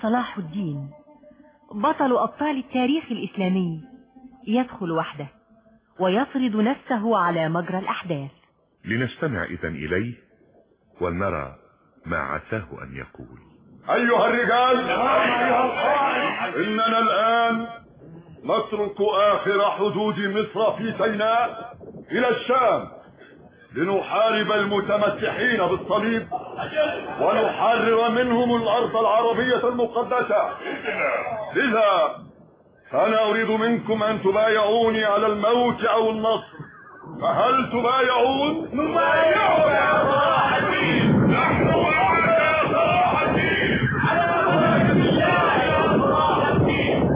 صلاح الدين بطل أبطال التاريخ الإسلامي يدخل وحده ويفرض نفسه على مجرى الأحداث لنستمع إذا إليه ولنرى ما عساه أن يقول أيها الرجال إننا الآن نترك آخر حدود مصر في سيناء إلى الشام لنحارب المتمسحين بالصليب ونحرر منهم الأرض العربية المقدسة لذا فأنا أريد منكم أن تبايعوني على الموت أو النصر فهل تبايعون؟ نبايعك يا صلاح الدين نحن معك يا صلاح الدين على بركة الله يا صلاح الدين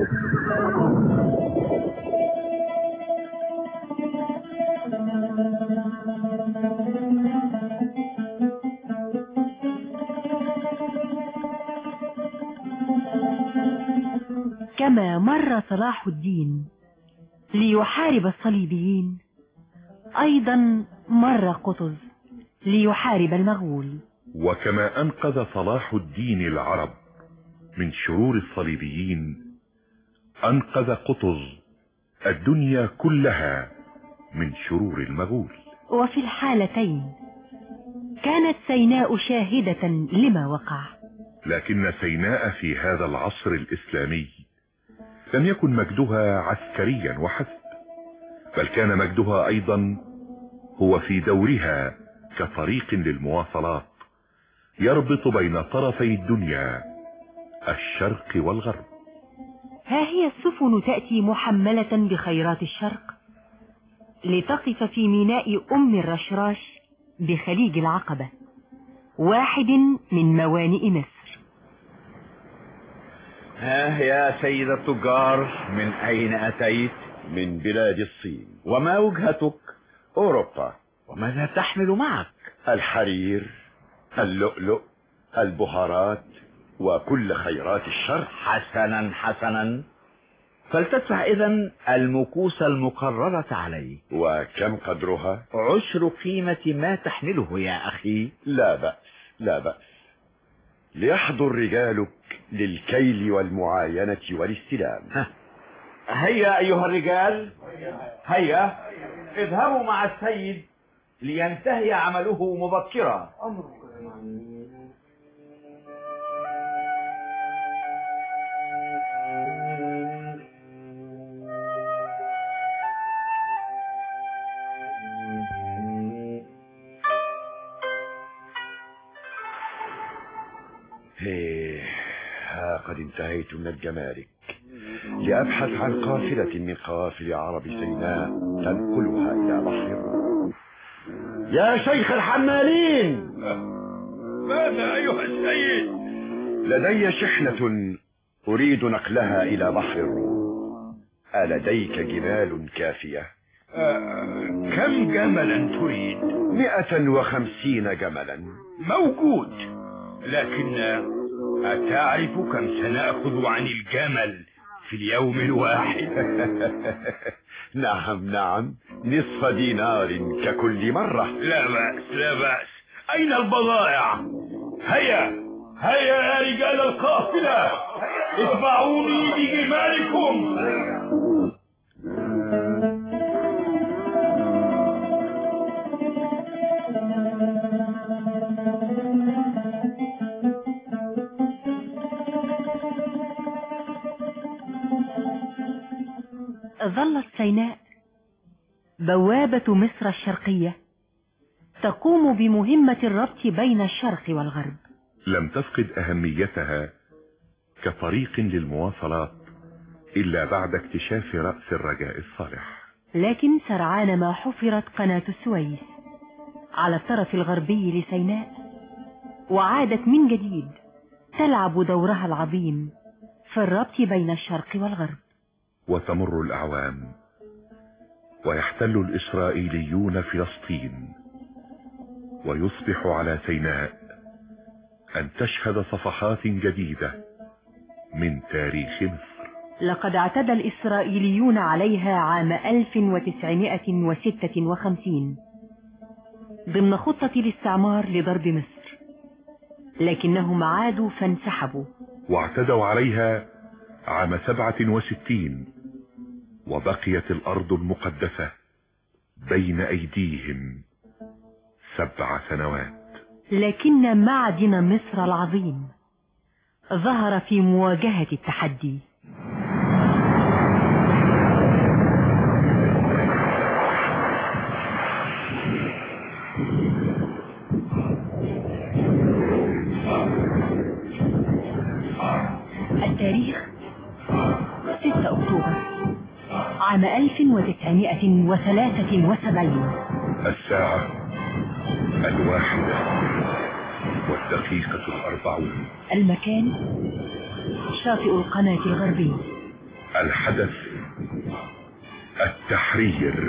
كما مر صلاح الدين ليحارب الصليبيين أيضا مر قطز ليحارب المغول وكما أنقذ صلاح الدين العرب من شرور الصليبيين أنقذ قطز الدنيا كلها من شرور المغول وفي الحالتين كانت سيناء شاهدة لما وقع لكن سيناء في هذا العصر الإسلامي لم يكن مجدها عسكريا وحسب بل كان مجدها أيضا هو في دورها كطريق للمواصلات يربط بين طرفي الدنيا الشرق والغرب ها هي السفن تأتي محملة بخيرات الشرق لتقف في ميناء أم الرشراش بخليج العقبة واحد من موانئ مصر ها يا سيد التجار من أين أتيت؟ من بلاد الصين وما وجهتك؟ أوروبا وماذا تحمل معك؟ الحرير اللؤلؤ البهارات وكل خيرات الشرق حسنا حسنا فلتدفع إذا المكوس المقررة عليه وكم قدرها؟ عشر قيمة ما تحمله يا أخي لا بأس لا بأس ليحضر رجالك للكيل والمعاينة والاستلام هيا أيها الرجال هيا اذهبوا مع السيد لينتهي عمله مبكرا إيه، ها قد انتهيت من الجمارك لأبحث عن قافلة من قوافل عرب سيناء تنقلها إلى بحر الروم يا شيخ الحمالين ماذا أيها السيد لدي شحنة أريد نقلها إلى بحر الروم ألديك جمال كافية آه، كم جملا تريد مئة وخمسين جملا موجود لكن أتعرف كم سنأخذ عن الجمل في اليوم الواحد نعم نعم نصف دينار ككل مرة لا بأس لا بأس أين البضائع هيا هيا يا رجال القافلة اتبعوني بجمالكم ظلت سيناء بوابة مصر الشرقية تقوم بمهمة الربط بين الشرق والغرب لم تفقد أهميتها كطريق للمواصلات إلا بعد اكتشاف رأس الرجاء الصالح لكن سرعان ما حفرت قناة السويس على الطرف الغربي لسيناء وعادت من جديد تلعب دورها العظيم في الربط بين الشرق والغرب وتمر الأعوام ويحتل الإسرائيليون فلسطين ويصبح على سيناء أن تشهد صفحات جديدة من تاريخ مصر لقد اعتدى الإسرائيليون عليها عام 1956 ضمن خطة الاستعمار لضرب مصر لكنهم عادوا فانسحبوا واعتدوا عليها عام سبعة وستين وبقيت الأرض المقدسة بين أيديهم سبع سنوات لكن معدن مصر العظيم ظهر في مواجهة التحدي التاريخ 6 أكتوبر عام 1973 الساعة الواحدة والدقيقة الأربعون المكان شاطئ القناة الغربي الحدث التحرير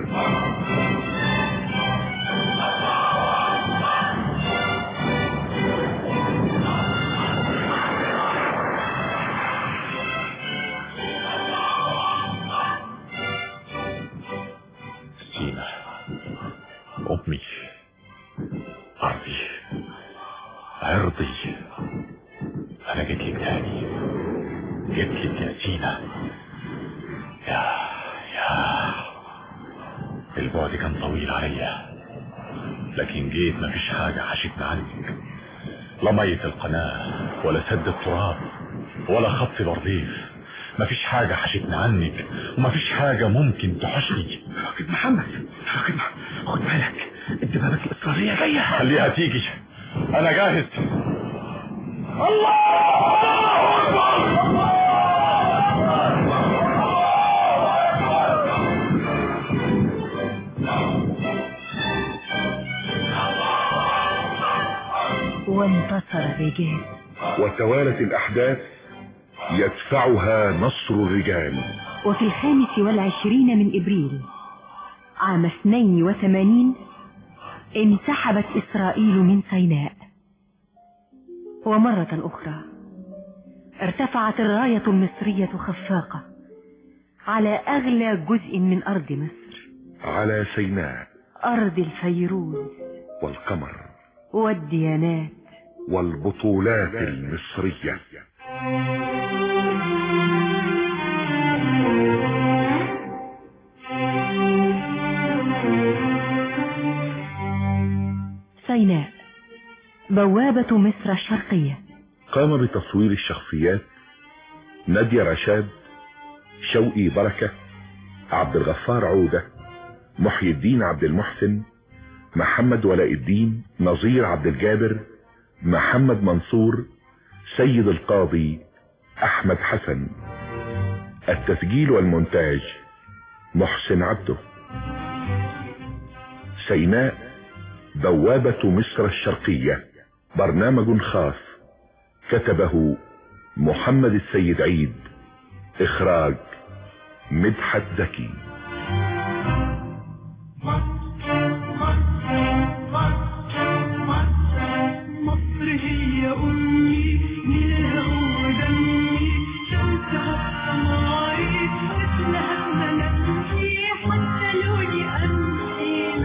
سينا أمي أرضي عرضي أنا جيت لك تاني جيت لك يا سينا يا يا البعد كان طويل عليا لكن جيت مفيش حاجة حشتني عنك لا مية القناة ولا سد التراب ولا خط الأرضيف مفيش حاجة حشتني عنك ومفيش حاجة ممكن تحشني راكب محمد راكب خد بالك الدبابات الإصرارية جاية خليها تيجي أنا جاهز وانتصر الرجال وتوالت الأحداث يدفعها نصر الرجال وفي الخامس والعشرين من إبريل عام 82 انسحبت إسرائيل من سيناء ومرة أخرى ارتفعت الراية المصرية خفاقة على أغلى جزء من أرض مصر على سيناء أرض الفيروز والقمر والديانات والبطولات المصرية سيناء بوابة مصر الشرقية قام بتصوير الشخصيات نادية رشاد شوقي بركة عبد الغفار عودة محي الدين عبد المحسن محمد ولاء الدين نظير عبد الجابر محمد منصور سيد القاضي احمد حسن التسجيل والمونتاج محسن عبده سيناء بوابة مصر الشرقية برنامج خاص كتبه محمد السيد عيد اخراج مدحت زكي مصر هي أمي نيلها ودمي شمسها سماري مثلها منامي حتى لوني أمشي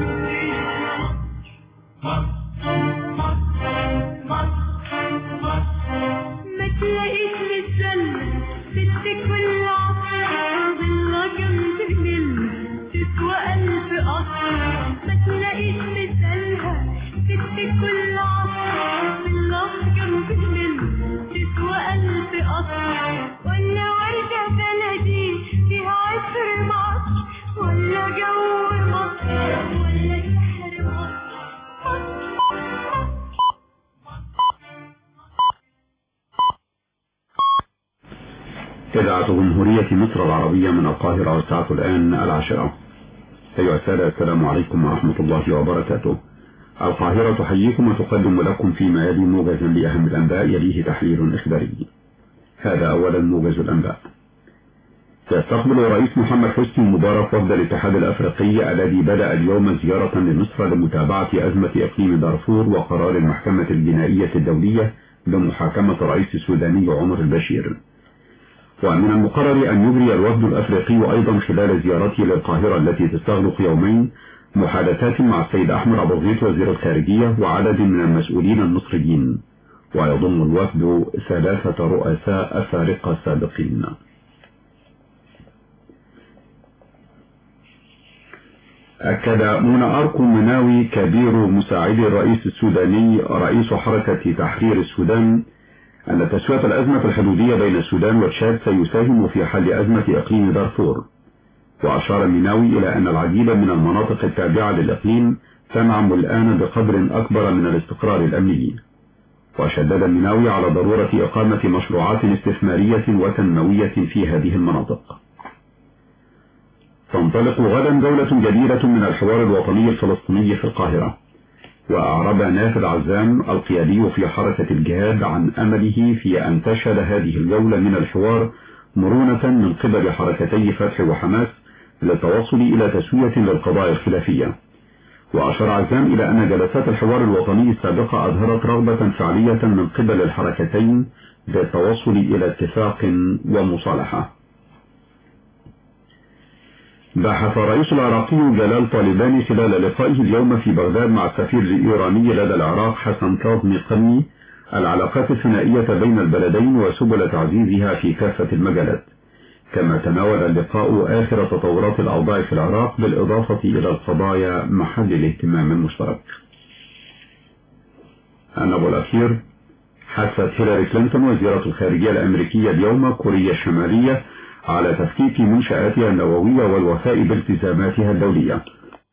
ما تلاقيش متسلة ست كل عصر ضلة جنب مل تسوى ألف قصر ما تلاقيش مثالها ست كل عصر ضلة جنب مل تسوى ألف قصر ولا وردة بلدي فيها عطر مصر ولا جو مصر ولا سحر مصر إذاعة جمهورية مصر العربية من القاهرة والساعة الآن العاشرة أيها السادة السلام عليكم ورحمة الله وبركاته القاهرة تحييكم وتقدم لكم فيما يلي موجزا لأهم الأنباء يليه تحليل إخباري هذا أولا موجز الأنباء يستقبل الرئيس محمد حسني مبارك وفد الاتحاد الأفريقي الذي بدأ اليوم زيارة لمصر لمتابعة أزمة إقليم دارفور وقرار المحكمة الجنائية الدولية بمحاكمة الرئيس السوداني عمر البشير ومن المقرر أن يجري الوفد الأفريقي أيضا خلال زيارته للقاهرة التي تستغرق يومين محادثات مع السيد أحمد أبو غيط وزير الخارجية وعدد من المسؤولين المصريين ويضم الوفد ثلاثة رؤساء أفارقة سابقين أكد منى أركو مناوي كبير مساعدي الرئيس السوداني رئيس حركة تحرير السودان أن تسوية الأزمة الحدودية بين السودان وتشاد سيساهم في حل أزمة إقليم دارفور وأشار ميناوي إلى أن العديد من المناطق التابعة للإقليم تنعم الآن بقدر أكبر من الاستقرار الأمني وشدد ميناوي على ضرورة إقامة مشروعات استثمارية وتنموية في هذه المناطق تنطلق غدا جولة جديدة من الحوار الوطني الفلسطيني في القاهرة وأعرب نافذ عزام القيادي في حركة الجهاد عن أمله في أن تشهد هذه الجولة من الحوار مرونة من قبل حركتي فتح وحماس للتوصل إلى تسوية للقضايا الخلافية وأشار عزام إلى أن جلسات الحوار الوطني السابقة أظهرت رغبة فعلية من قبل الحركتين للتوصل إلى اتفاق ومصالحة باحث الرئيس العراقي جلال طالباني خلال لقائه اليوم في بغداد مع السفير الإيراني لدى العراق حسن كاظمي قرني العلاقات الثنائية بين البلدين وسبل تعزيزها في كافة المجالات كما تناول اللقاء آخر تطورات الأوضاع في العراق بالإضافة إلى القضايا محل الاهتمام المشترك النبو الأخير حثت هيلاري كلينتون وزيرة الخارجية الأمريكية اليوم كوريا الشمالية على تفكيك منشآتها النووية والوفاء بالتزاماتها الدولية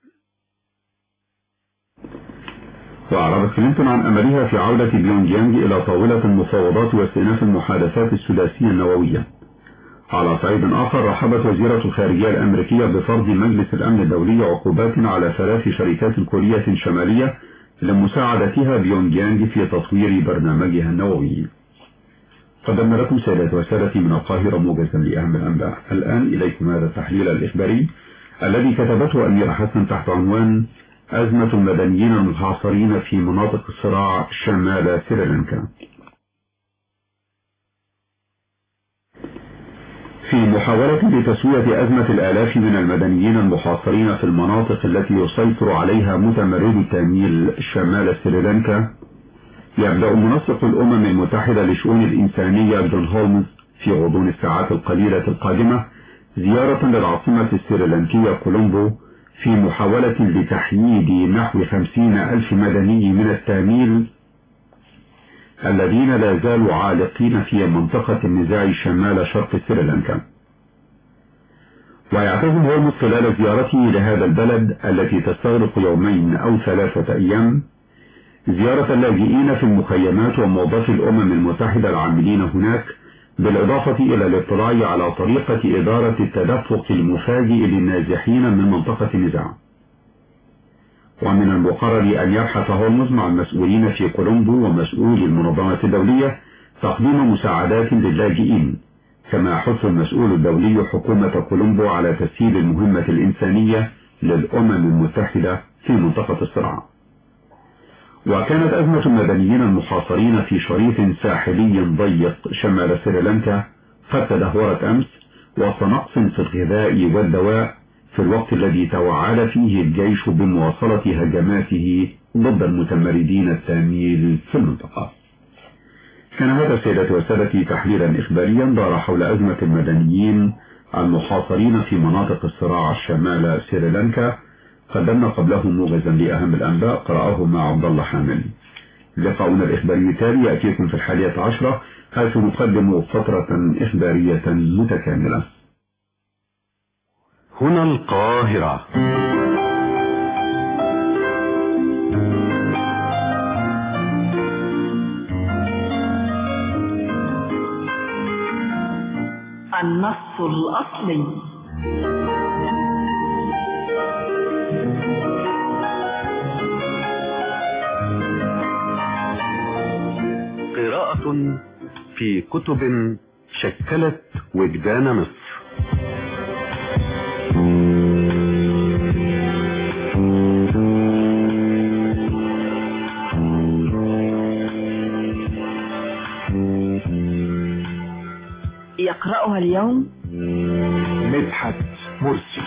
وأعربت كلينتون عن أملها في عودة بيونج يانج إلى طاولة المفاوضات واستئناف المحادثات السداسية النووية على صعيد آخر رحبت وزيرة الخارجية الأمريكية بفرض مجلس الأمن الدولي عقوبات على ثلاث شركات كورية شمالية لمساعدتها بيونج يانج في تطوير برنامجها النووي قدمنا لكم سيدات وسادتي من القاهرة موجزا لأهم الأنباء الآن إليكم هذا التحليل الإخباري الذي كتبته أمير حسن تحت عنوان أزمة المدنيين المحاصرين في مناطق الصراع شمال سريلانكا في محاولة لتسوية أزمة الآلاف من المدنيين المحاصرين في المناطق التي يسيطر عليها متمرد التاميل شمال سريلانكا يبدأ منسق الأمم المتحدة لشؤون الإنسانية جون هولمز في غضون الساعات القليلة القادمة زيارة للعاصمة السريلانكية كولومبو في محاولة لتحييد نحو خمسين ألف مدني من التاميل الذين لا زالوا عالقين في منطقة النزاع شمال شرق سريلانكا ويعتزم هولمز خلال زيارته لهذا البلد التي تستغرق يومين أو ثلاثة أيام زيارة اللاجئين في المخيمات وموظفي الأمم المتحدة العاملين هناك بالإضافة إلى الاطلاع على طريقة إدارة التدفق المفاجئ للنازحين من منطقة النزاع ومن المقرر أن يبحث هولمز مع المسؤولين في كولومبو ومسؤولي المنظمة الدولية تقديم مساعدات للاجئين كما يحث المسؤول الدولي حكومة كولومبو على تسهيل المهمة الإنسانية للأمم المتحدة في منطقة الصراع وكانت أزمة المدنيين المحاصرين في شريط ساحلي ضيق شمال سريلانكا قد تدهورت أمس وسط نقص في الغذاء والدواء في الوقت الذي توعد فيه الجيش بمواصلة هجماته ضد المتمردين التاميل في المنطقة كان هذا سيدة وسادتي تحليلا إخباريا دار حول أزمة المدنيين المحاصرين في مناطق الصراع شمال سريلانكا قدمنا قبله موجزا لأهم الأنباء قرأه مع عبد الله حامل لقاؤنا الإخباري التالي يأتيكم في الحادية عشرة حيث نقدم فترة إخبارية متكاملة هنا القاهرة النص الأصلي قراءة في كتب شكلت وجدان مصر يقرأها اليوم مدحت مرسي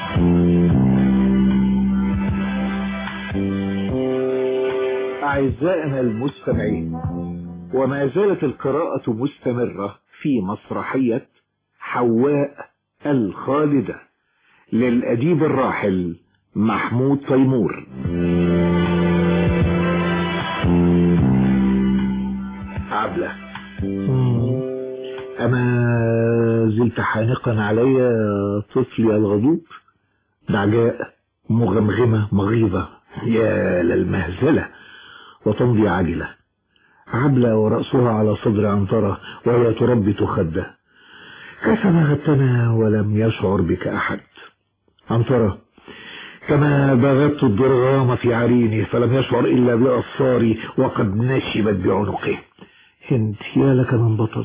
أعزائنا المستمعين وما زالت القراءة مستمرة في مسرحية حواء الخالدة للأديب الراحل محمود تيمور عبلة أما زلت حانقا علي طفلي الغضوب دعجاء مغمغمة مغيظة يا للمهزلة وتمضي عاجلة عبلة ورأسها على صدر عنترة وهي تربت خده كيف بغتنا ولم يشعر بك أحد عنترة كما بغت الضرغام في عرينه فلم يشعر إلا بأصاري وقد نشبت بعنقه هند يا لك من بطل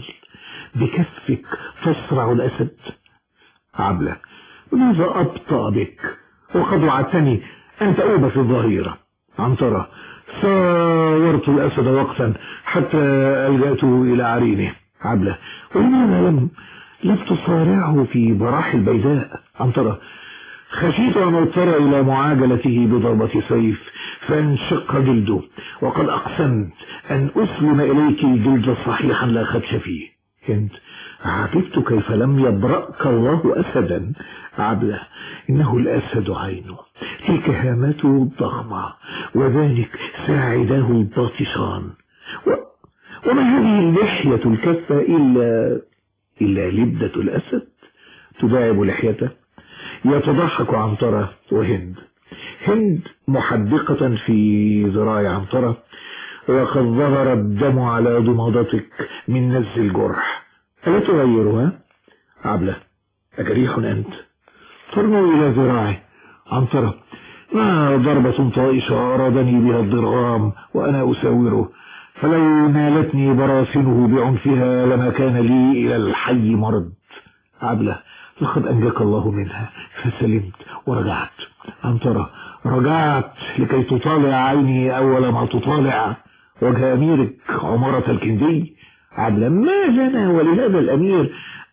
بكفك تصرع الأسد عبلة ماذا أبطأ بك وقد وعدتني أن تؤوب في الظهيرة عنترة ساورت الأسد وقتا حتى ألجأته إلى عرينه عبلة ولماذا لم لم تصارعه في براح البيداء عنترة خشيت أن اضطر إلى معاجلته بضربة سيف فانشق جلده وقد أقسمت أن أسلم إليك الجلد صحيحا لا خدش فيه هند عجبت كيف لم يبرأك الله أسدا عبلة إنه الأسد عينه تلك هامته الضخمة وذلك ساعداه الباطشان و... وما هذه اللحية الكفة إلا إلا لبدة الأسد تداعب لحيته يتضحك عنترة وهند هند محدقة في ذراع عنترة وقد ظهر الدم على ضمادتك من نز الجرح ألا تغيرها عبلة أجريح أنت ترموا إلى ذراعي عنترة ما ضربة طائشة أرادني بها الضرغام وأنا أساوره فلو نالتني براسنه بعنفها لما كان لي إلى الحي مرد عبلة لقد أنجاك الله منها فسلمت ورجعت عنترة رجعت لكي تطالع عيني أول ما تطالع وجه أميرك عمارة الكندي عبلة ما لنا ولهذا الأمير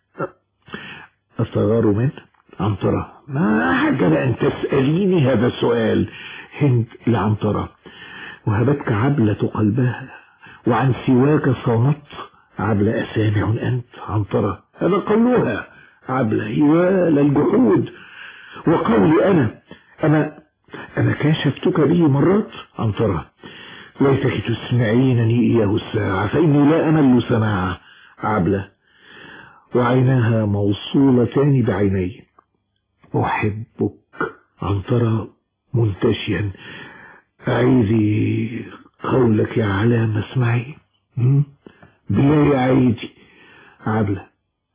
أستغار منه عنترة ما أحجب أن تسأليني هذا السؤال هند لعنترة وهبتك عبلة قلبها وعن سواك صامت عبلة أسامع أنت عنترة هذا قولها عبلة يا للجحود وقولي أنا أنا أنا كاشفتك به مرات عنترة ليتك تسمعينني إياه الساعة فإني لا أمل سماعه عبلة وعيناها موصولتان بعيني أحبك عنترة منتشيا أعيذي قولك على مسمعي بالله عيدي عبلة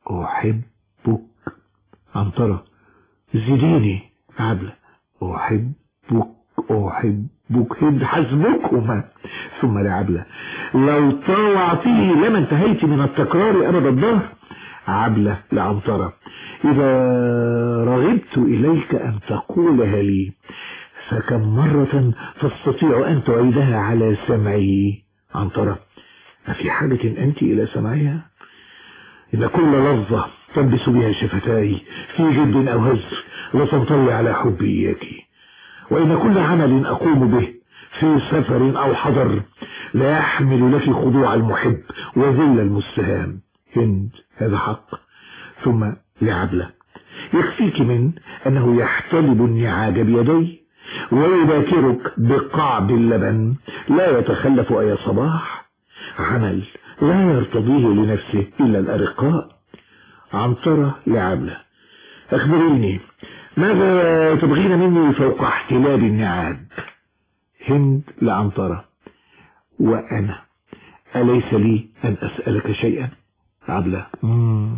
أحبك عنترة زيديني عبلة أحبك أحبك هند حسبكما ثم لعبلة لو طاوعتني لما انتهيت من التكرار أبد الظهر عبلة لعنترة إذا رغبت إليك أن تقولها لي فكم مرة تستطيع أن تعيدها على سمعي عنترة أفي حاجة أنت إلى سمعها إن كل لفظة تلبس بها شفتاي في جد أو هزر لتنطلي على حبي إياك وإن كل عمل أقوم به في سفر أو حضر لا يحمل لك خضوع المحب وذل المستهام هند هذا حق ثم لعبلة يكفيك من أنه يحتلب النعاج بيديه ويباكرك بقعب اللبن لا يتخلف أي صباح عمل لا يرتضيه لنفسه إلا الأرقاء عنترة لعبلة أخبريني ماذا تبغين مني فوق احتلاب النعاج هند لعنترة وأنا أليس لي أن أسألك شيئا عبلة مم.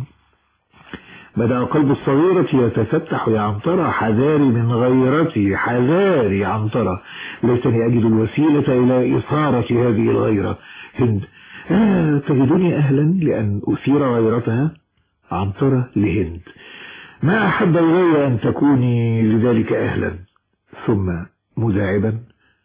بدأ قلب الصغيرة يتفتح يا عنترة حذاري من غيرتي حذاري عنترة ليتني أجد الوسيلة إلى إثارة هذه الغيرة هند آه تجدني أهلا لأن أثير غيرتها عنترة لهند ما أحب إلي أن تكوني لذلك أهلا ثم مداعبا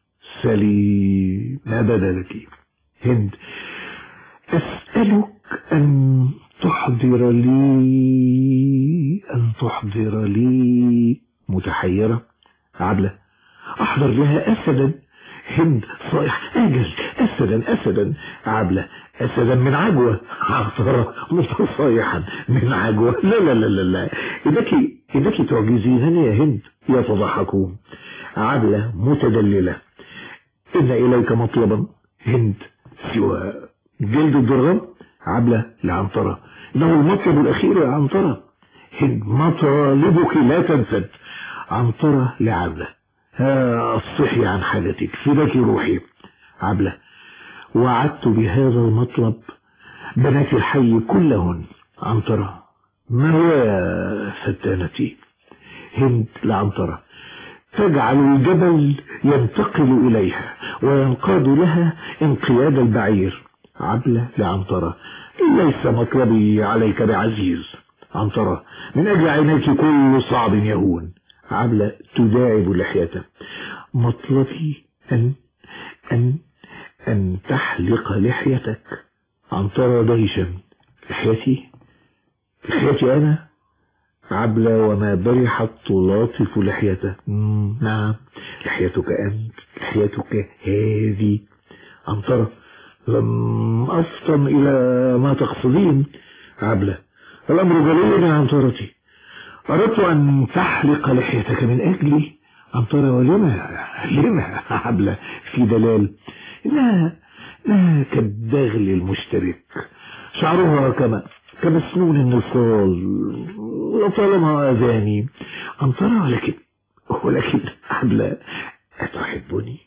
سلي ما بدا لك هند أسألك أن تحضر لي أن تحضر لي متحيرة عبلة أحضر لها أسدا هند صائح أجل أسدا أسدا عبلة أسدا من عجوة عنترة متصايحا من عجوة لا لا لا لا لا إنك إنك تعجزينني يا هند يتضحكون عبلة متدللة إن إليك مطلبا هند سوى جلد الدرغم عبلة لعنترة إنه المطلب الأخير يا عنترة هند مطالبك لا تنفد عنترة لعبلة ها الصحي عن حالتك فداك روحي عبلة وعدت بهذا المطلب بنات الحي كلهن عنترة ما هو يا فتانتي هند لعنترة تجعل الجبل ينتقل إليها وينقاد لها انقياد البعير عبلة لعنترة ليس مطلبي عليك بعزيز عنترة من أجل عينيك كل صعب يهون عبلة تداعب لحيته مطلبي أن أن أن تحلق لحيتك عنترة دهشا لحيتي لحيتي أنا عبلة وما برحت تلاطف لحيته مم، نعم لحيتك أنت لحيتك هذه عنترة لم أفطن إلى ما تقصدين عبلة الأمر جليل يا عنترتي أردت أن تحلق لحيتك من أجلي عنترة ولما لما عبلة في دلال إنها إنها كالدغل المشترك شعرها كما كمسنون النصال لطالما أذاني عنترة ولكن ولكن عبلة أتحبني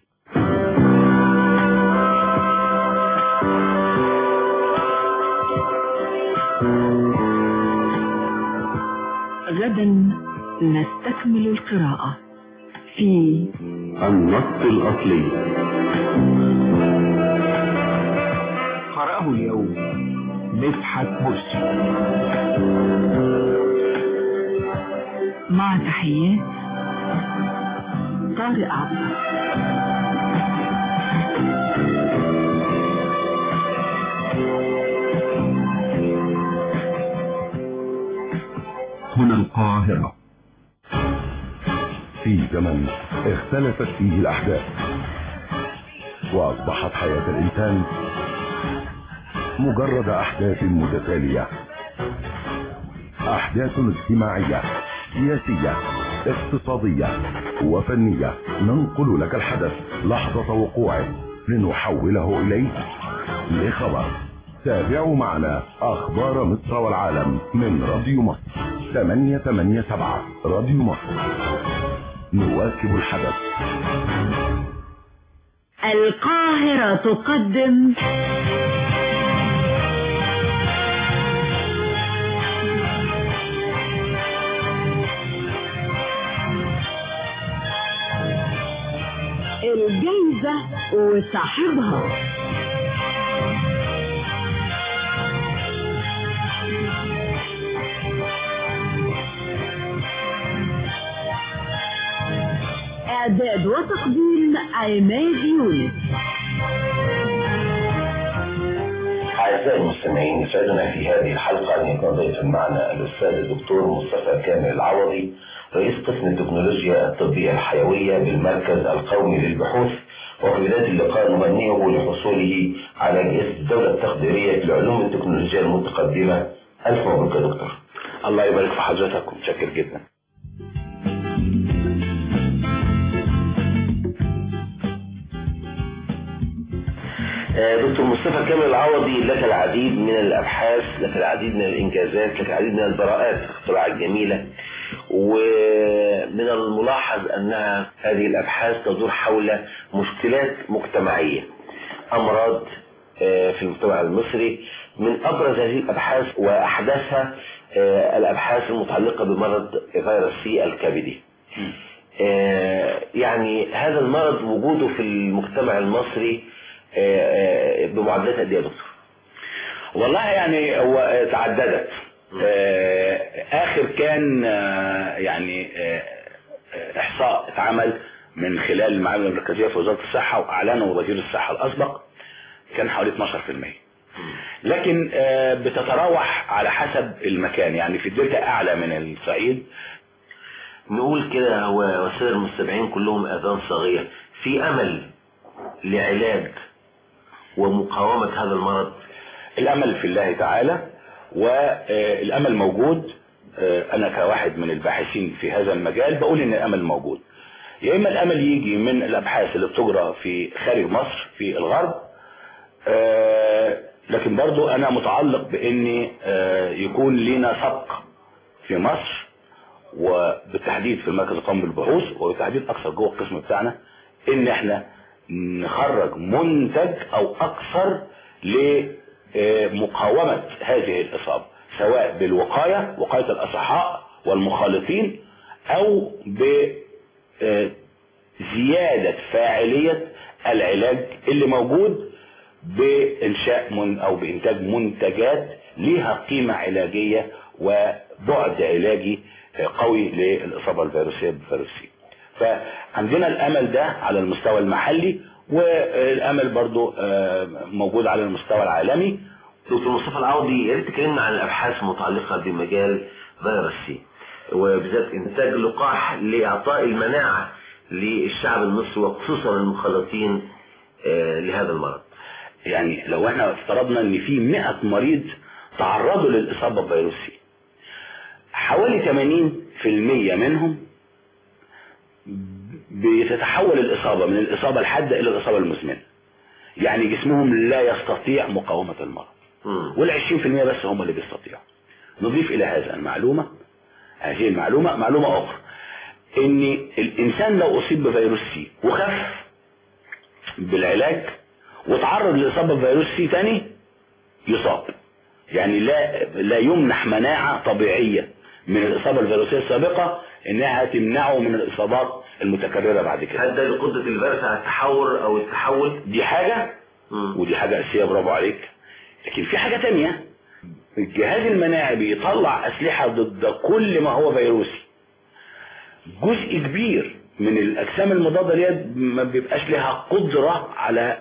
غدا نستكمل القراءة في النص الأصلي قرأه اليوم مدحت مرسي مع تحيات طارق عبد هنا القاهرة في زمن اختلفت فيه الأحداث وأصبحت حياة الإنسان مجرد أحداث متتالية أحداث اجتماعية سياسية اقتصادية وفنية ننقل لك الحدث لحظة وقوعه لنحوله إليك لخبر تابعوا معنا أخبار مصر والعالم من راديو مصر 887 راديو مصر نواكب الحدث القاهرة تقدم الجايزة وصاحبها إعداد وتقديم عماد يونس أعزائي المستمعين يسعدنا في هذه الحلقة أن يكون ضيفا معنا الأستاذ الدكتور مصطفى كامل العوضي رئيس قسم التكنولوجيا الطبية الحيوية بالمركز القومي للبحوث وفي بداية اللقاء نهنئه لحصوله على جائزة الدولة التقديرية للعلوم التكنولوجية المتقدمة ألف مبروك يا دكتور الله يبارك في حضرتك ومتشكر جدا دكتور مصطفى كامل العوضي لك العديد من الأبحاث لك العديد من الإنجازات لك العديد من البراءات الاختراعات الجميلة ومن الملاحظ أنها هذه الأبحاث تدور حول مشكلات مجتمعية أمراض في المجتمع المصري من أبرز هذه الأبحاث وأحدثها الأبحاث المتعلقة بمرض فيروس سي الكبدي يعني هذا المرض وجوده في المجتمع المصري بمعدلات قد ايه يا دكتور؟ والله يعني هو تعددت اخر كان يعني احصاء اتعمل من خلال المعامل المركزيه في وزاره الصحه واعلنه وزير الصحه الاسبق كان حوالي 12% لكن بتتراوح على حسب المكان يعني في الدلتا اعلى من الصعيد نقول كده هو وسائل المستمعين كلهم اذان صاغيه في امل لعلاج ومقاومة هذا المرض الامل في الله تعالى والامل موجود آه، انا كواحد من الباحثين في هذا المجال بقول ان الامل موجود يا اما الامل يجي من الابحاث اللي بتجرى في خارج مصر في الغرب آه، لكن برضو انا متعلق بان آه، يكون لنا سبق في مصر وبالتحديد في المركز القومي للبحوث وبالتحديد اكثر جوه القسم بتاعنا ان احنا نخرج منتج او اكثر لمقاومة هذه الاصابة سواء بالوقاية وقاية الاصحاء والمخالطين او بزيادة فاعلية العلاج اللي موجود بانشاء من او بانتاج منتجات ليها قيمة علاجية وبعد علاجي قوي للاصابة الفيروسية بالفيروس سي فعندنا الامل ده على المستوى المحلي والامل برضو آه، موجود على المستوى العالمي دكتور مصطفى العوضي يا ريت تكلمنا عن الابحاث المتعلقه بمجال فيروس سي وبالذات انتاج لقاح لاعطاء المناعه للشعب المصري وخصوصا المخلطين آه، لهذا المرض يعني لو احنا افترضنا ان في 100 مريض تعرضوا للاصابه بفيروس سي حوالي 80% منهم بتتحول الاصابه من الاصابه الحاده الى الاصابه المزمنه يعني جسمهم لا يستطيع مقاومه المرض وال 20% بس هم اللي بيستطيعوا نضيف الى هذا المعلومه هذه المعلومه معلومه اخرى ان الانسان لو اصيب بفيروس سي وخف بالعلاج وتعرض لاصابه بفيروس سي تاني يصاب يعني لا لا يمنح مناعه طبيعيه من الاصابه الفيروسيه السابقه انها تمنعه من الاصابات المتكرره بعد كده هل ده لقدره الفيروس على التحور او التحول دي حاجه ودي حاجه اساسيه برافو عليك لكن في حاجه تانية الجهاز المناعي بيطلع اسلحه ضد كل ما هو فيروسي جزء كبير من الاجسام المضاده ليها ما بيبقاش لها قدره على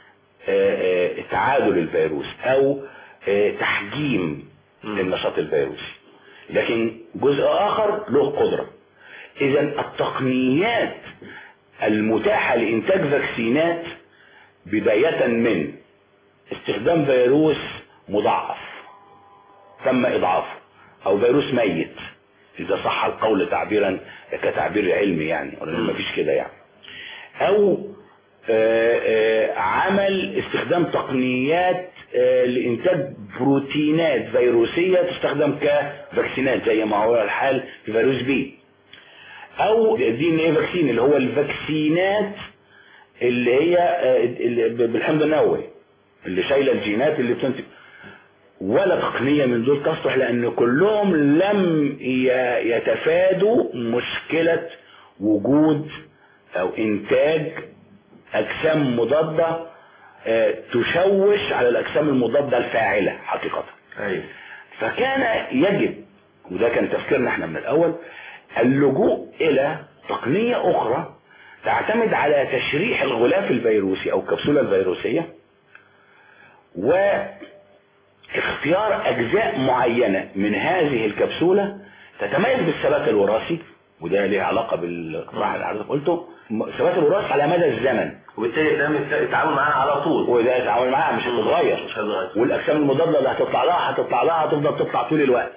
آه، آه، تعادل الفيروس او آه، تحجيم النشاط الفيروسي لكن جزء اخر له قدره اذا التقنيات المتاحه لانتاج فاكسينات بدايه من استخدام فيروس مضاعف تم اضعافه او فيروس ميت اذا صح القول تعبيرا كتعبير علمي يعني ولا ما فيش كده يعني او آه، آه، عمل استخدام تقنيات آه، لانتاج بروتينات فيروسيه تستخدم كفاكسينات زي ما هو الحال في فيروس بي او دي ان ايه فاكسين اللي هو الفاكسينات اللي هي آه، اللي بالحمض النووي اللي شايله الجينات اللي بتنتج ولا تقنيه من دول تصلح لان كلهم لم ي- يتفادوا مشكله وجود او انتاج اجسام مضاده آه، تشوش على الاجسام المضاده الفاعله حقيقه ايوه فكان يجب وده كان تفكيرنا احنا من الاول اللجوء الى تقنيه اخرى تعتمد على تشريح الغلاف الفيروسي او الكبسوله الفيروسيه واختيار اجزاء معينه من هذه الكبسوله تتميز بالثبات الوراثي وده ليه علاقه بالاقتراح اللي حضرتك قلته م- ثبات الوراثي على مدى الزمن وبالتالي تعمل التعامل معاها على طول وده التعامل معاها مش هتتغير مش هتتغير والاجسام المضاده اللي هتطلع لها هتطلع لها هتفضل تطلع طول الوقت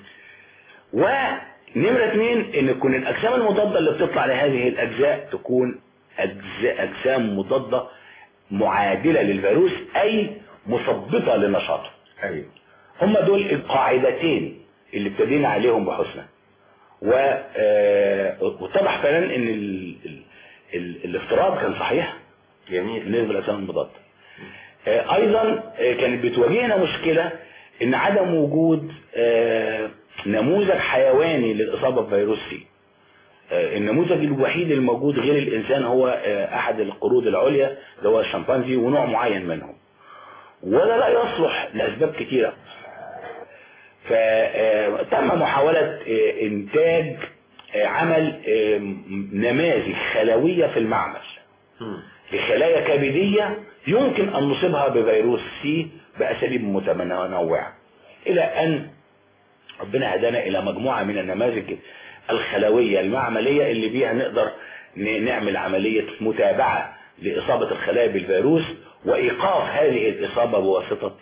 ونمرة اثنين ان تكون الاجسام المضادة اللي بتطلع لهذه الاجزاء تكون أجزاء اجسام مضادة معادلة للفيروس اي مثبطة لنشاطه ايوه هم دول القاعدتين اللي ابتدينا عليهم بحسنى و آه، واتضح فعلا ان ال... ال... ال... الافتراض كان صحيح جميل بالنسبه للاجسام المضاده آه، ايضا آه، كانت بتواجهنا مشكله ان عدم وجود آه، نموذج حيواني للاصابه بفيروس سي آه، النموذج الوحيد الموجود غير الانسان هو آه، احد القرود العليا اللي هو الشمبانزي ونوع معين منهم وده لا يصلح لاسباب كثيره فتم محاوله آه، انتاج آه، عمل آه، نماذج خلويه في المعمل لخلايا كبدية يمكن أن نصيبها بفيروس سي بأساليب متنوعة إلى أن ربنا هدانا إلى مجموعة من النماذج الخلوية المعملية اللي بيها نقدر ن- نعمل عملية متابعة لإصابة الخلايا بالفيروس وإيقاف هذه الإصابة بواسطة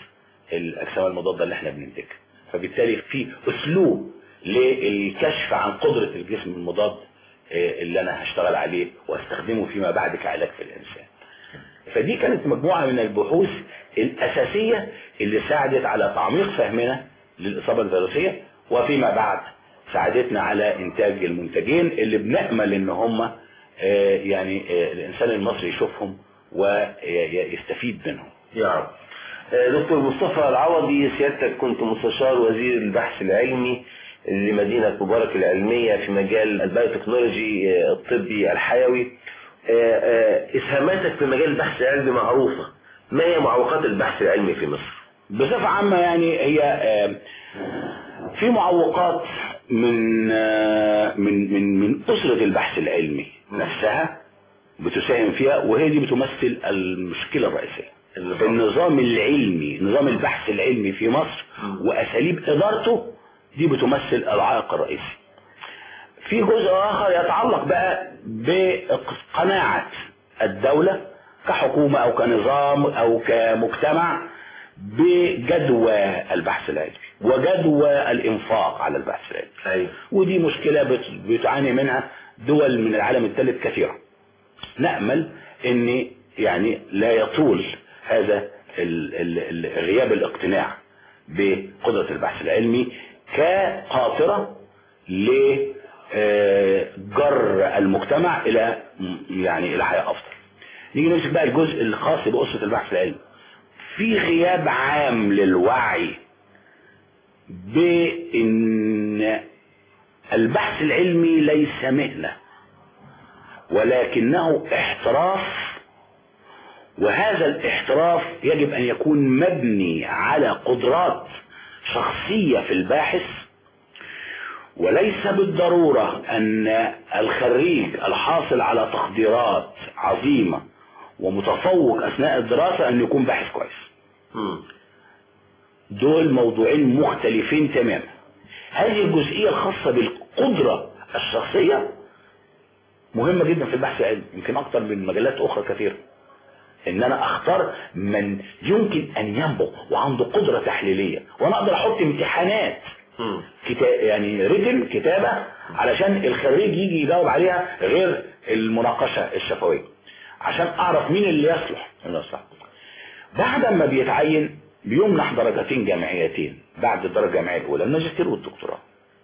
الاجسام المضاده اللي احنا بننتجها فبالتالي في اسلوب للكشف عن قدره الجسم المضاد آه، اللي انا هشتغل عليه واستخدمه فيما بعد كعلاج في الانسان فدي كانت مجموعه من البحوث الاساسيه اللي ساعدت على تعميق فهمنا للاصابه الفيروسيه وفيما بعد ساعدتنا على انتاج المنتجين اللي بنامل ان هم آه، يعني آه، الانسان المصري يشوفهم ويستفيد منهم يا رب آه، دكتور مصطفى العوضي سيادتك كنت مستشار وزير البحث العلمي لمدينة مبارك العلمية في مجال البيوتكنولوجي آه، الطبي الحيوي آه، آه، إسهاماتك في مجال البحث العلمي معروفة ما هي معوقات البحث العلمي في مصر؟ بصفة عامة يعني هي آه، في معوقات من آه، من من من أسرة البحث العلمي نفسها بتساهم فيها وهي دي بتمثل المشكلة الرئيسية النظام العلمي نظام البحث العلمي في مصر وأساليب إدارته دي بتمثل العائق الرئيسي في جزء آخر يتعلق بقى بقناعة الدولة كحكومة أو كنظام أو كمجتمع بجدوى البحث العلمي وجدوى الإنفاق على البحث العلمي أيوة. ودي مشكلة بت- بتعاني منها دول من العالم الثالث كثيرة نأمل أن يعني لا يطول هذا ال- ال- ال- غياب الاقتناع بقدرة البحث العلمي كقاطرة لجر المجتمع إلى م- يعني إلى حياة أفضل نيجي نمسك بقى الجزء الخاص بأسرة البحث العلمي في غياب عام للوعي بأن البحث العلمي ليس مهنة ولكنه احتراف وهذا الاحتراف يجب أن يكون مبني على قدرات شخصية في الباحث وليس بالضرورة أن الخريج الحاصل على تقديرات عظيمة ومتفوق أثناء الدراسة أن يكون باحث كويس دول موضوعين مختلفين تماما هذه الجزئية الخاصة بالقدرة الشخصية مهمة جدا في البحث العلمي يمكن أكثر من مجالات أخرى كثيرة ان انا اختار من يمكن ان ينبغ وعنده قدرة تحليلية وانا اقدر احط امتحانات كتا يعني ريتن كتابة علشان الخريج يجي يجاوب عليها غير المناقشة الشفوية عشان اعرف مين اللي يصلح انه يصلح بعد ما بيتعين بيمنح درجتين جامعيتين بعد الدرجة الجامعية الأولى الماجستير والدكتوراه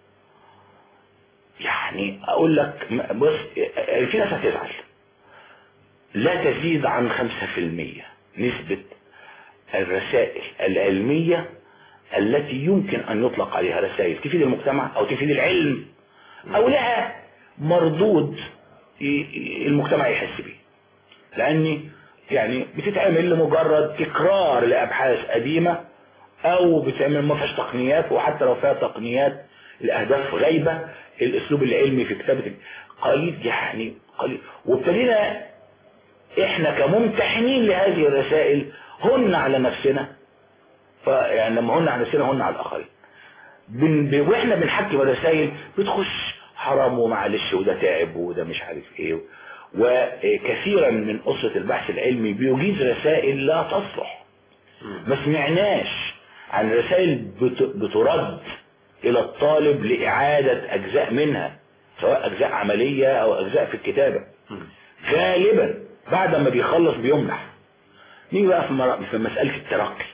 يعني أقول لك م- بص في ناس هتزعل لا تزيد عن 5% نسبة الرسائل العلمية التي يمكن أن يطلق عليها رسائل تفيد المجتمع أو تفيد العلم أو لها مردود ي- ي- المجتمع يحس به لأني يعني بتتعمل لمجرد تكرار لأبحاث قديمة أو بتعمل ما فيهاش تقنيات وحتى لو فيها تقنيات لأهداف غايبة الأسلوب العلمي في كتابة قليل يعني قليل وابتدينا احنا كممتحنين لهذه الرسائل هن على نفسنا فيعني لما هن على نفسنا هن على الآخرين بن ب... واحنا بنحكم الرسائل بتخش حرام ومعلش وده تعب وده مش عارف ايه وكثيرا من أسرة البحث العلمي بيجيز رسائل لا تصلح ما سمعناش عن رسائل بت... بترد إلى الطالب لإعادة أجزاء منها سواء أجزاء عملية أو أجزاء في الكتابة غالبا بعد ما بيخلص بيمنح نيجي بقى في, مر... في مسألة الترقي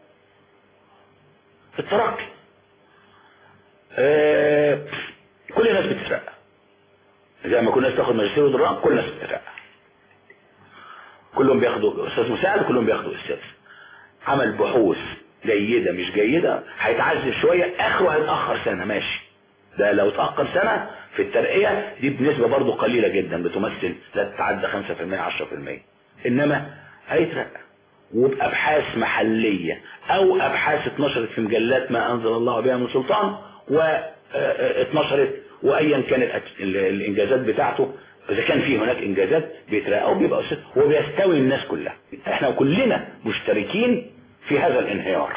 الترقي آه... كل الناس بتترقى زي ما كل الناس تاخد ماجستير ودكتوراه كل الناس بتترقى كلهم بياخدوا استاذ مساعد وكلهم بياخدوا استاذ عمل بحوث جيدة مش جيدة هيتعذب شوية اخره هيتأخر سنة ماشي ده لو اتأخر سنة في الترقية دي بنسبة برضو قليلة جدا بتمثل لا تتعدى 5% 10% انما هيترقى وبأبحاث محلية او ابحاث اتنشرت في مجلات ما انزل الله بها من سلطان واتنشرت وايا كانت الأت- ال- الانجازات بتاعته اذا كان في هناك انجازات بيترقى وبيبقى أستاذ هو بيستوي الناس كلها احنا كلنا مشتركين في هذا الانهيار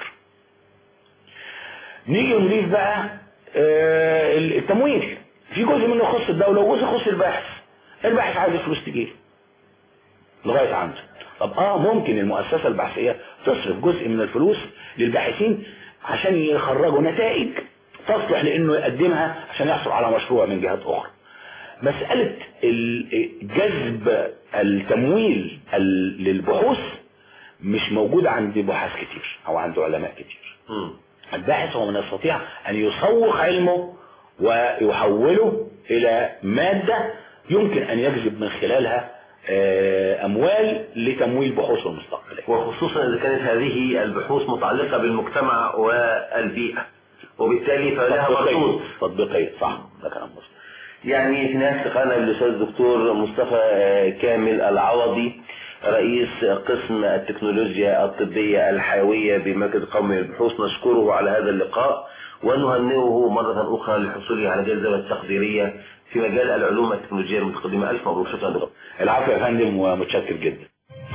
نيجي نضيف بقى آه، التمويل في جزء منه يخص الدولة وجزء يخص الباحث الباحث عايز فلوس تجيله لغاية عنده طب اه ممكن المؤسسة البحثية تصرف جزء من الفلوس للباحثين عشان يخرجوا نتائج تصلح لانه يقدمها عشان يحصل على مشروع من جهات اخرى مسألة ال- جذب التمويل ال- للبحوث مش موجودة عند بحاث كتير او عند علماء كتير الباحث هو من يستطيع ان يسوق علمه ويحوله الى مادة يمكن ان يجذب من خلالها آه، اموال لتمويل بحوثه المستقبلية وخصوصا إذا كانت هذه البحوث متعلقة بالمجتمع والبيئة وبالتالي فلها تطبيقية مردود تطبيقية صح ده كلام مظبوط يعني في نهاية لقائنا بالأستاذ الدكتور مصطفى آه، كامل العوضي رئيس قسم التكنولوجيا الطبية الحيوية بمركز قومي للبحوث نشكره على هذا اللقاء ونهنئه مرة أخرى لحصوله على جائزة التقديرية في مجال العلوم التكنولوجية المتقدمة ألف مبروك شكرا لكم العفو يا فندم ومتشكر جدا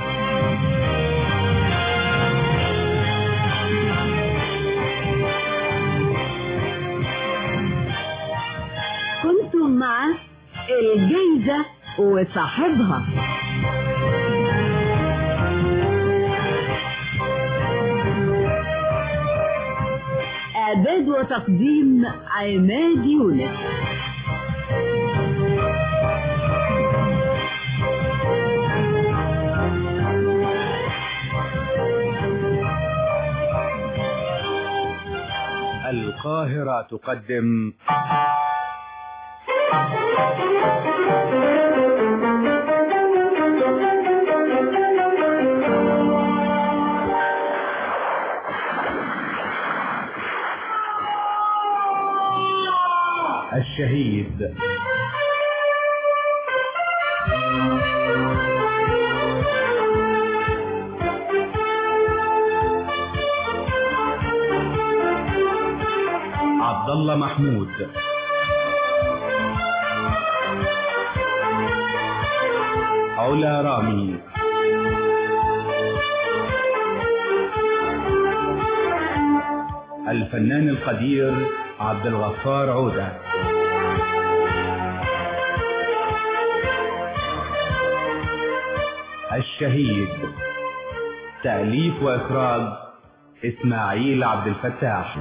كنتم مع الجايزة وصاحبها إعداد وتقديم عماد يونس القاهرة تقدم الشهيد عبد الله محمود علا رامي الفنان القدير عبد الغفار عودة الشهيد تأليف وإخراج إسماعيل عبد الفتاح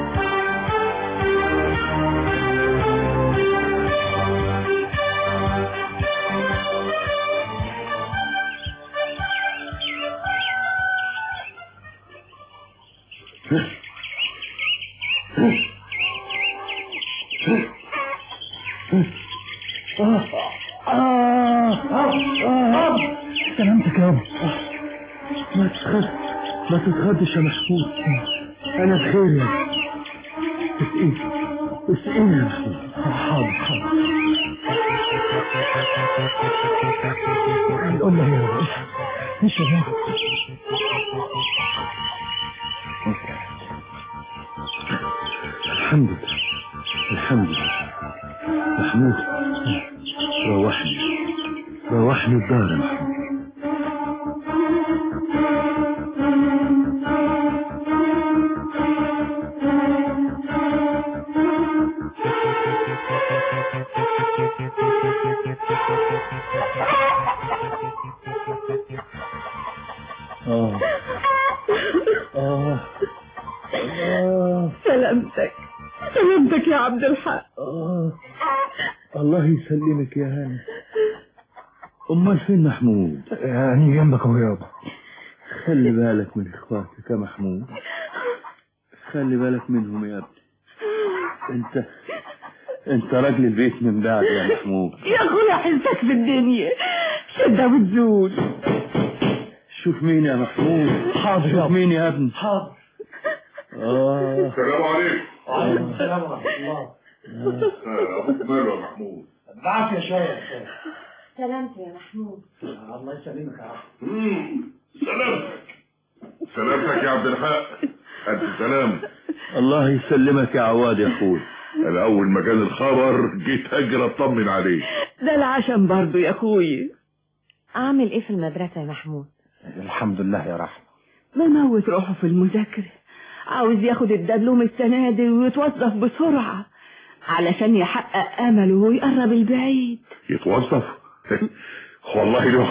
سلامتك يا ابو ما تتخض ما تتخضش يا محمود انا بخير يا اسقيني اسقيني يا محمود حاضر حاضر قول لي يا ابو ايش يا ابو الحمد لله الحمد لله محمود روحني روحني الدار يا محمود آه آه آه سلامتك سلامتك يا عبد الحق آه الله يسلمك يا هاني أمال فين محمود؟ يعني جنبك أهو يابا خلي بالك من إخواتك يا محمود خلي بالك منهم يا ابني أنت أنت راجل البيت من بعد يا محمود يا اخويا حسك في الدنيا شدة بتزول شوف مين يا محمود حاضر شوف مين يا ابني حاضر آه السلام عليكم وعليكم السلام ورحمة الله أبوك ماله يا محمود بعافية شوية يا شيخ سلامتي يا محمود الله يسلمك يا رب مم، سلامتك سلامتك يا عبد الحق ألف سلام الله يسلمك يا عواد يا أخوي أنا أول ما جاني الخبر جيت أجري أطمن عليه ده العشم برضو يا اخوي اعمل ايه في المدرسة يا محمود الحمد لله يا رحمة مموت روحه في المذاكرة عاوز ياخد الدبلوم السنة دي ويتوظف بسرعة علشان يحقق امله ويقرب البعيد يتوظف والله له حق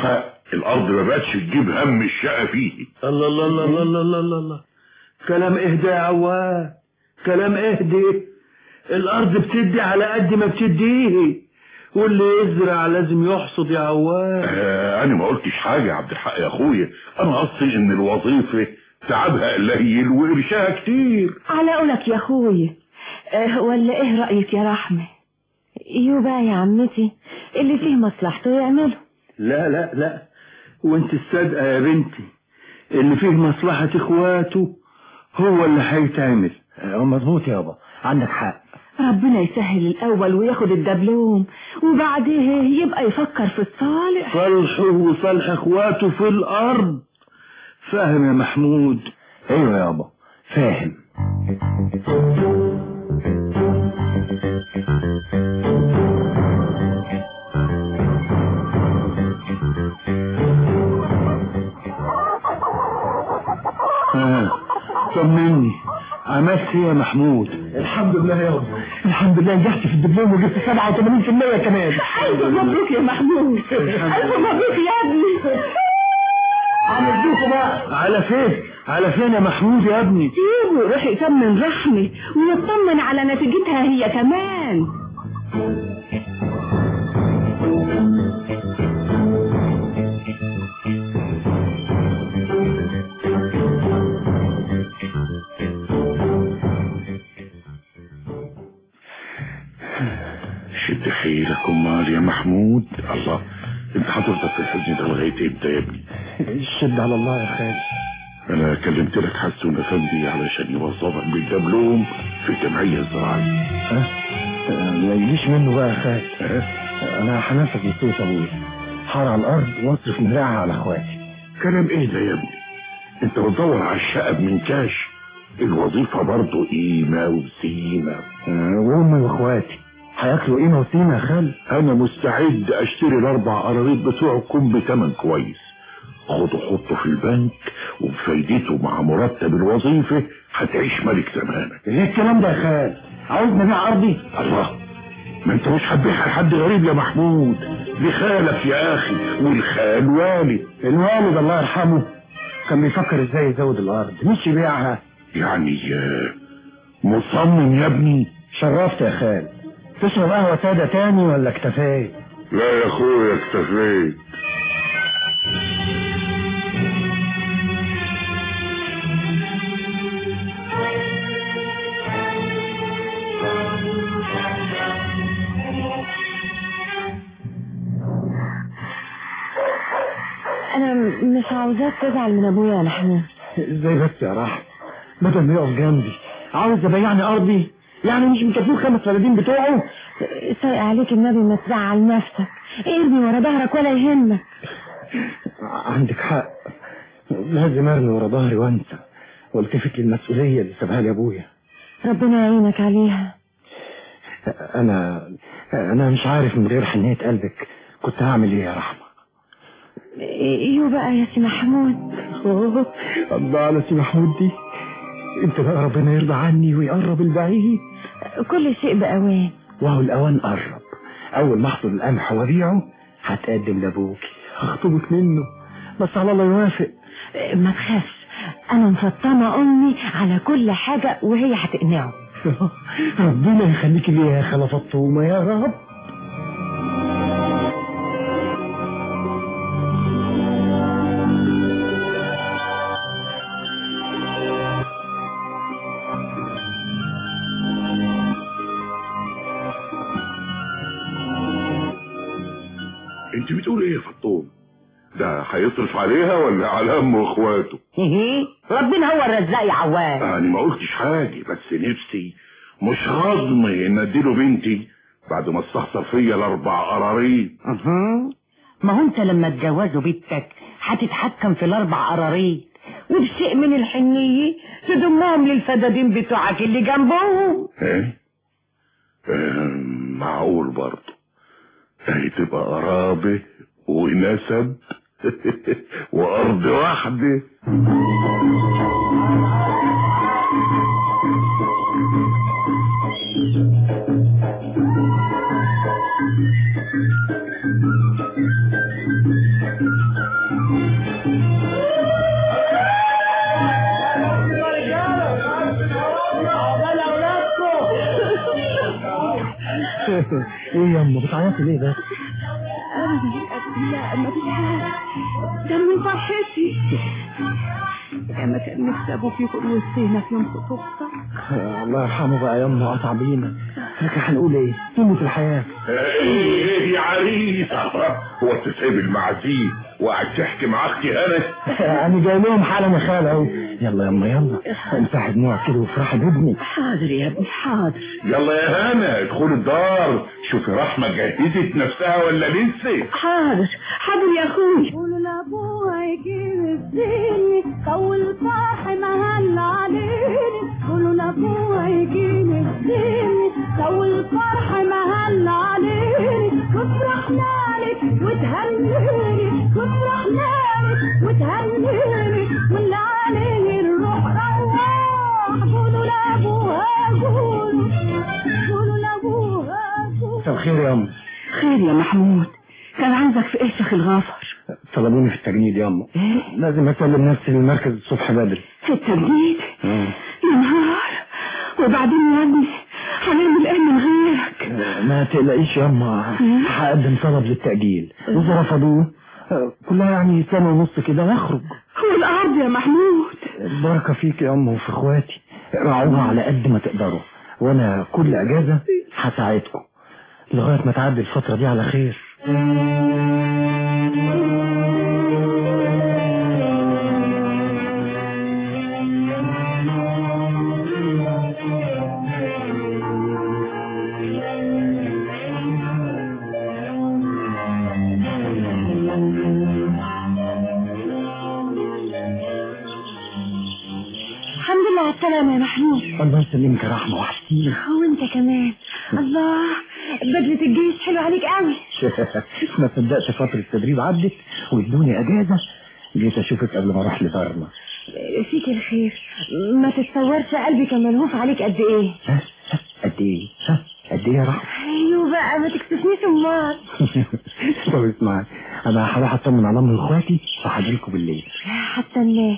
الارض ما بقتش تجيب هم الشقة فيه الله الله الله الله الله الله الله, الله. كلام اهدى يا عواد كلام اهدي الارض بتدي على قد ما بتديه واللي يزرع لازم يحصد يا عواد آه انا ما قلتش حاجة يا عبد الحق يا اخويا انا قصدي ان الوظيفة تعبها قليل وقرشها كتير على قولك يا اخويا اه ولا ايه رأيك يا رحمة يبقى يا عمتي اللي فيه مصلحته يعمله لا لا لا وانت الصادقة يا بنتي اللي فيه مصلحة اخواته هو اللي هيتعمل مظبوط يابا عندك حق ربنا يسهل الاول وياخد الدبلوم وبعديه يبقى يفكر في الصالح صالحه وصالح اخواته في الارض فاهم يا محمود ايوه يابا فاهم ها طمني عملت ايه يا محمود الحمد لله يابا الحمد لله نجحت في الدبلوم وجبت 87% كمان الف مبروك يا محمود الف مبروك يا ابني عملتوكوا بقى على فين على فين يا محمود يا ابني سيبه روح يطمن رحمة ويطمن على نتيجتها هي كمان شد حيلك امال يا محمود الله انت هتفضل في الحزن ده لغاية امتى يا ابني الشد على الله يا خالد انا كلمت لك حسون افندي علشان يوظفك بالدبلوم في الجمعية الزراعية ها ما يجيش منه بقى يا خالد انا هنفذ بصوت ابويا حار على الارض واصرف مراعي على اخواتي كلام ايه ده يا ابني انت بتدور على الشقة من كاش الوظيفة برضه قيمة وسيمة وامي واخواتي هياكلوا قيمة وسيمة يا خالد انا مستعد اشتري الاربع قراريط بتوعكم بتمن كويس خده حطه في البنك وبفايدته مع مرتب الوظيفة هتعيش ملك زمانك ايه الكلام ده يا خالد عاوز نبيع ارضي الله ما انت مش هتبيعها لحد غريب يا محمود لخالك يا اخي والخال والد الوالد الله يرحمه كان بيفكر ازاي يزود الارض مش يبيعها يعني آه، مصمم يا ابني شرفت يا خالد تشرب قهوة سادة تاني ولا اكتفيت لا يا اخويا اكتفيت انا م- مش عاوزاك تزعل من ابويا يا محمود ازاي بس يا رحمة بدل ما يقف جنبي عاوز ابيعني ارضي يعني مش مكفيه خمس فلادين بتوعه سايق عليك النبي ما تزعل نفسك ارمي ورا ظهرك ولا يهمك عندك حق لازم ارمي ورا ظهري وانسى والتفت للمسؤولية اللي سابها لي ابويا ربنا يعينك عليها انا انا مش عارف من غير حنية قلبك كنت هعمل ايه يا رحمة ايوه بقى يا سي محمود الله على سي محمود دي انت بقى ربنا يرضى عني ويقرب البعيد كل شيء بأوان وهو الاوان قرب اول ما احصل القمح وابيعه هتقدم لابوكي هخطبك منه بس على الله يوافق ما تخافش انا مفطمه امي على كل حاجه وهي هتقنعه ربنا يخليكي ليا يا خالة فطومة يا رب انت بتقول ايه يا فطوم ده هيصرف عليها ولا على امه واخواته ربنا هو الرزاق يا عواد يعني ما قلتش حاجة بس نفسي مش هضمي ان اديله بنتي بعد ما استخسر فيا الاربع قراريط أها. ما هو انت لما تجوزوا بنتك هتتحكم في الاربع قراريط وبشيء من الحنية تضمهم للفدادين بتوعك اللي جنبهم ايه آه، معقول برضه هي تبقى قرابة ونسب وارض واحدة ايه يا ام بتعيطي ليه بس ابدا لا ما فيش حاجه ده من فرحتي يا ما كان نفسي ابوك يكون وسطينا في يوم خطوبتك الله يرحمه بقى يا ام قطع بينا لكن هنقول ايه سنة الحياة ايه ايه يا عريس هو تسيب المعزيه وقاعد تحكي مع اختي هنا انا جاي لهم حالا يا خالة اهو يلا يا ام يلا امسحي دموعك كده وافرحي بابني حاضر يا ابني حاضر يلا يا هنا ادخلي الدار شوفي رحمة جهزت نفسها ولا لسه حاضر حاضر يا اخوي قولوا لابوها يجيب الزيني طول فرح مهل عليني قولوا لابوها يجيب الزيني طول فرح مهل عليني وافرحنا لك وتهنيني وافرحنا لك وتهنيني واللي عليه الروح روح قولوا لابوها قولوا قولوا لابوها مساء الخير يا ام خير يا محمود كان عايزك في ايه شيخ الغافر طلبوني في التجنيد يا ام لازم اسلم نفسي للمركز الصبح بدري في التجديد مم. يا نهار وبعدين يا ابني هنعمل ايه من غيرك ما تقلقيش يا اما هقدم طلب للتأجيل واذا رفضوه آه، كلها يعني سنة ونص كده واخرج والارض يا محمود البركة فيك يا ام وفي اخواتي راعوها على قد ما تقدروا وانا كل اجازة هساعدكم لغاية ما تعدي الفترة دي على خير الحمد لله على السلامة يا محمود الله يسلمك يا رحمة وحشتيني وانت كمان الله بدلة الجيش حلو عليك قوي ما صدقت فترة التدريب عدت وادوني اجازة جيت اشوفك قبل ما اروح لدارنا فيك الخير ما تتصورش قلبي كان ملهوف عليك قد ايه قد ايه ها قد ايه يا رحمة ايوه بقى ما تكسفنيش امال طب اسمعي انا هروح اطمن على امي واخواتي وهجيلكوا بالليل حتى الناس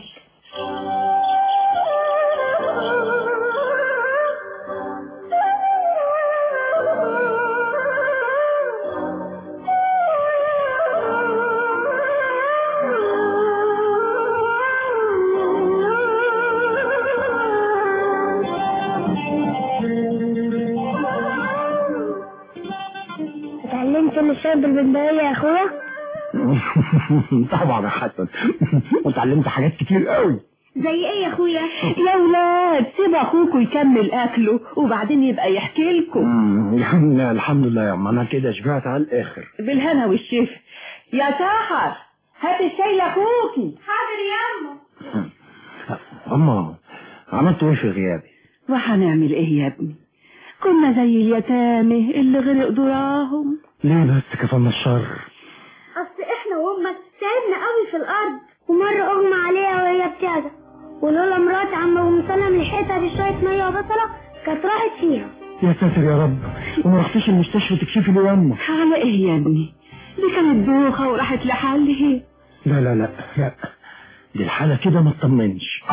اتعلمت من الشرب البندقية يا اخويا طبعا يا حسن وتعلمت حاجات كتير قوي زي ايه يا اخويا يا ولاد سيب اخوكوا يكمل اكله وبعدين يبقى يحكي لكم مم، يعني الحمد لله يا أم انا كده شبعت على الاخر بالهنا والشفا يا سحر هات الشاي لاخوكي حاضر يا امه اما عملت ايه في غيابي وهنعمل ايه يا ابني كنا زي اليتامى اللي غرق دراهم ليه بس كفانا الشر اصل احنا وامك تعبنا قوي في الارض ومرة اغمى عليها وهي بتعزى ولولا مرات عم ام سلم لحقتها بشوية مية وبصلة كانت راحت فيها يا ساتر يا رب وما رحتيش المستشفى تكشفي لي يا أمه على ايه يا ابني دي كانت دوخة وراحت لحالها لا لا لا لا دي الحالة كده ما تطمنش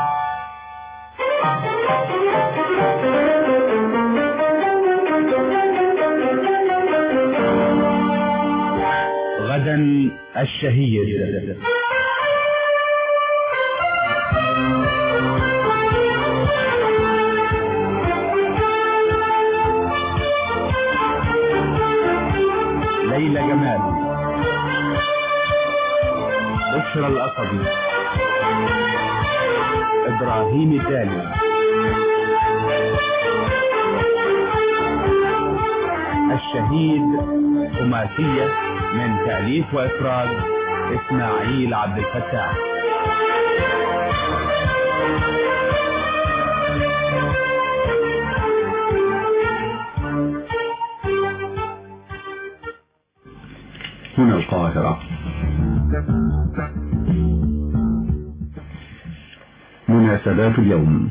غدا الشهيد ليلى جمال بشرى الأسدي إبراهيم الدالي الشهيد خماسية من تأليف وإخراج إسماعيل عبد الفتاح هنا القاهرة مناسبات اليوم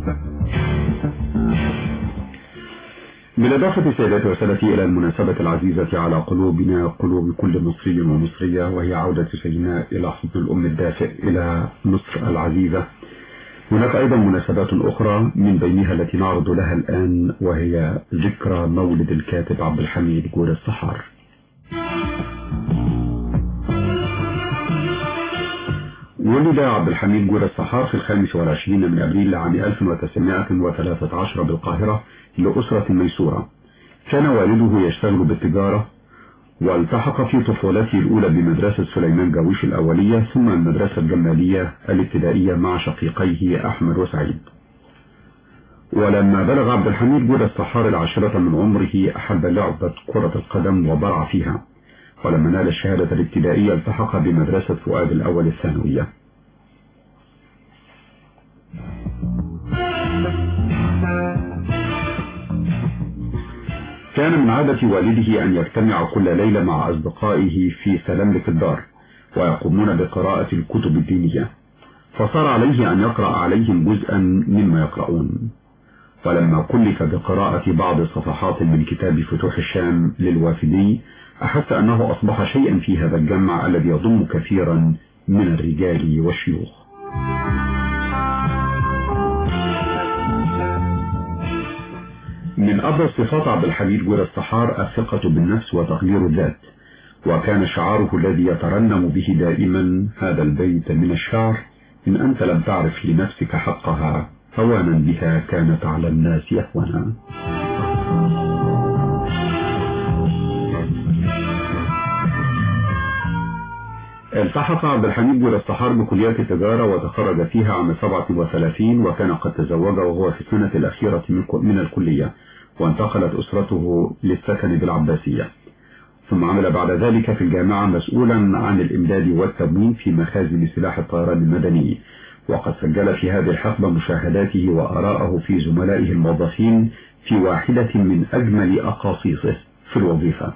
بالإضافة سيداتي وسادتي إلى المناسبة العزيزة على قلوبنا قلوب كل مصري ومصرية وهي عودة سيدنا إلى حضن الأم الدافئ إلى مصر العزيزة هناك أيضا مناسبات أخرى من بينها التي نعرض لها الآن وهي ذكرى مولد الكاتب عبد الحميد جور الصحار ولد عبد الحميد جور الصحار في الخامس والعشرين من أبريل عام 1913 بالقاهرة لأسرة ميسورة كان والده يشتغل بالتجارة والتحق في طفولته الأولى بمدرسة سليمان جاويش الأولية ثم المدرسة الجمالية الابتدائية مع شقيقيه أحمد وسعيد ولما بلغ عبد الحميد جود الصحار العاشرة من عمره أحب لعبة كرة القدم وبرع فيها ولما نال الشهادة الابتدائية التحق بمدرسة فؤاد الأول الثانوية كان من عادة والده أن يجتمع كل ليلة مع أصدقائه في سلاملك الدار ويقومون بقراءة الكتب الدينية فصار عليه أن يقرأ عليهم جزءا مما يقرؤون ولما كلف بقراءة بعض صفحات من كتاب فتوح الشام للوافدي أحس أنه أصبح شيئا في هذا الجمع الذي يضم كثيرا من الرجال والشيوخ من أبرز صفات عبد الحميد جور الصحار الثقة بالنفس وتغيير الذات وكان شعاره الذي يترنم به دائما هذا البيت من الشعر إن أنت لم تعرف لنفسك حقها هوانا بها كانت على الناس يهونا التحق عبد الحميد جول الصحار بكليات التجارة وتخرج فيها عام 37 وكان قد تزوج وهو في السنة الأخيرة من الكلية وانتقلت أسرته للسكن بالعباسية ثم عمل بعد ذلك في الجامعة مسؤولا عن الإمداد والتموين في مخازن سلاح الطيران المدني وقد سجل في هذه الحقبة مشاهداته وآراءه في زملائه الموظفين في واحدة من أجمل أقاصيصه في الوظيفة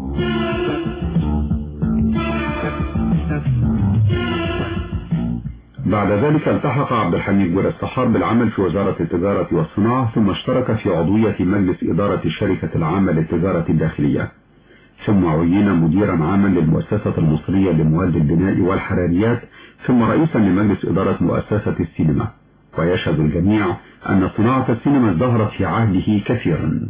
بعد ذلك التحق عبد الحميد جول الصحار بالعمل في وزارة التجارة والصناعة ثم اشترك في عضوية مجلس إدارة الشركة العامة للتجارة الداخلية ثم عين مديرا عاما للمؤسسة المصرية لمواد البناء والحراريات ثم رئيسا لمجلس إدارة مؤسسة السينما ويشهد الجميع أن صناعة السينما ازدهرت في عهده كثيرا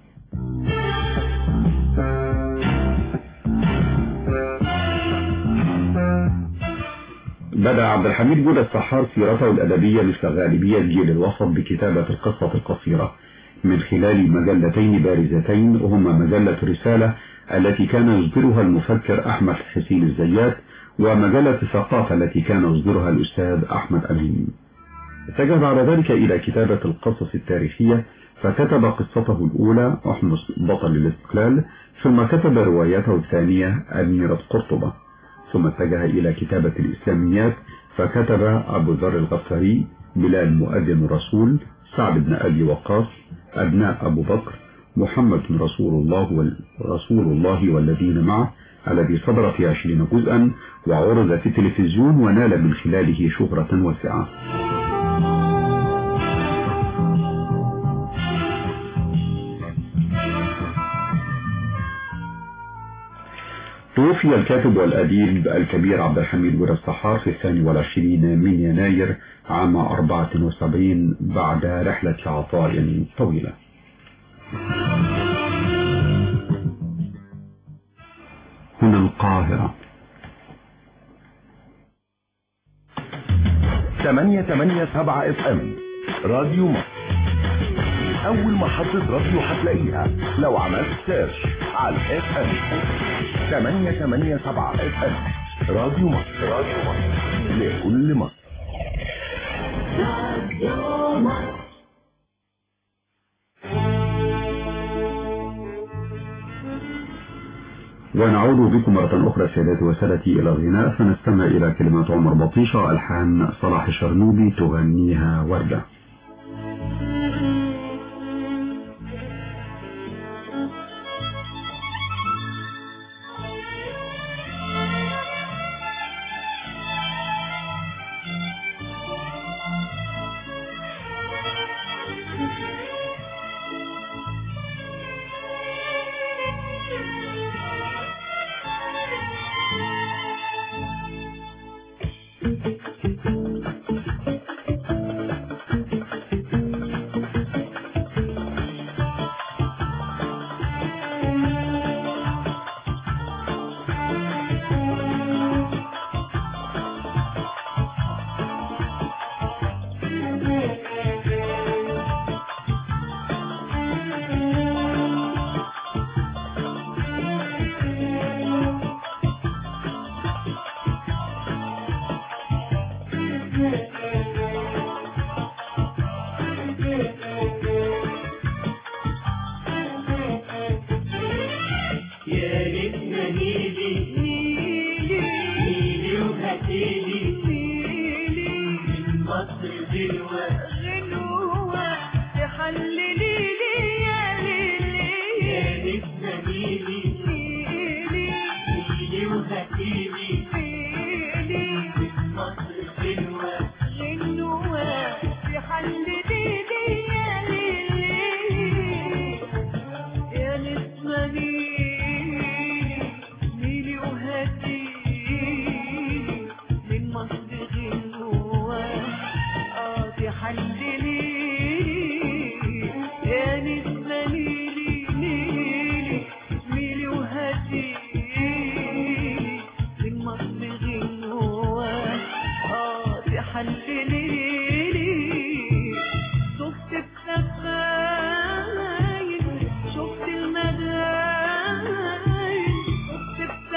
بدأ عبد الحميد جود السحار سيرته الأدبية مثل غالبية جيل الوسط بكتابة القصة القصيرة من خلال مجلتين بارزتين وهما مجلة رسالة التي كان يصدرها المفكر أحمد حسين الزيات ومجلة الثقافة التي كان يصدرها الأستاذ أحمد أمين اتجه بعد ذلك إلى كتابة القصص التاريخية فكتب قصته الأولى أحمس بطل الاستقلال ثم كتب روايته الثانية أميرة قرطبة ثم اتجه إلى كتابة الإسلاميات فكتب أبو ذر الغفاري بلال مؤذن الرسول سعد بن أبي وقاص أبناء أبو بكر محمد رسول الله ورسول الله والذين معه الذي صدر في عشرين جزءا وعرض في التلفزيون ونال من خلاله شهرة واسعة توفي الكاتب والأديب الكبير عبد الحميد جور الصحار في الثاني والعشرين من يناير عام 74 بعد رحلة عطاء طويلة هنا القاهرة ثمانية ثمانية سبعة اف ام راديو مصر أول محطة راديو هتلاقيها لو عملت سيرش على اف ام ثمانية ثمانية سبعة اف ام راديو مصر راديو مصر لكل مصر راديو مصر ونعود بكم مرة أخرى سيداتي وسادتي إلى الغناء فنستمع إلى كلمات عمر بطيشة ألحان صلاح الشرنوبي تغنيها وردة غنوة تحللي لي يا ليلي يا نسمة ليلي ليلي ليلي وهاتيلي ليلي مصر غنوة غنوة تحللي لي يا ليلي يا نسمة ليلي ليلي وهاتيلي من مصر غنوة اه تحللي يا نسمة ليلي ليلي ليلي وهاتيلي من مصر غنوة اه تحللي شفت السفاين شفت المداين شفت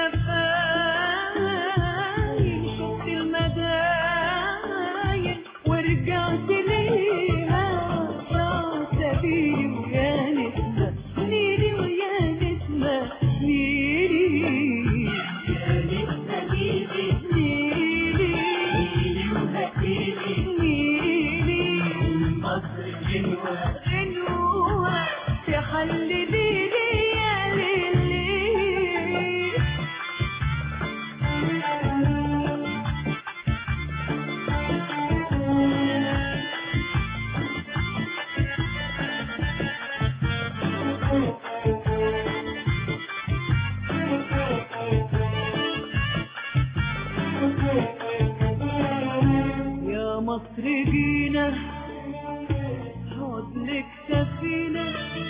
السفاين شفت المداين ورجعت ليها راس سبيلي ويا نسمة ليلي ويا نسمة ليلي يا نسمة ليلي ليلي ليلي وهاتيلي ليلي مصر غنوة غنوة تحللي لي يا ليلي يا مصر جينا حضنك سفينة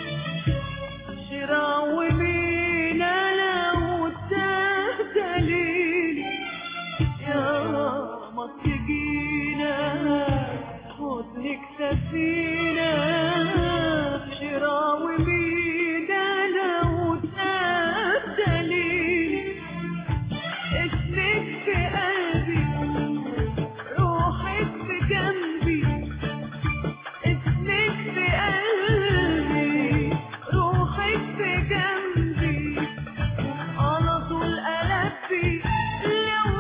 شراع ومينا لو تهتليلي يا مصر جينا حضنك سفينة شراع ومينا لو تهتليلي اسمك في قلبي روحك في جنبي اسمك في قلبي روحك في جنبي على طول قلبي لو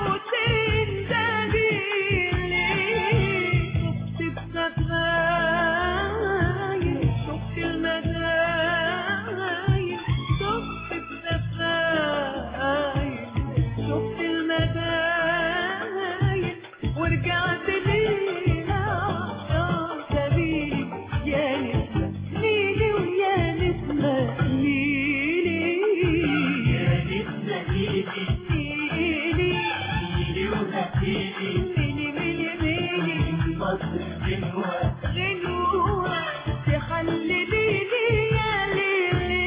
تندهيلي شفت السفاين شفت المداين شفت السفاين شفت المداين ورجعت ليها يا سبيلي يا نسمة ليلي ويا نسمة ليلي يا نسمة ليلي ليلي ليلي وهاتيلي ليلي ليلي ليلي مصر غنوة غنوة تحللي لي يا ليلي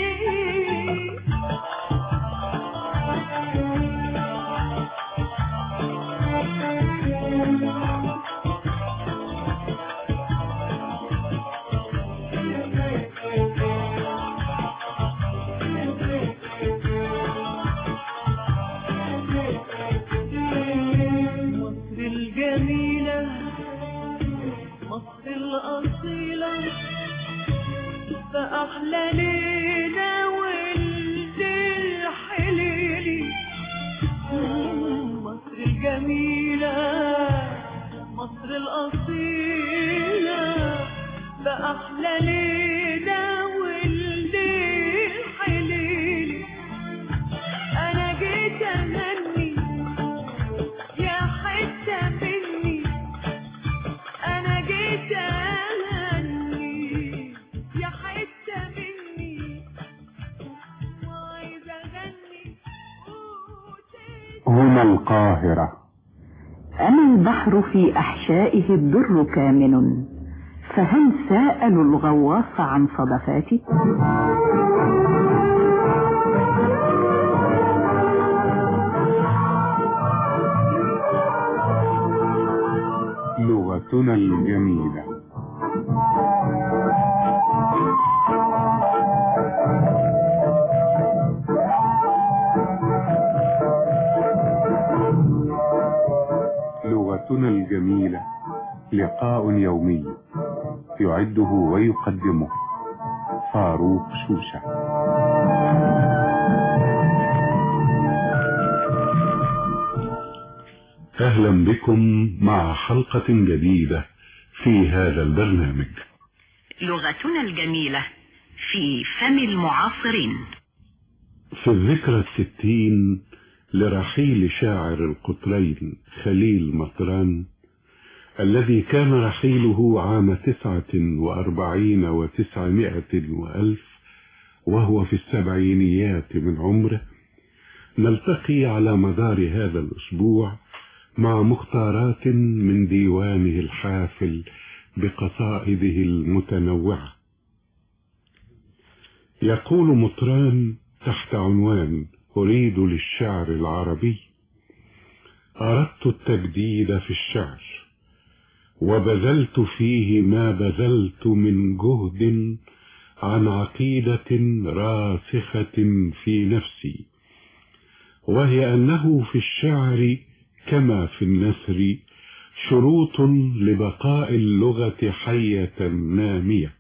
مصر الجميلة مصر الأصيلة فأحلى ليلة ولد الحليلي مصر الجميلة مصر الأصيلة فأحلى ليلة ولد الحليلي أنا جيت أغني يا حتة مني أنا جيت أغني يا حتة مني وعايزة أغني هنا القاهرة أنا البحر في أحشائه الدر كامن فهل سألوا الغواص عن صدفاتي؟ لغتنا الجميلة لغتنا الجميلة لقاء يومي يعده ويقدمه فاروق شوشة أهلا بكم مع حلقة جديدة في هذا البرنامج لغتنا الجميلة في فم المعاصرين في الذكرى الستين لرحيل شاعر القطرين خليل مطران الذي كان رحيله عام تسعة وأربعين وتسعمائة وألف وهو في السبعينيات من عمره نلتقي على مدار هذا الأسبوع مع مختارات من ديوانه الحافل بقصائده المتنوعة يقول مطران تحت عنوان أريد للشعر العربي أردت التجديد في الشعر وبذلت فيه ما بذلت من جهد عن عقيدة راسخة في نفسي وهي أنه في الشعر كما في النثر شروط لبقاء اللغة حية نامية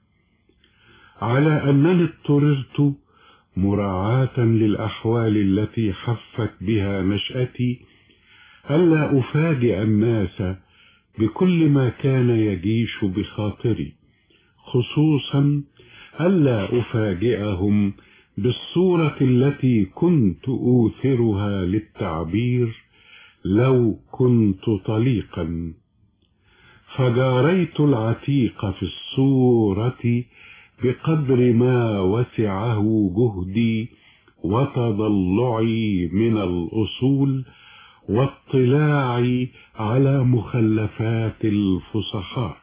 على أنني اضطررت مراعاة للأحوال التي حفت بها نشأتي ألا أفاجئ الناس بكل ما كان يجيش بخاطري خصوصا ألا أفاجئهم بالصورة التي كنت أوثرها للتعبير لو كنت طليقا فجاريت العتيق في الصورة بقدر ما وسعه جهدي وتضلعي من الأصول واطلاعي على مخلفات الفصحاء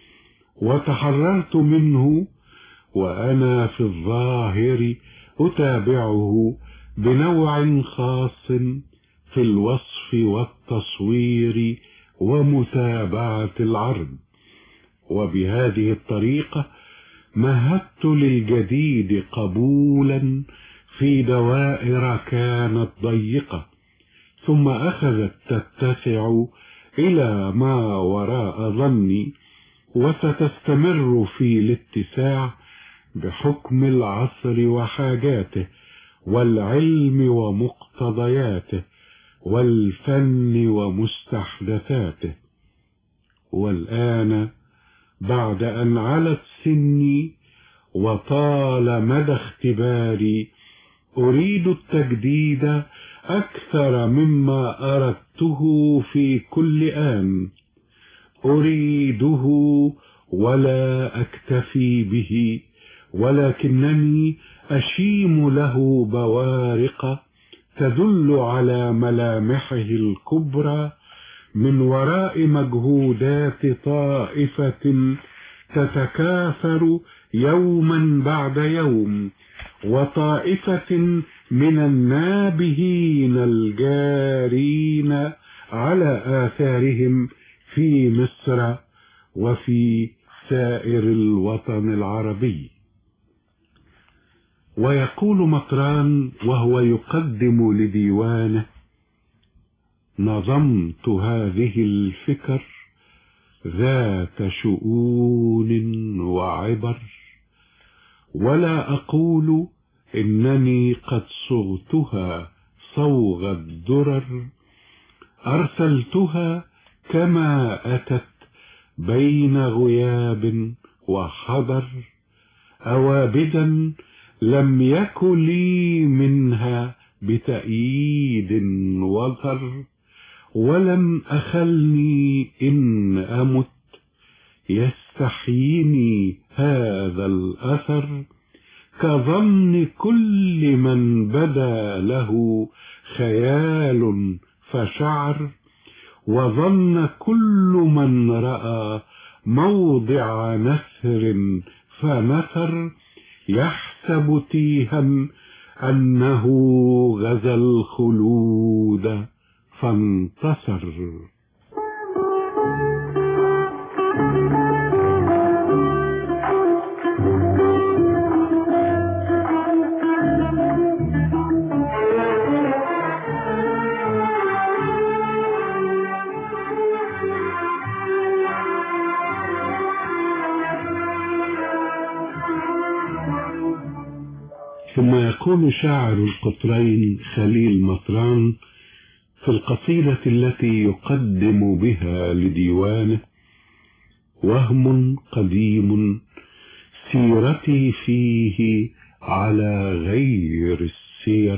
وتحررت منه وأنا في الظاهر أتابعه بنوع خاص في الوصف والتصوير ومتابعة العرض وبهذه الطريقة مهدت للجديد قبولا في دوائر كانت ضيقة ثم أخذت تتسع إلى ما وراء ظني وستستمر في الاتساع بحكم العصر وحاجاته والعلم ومقتضياته والفن ومستحدثاته والآن بعد أن علت سني وطال مدى اختباري أريد التجديد أكثر مما أردته في كل آن أريده ولا أكتفي به ولكنني أشيم له بوارق تدل على ملامحه الكبرى من وراء مجهودات طائفة تتكاثر يوما بعد يوم وطائفة من النابهين الجارين على آثارهم في مصر وفي سائر الوطن العربي ويقول مطران وهو يقدم لديوانه نظمت هذه الفكر ذات شؤون وعبر ولا أقول إنني قد صغتها صوغ الدرر أرسلتها كما أتت بين غياب وحضر أوابدا لم يك لي منها بتأييد وظر ولم أخلني إن أمت يستحيني هذا الأثر كظن كل من بدا له خيال فشعر وظن كل من رأى موضع نثر فنثر يحسب تيها أنه غزا الخلود فانتصر ثم يقول شاعر القطرين خليل مطران في القصيدة التي يقدم بها لديوانه وهم قديم سيرتي فيه على غير السير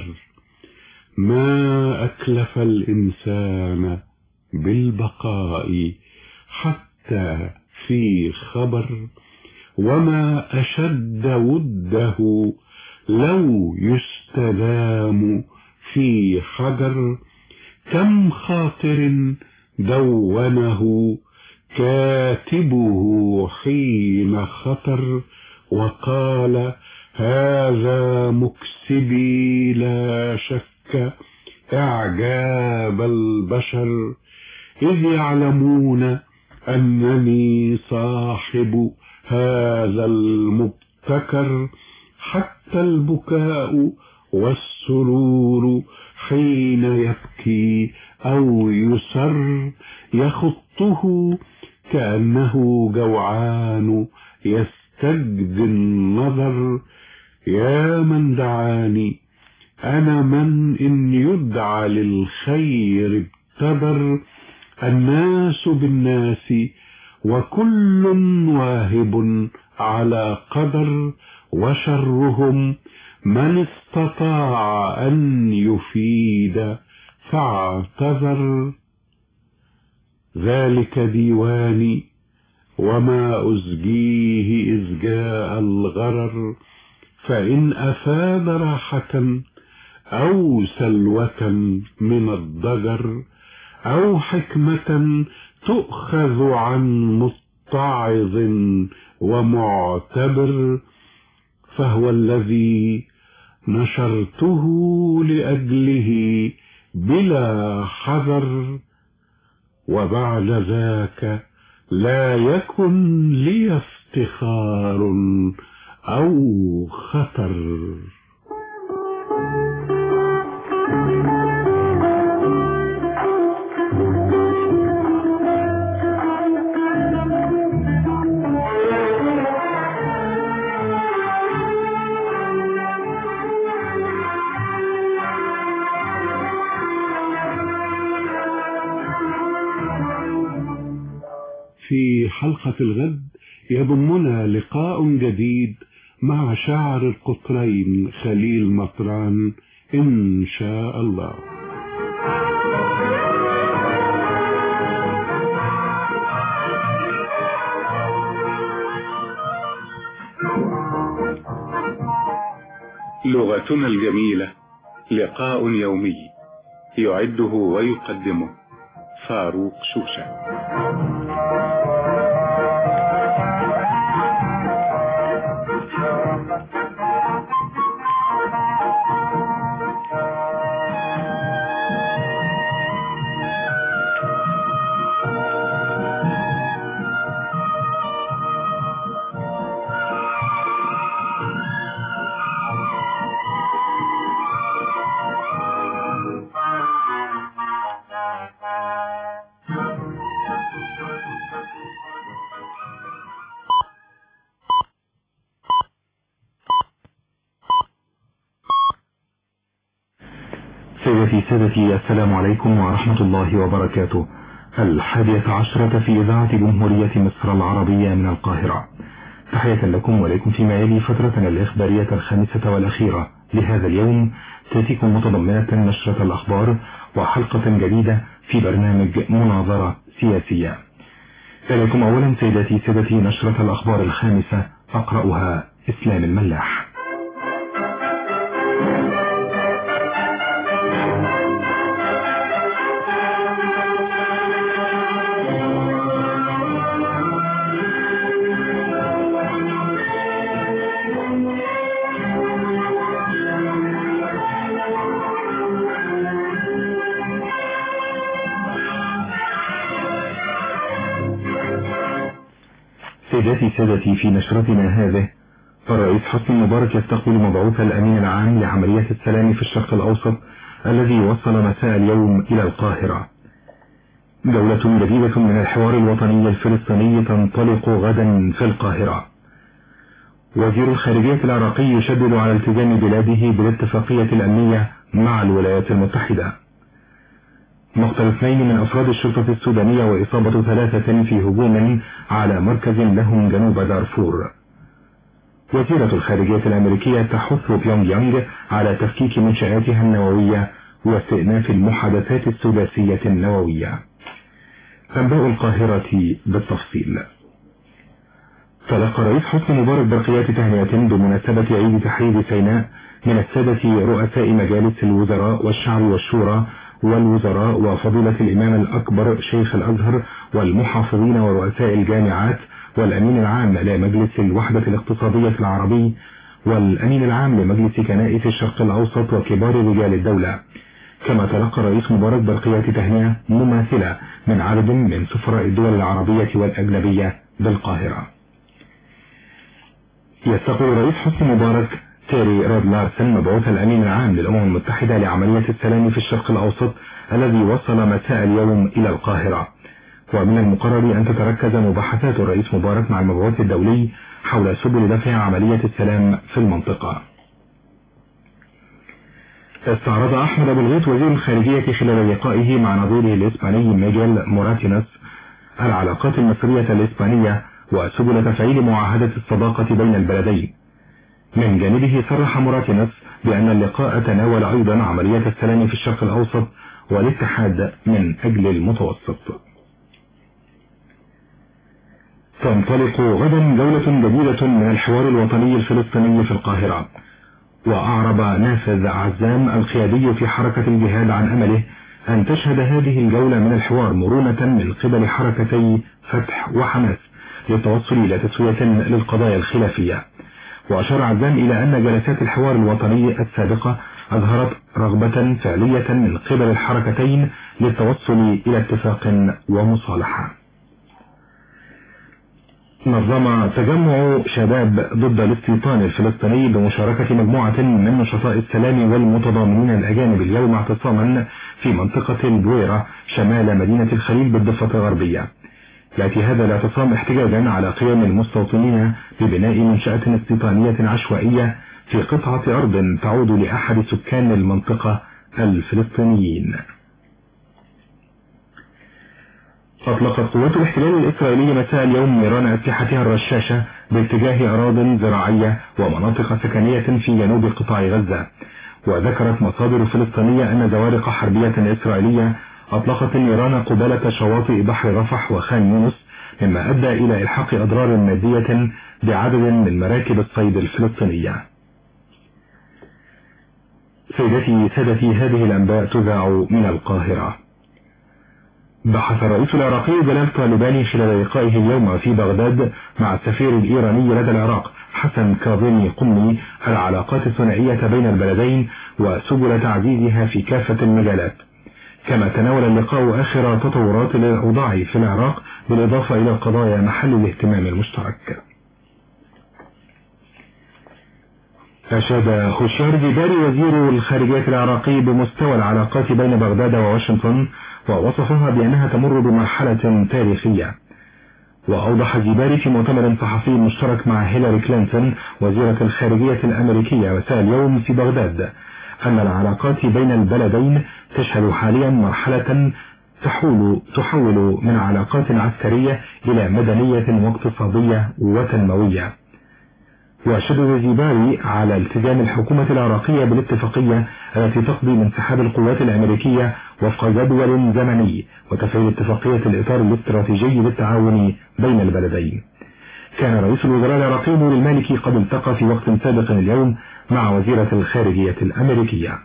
ما أكلف الإنسان بالبقاء حتى في خبر وما أشد وده لو يستدام في حجر كم خاطر دونه كاتبه حين خطر وقال هذا مكسبي لا شك إعجاب البشر إذ يعلمون أنني صاحب هذا المبتكر حتى البكاء والسرور حين يبكي أو يسر يخطه كأنه جوعان يستجدي النظر يا من دعاني أنا من إن يدعى للخير ابتدر الناس بالناس وكل واهب على قدر وشرهم من استطاع أن يفيد فاعتذر ذلك ديواني وما أزجيه إذ جاء الغرر فإن أفاد راحة أو سلوة من الضجر أو حكمة تؤخذ عن متعظ ومعتبر فهو الذي نشرته لأجله بلا حذر وبعد ذاك لا يكن لي افتخار أو خطر في حلقة الغد يضمنا لقاء جديد مع شاعر القطرين خليل مطران إن شاء الله لغتنا الجميلة لقاء يومي يعده ويقدمه فاروق شوشة سيدتي سادتي السلام عليكم ورحمة الله وبركاته الحادية عشرة في إذاعة جمهورية مصر العربية من القاهرة تحية لكم ولكم فيما يلي فترة الإخبارية الخامسة والأخيرة لهذا اليوم تأتيكم متضمنة نشرة الأخبار وحلقة جديدة في برنامج مناظرة سياسية إليكم أولا سيداتي سادتي نشرة الأخبار الخامسة أقرأها إسلام الملاح سيداتي سادتي في نشرتنا هذه الرئيس حسني مبارك يستقبل مبعوث الأمين العام لعملية السلام في الشرق الأوسط الذي وصل مساء اليوم إلى القاهرة جولة جديدة من الحوار الوطني الفلسطيني تنطلق غدا في القاهرة وزير الخارجية العراقي يشدد على التزام بلاده بالاتفاقية الأمنية مع الولايات المتحدة مقتل اثنين من أفراد الشرطة السودانية وإصابة ثلاثة في هجوم على مركز لهم جنوب دارفور وزيرة الخارجية الأمريكية تحث بيونغ يانغ على تفكيك منشآتها النووية واستئناف المحادثات السداسية النووية أنباء القاهرة بالتفصيل تلقى رئيس حسني مبارك برقيات تهنئة بمناسبة عيد تحرير سيناء من السادة رؤساء مجالس الوزراء والشعب والشورى والوزراء وفضيلة الإمام الأكبر شيخ الأزهر والمحافظين ورؤساء الجامعات والأمين العام لمجلس الوحدة الاقتصادية العربي والأمين العام لمجلس كنائس الشرق الأوسط وكبار رجال الدولة كما تلقى الرئيس مبارك برقيات تهنئة مماثلة من عدد من سفراء الدول العربية والأجنبية بالقاهرة يستقبل الرئيس حسني مبارك تيري رود لارسن مبعوث الأمين العام للأمم المتحدة لعملية السلام في الشرق الأوسط الذي وصل مساء اليوم إلى القاهرة ومن المقرر أن تتركز مباحثات الرئيس مبارك مع المبعوث الدولي حول سبل دفع عملية السلام في المنطقة استعرض أحمد أبو الغيط وزير الخارجية خلال لقائه مع نظيره الإسباني ميغيل موراتينس العلاقات المصرية الإسبانية وسبل تفعيل معاهدة الصداقة بين البلدين من جانبه صرح موراتينس بأن اللقاء تناول أيضا عملية السلام في الشرق الأوسط والاتحاد من أجل المتوسط تنطلق غدا جولة جديدة من الحوار الوطني الفلسطيني في القاهرة وأعرب نافذ عزام القيادي في حركة الجهاد عن أمله أن تشهد هذه الجولة من الحوار مرونة من قبل حركتي فتح وحماس للتوصل إلى تسوية للقضايا الخلافية وأشار عزام إلى أن جلسات الحوار الوطني السابقة أظهرت رغبة فعلية من قبل الحركتين للتوصل إلى اتفاق ومصالحة نظم تجمع شباب ضد الاستيطان الفلسطيني بمشاركة مجموعة من نشطاء السلام والمتضامنين الأجانب اليوم اعتصاما في منطقة البويرة شمال مدينة الخليل بالضفة الغربية يأتي هذا الاعتصام احتجاجا على قيام المستوطنين ببناء منشأة استيطانية عشوائية في قطعة أرض تعود لأحد سكان المنطقة الفلسطينيين أطلقت قوات الاحتلال الإسرائيلي مساء اليوم نيران أسلحتها الرشاشة باتجاه أراض زراعية ومناطق سكنية في جنوب قطاع غزة وذكرت مصادر فلسطينية أن زوارق حربية إسرائيلية أطلقت النيران قبالة شواطئ بحر رفح وخان يونس مما أدى إلى إلحاق أضرار مادية بعدد من مراكب الصيد الفلسطينية سيدتي سادتي هذه الأنباء تذاع من القاهرة بحث الرئيس العراقي جلال طالباني خلال لقائه اليوم في بغداد مع السفير الإيراني لدى العراق حسن كاظمي قمي العلاقات الثنائية بين البلدين وسبل تعزيزها في كافة المجالات كما تناول اللقاء آخر تطورات الأوضاع في العراق بالإضافة إلى قضايا محل الاهتمام المشترك أشاد هشام جباري وزير الخارجية العراقي بمستوى العلاقات بين بغداد وواشنطن ووصفها بأنها تمر بمرحلة تاريخية وأوضح جيباري في مؤتمر صحفي مشترك مع هيلاري كلينتون وزيرة الخارجية الأمريكية مساء اليوم في بغداد أن العلاقات بين البلدين تشهد حاليا مرحلة تحول تحول من علاقات عسكرية إلى مدنية واقتصادية وتنموية وشدد زيباري على التزام الحكومة العراقية بالاتفاقية التي تقضي بانسحاب القوات الأمريكية وفق جدول زمني وتفعيل اتفاقية الإطار الاستراتيجي للتعاون بين البلدين كان رئيس الوزراء العراقي نور المالكي قد التقى في وقت سابق اليوم مع وزيرة الخارجية الأمريكية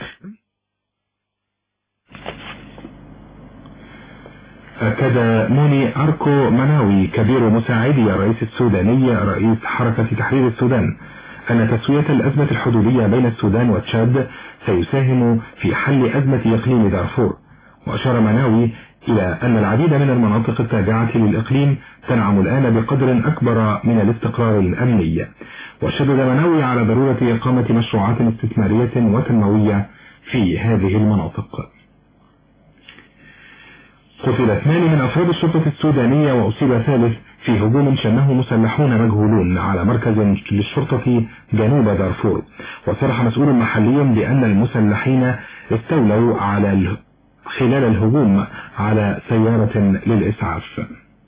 أكد موني أركو مناوي كبير مساعدي الرئيس السوداني رئيس حركة تحرير السودان أن تسوية الأزمة الحدودية بين السودان وتشاد سيساهم في حل أزمة إقليم دارفور وأشار مناوي إلى أن العديد من المناطق التابعة للإقليم تنعم الآن بقدر أكبر من الاستقرار الأمني وشدد مناوي على ضرورة إقامة مشروعات استثمارية وتنموية في هذه المناطق قتل اثنان من أفراد الشرطة السودانية وأصيب ثالث في هجوم شنه مسلحون مجهولون على مركز للشرطة جنوب دارفور وصرح مسؤول محلي بأن المسلحين استولوا على خلال الهجوم على سيارة للإسعاف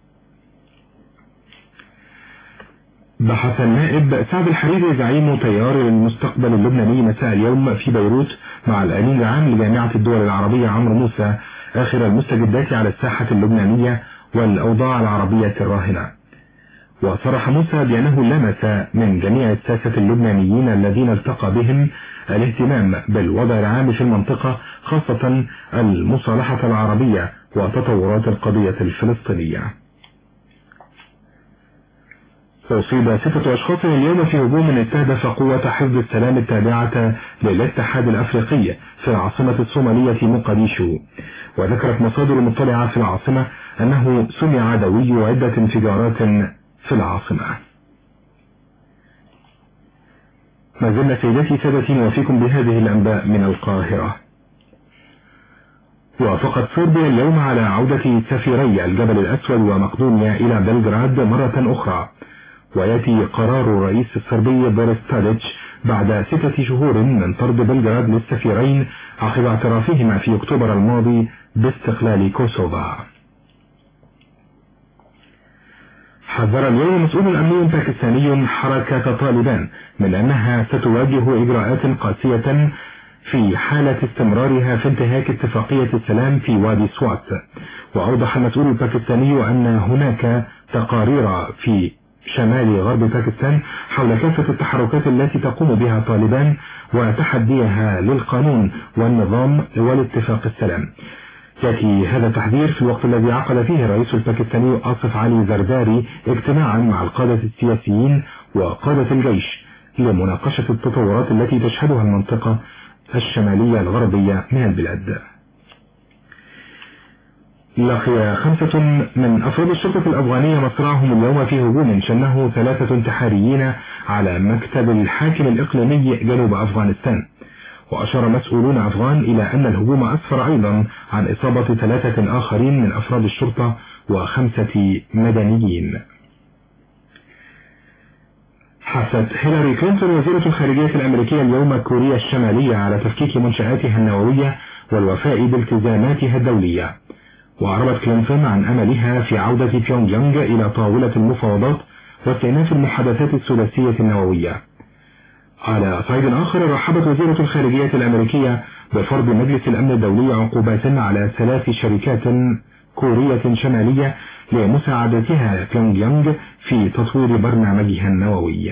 بحث النائب سعد الحريري زعيم تيار المستقبل اللبناني مساء اليوم في بيروت مع الأمين العام لجامعة الدول العربية عمرو موسى آخر المستجدات على الساحة اللبنانية والأوضاع العربية الراهنة وصرح موسى بأنه لمس من جميع الساسة اللبنانيين الذين التقى بهم الاهتمام بالوضع العام في المنطقة خاصة المصالحة العربية وتطورات القضية الفلسطينية أصيب ستة أشخاص اليوم في هجوم استهدف قوة حفظ السلام التابعة للاتحاد الأفريقي في العاصمة الصومالية مقديشو وذكرت مصادر مطلعة في العاصمة أنه سمع دوي عدة انفجارات في العاصمة ما زلنا سيداتي سادتي نوافيكم بهذه الأنباء من القاهرة وافقت صربيا اليوم على عودة سفيري الجبل الأسود ومقدونيا إلى بلغراد مرة أخرى ويأتي قرار الرئيس الصربي بوريس تاديتش بعد ستة شهور من طرد بلغراد للسفيرين عقب اعترافهما في أكتوبر الماضي باستقلال كوسوفا حذر اليوم مسؤول أمني باكستاني حركة طالبان من أنها ستواجه إجراءات قاسية في حالة استمرارها في انتهاك اتفاقية السلام في وادي سوات وأوضح المسؤول الباكستاني أن هناك تقارير في شمال غرب باكستان حول كافة التحركات التي تقوم بها طالبان وتحديها للقانون والنظام والاتفاق السلام يأتي هذا التحذير في الوقت الذي عقد فيه الرئيس الباكستاني آصف علي زرداري اجتماعا مع القادة السياسيين وقادة الجيش لمناقشة التطورات التي تشهدها المنطقة الشمالية الغربية من البلاد لقي خمسة من أفراد الشرطة الأفغانية مصرعهم اليوم في هجوم شنه ثلاثة انتحاريين على مكتب الحاكم الإقليمي جنوب أفغانستان وأشار مسؤولون أفغان إلى أن الهجوم أسفر أيضا عن إصابة ثلاثة آخرين من أفراد الشرطة وخمسة مدنيين حثت هيلاري كلينتون وزيرة الخارجية الأمريكية اليوم كوريا الشمالية على تفكيك منشآتها النووية والوفاء بالتزاماتها الدولية وأعربت كلينتون عن أملها في عودة بيونغ يانغ إلى طاولة المفاوضات واستئناف المحادثات الثلاثية النووية على صعيد آخر رحبت وزيرة الخارجية الأمريكية بفرض مجلس الأمن الدولي عقوبات على ثلاث شركات كورية شمالية لمساعدتها بيونغ يانغ في تطوير برنامجها النووي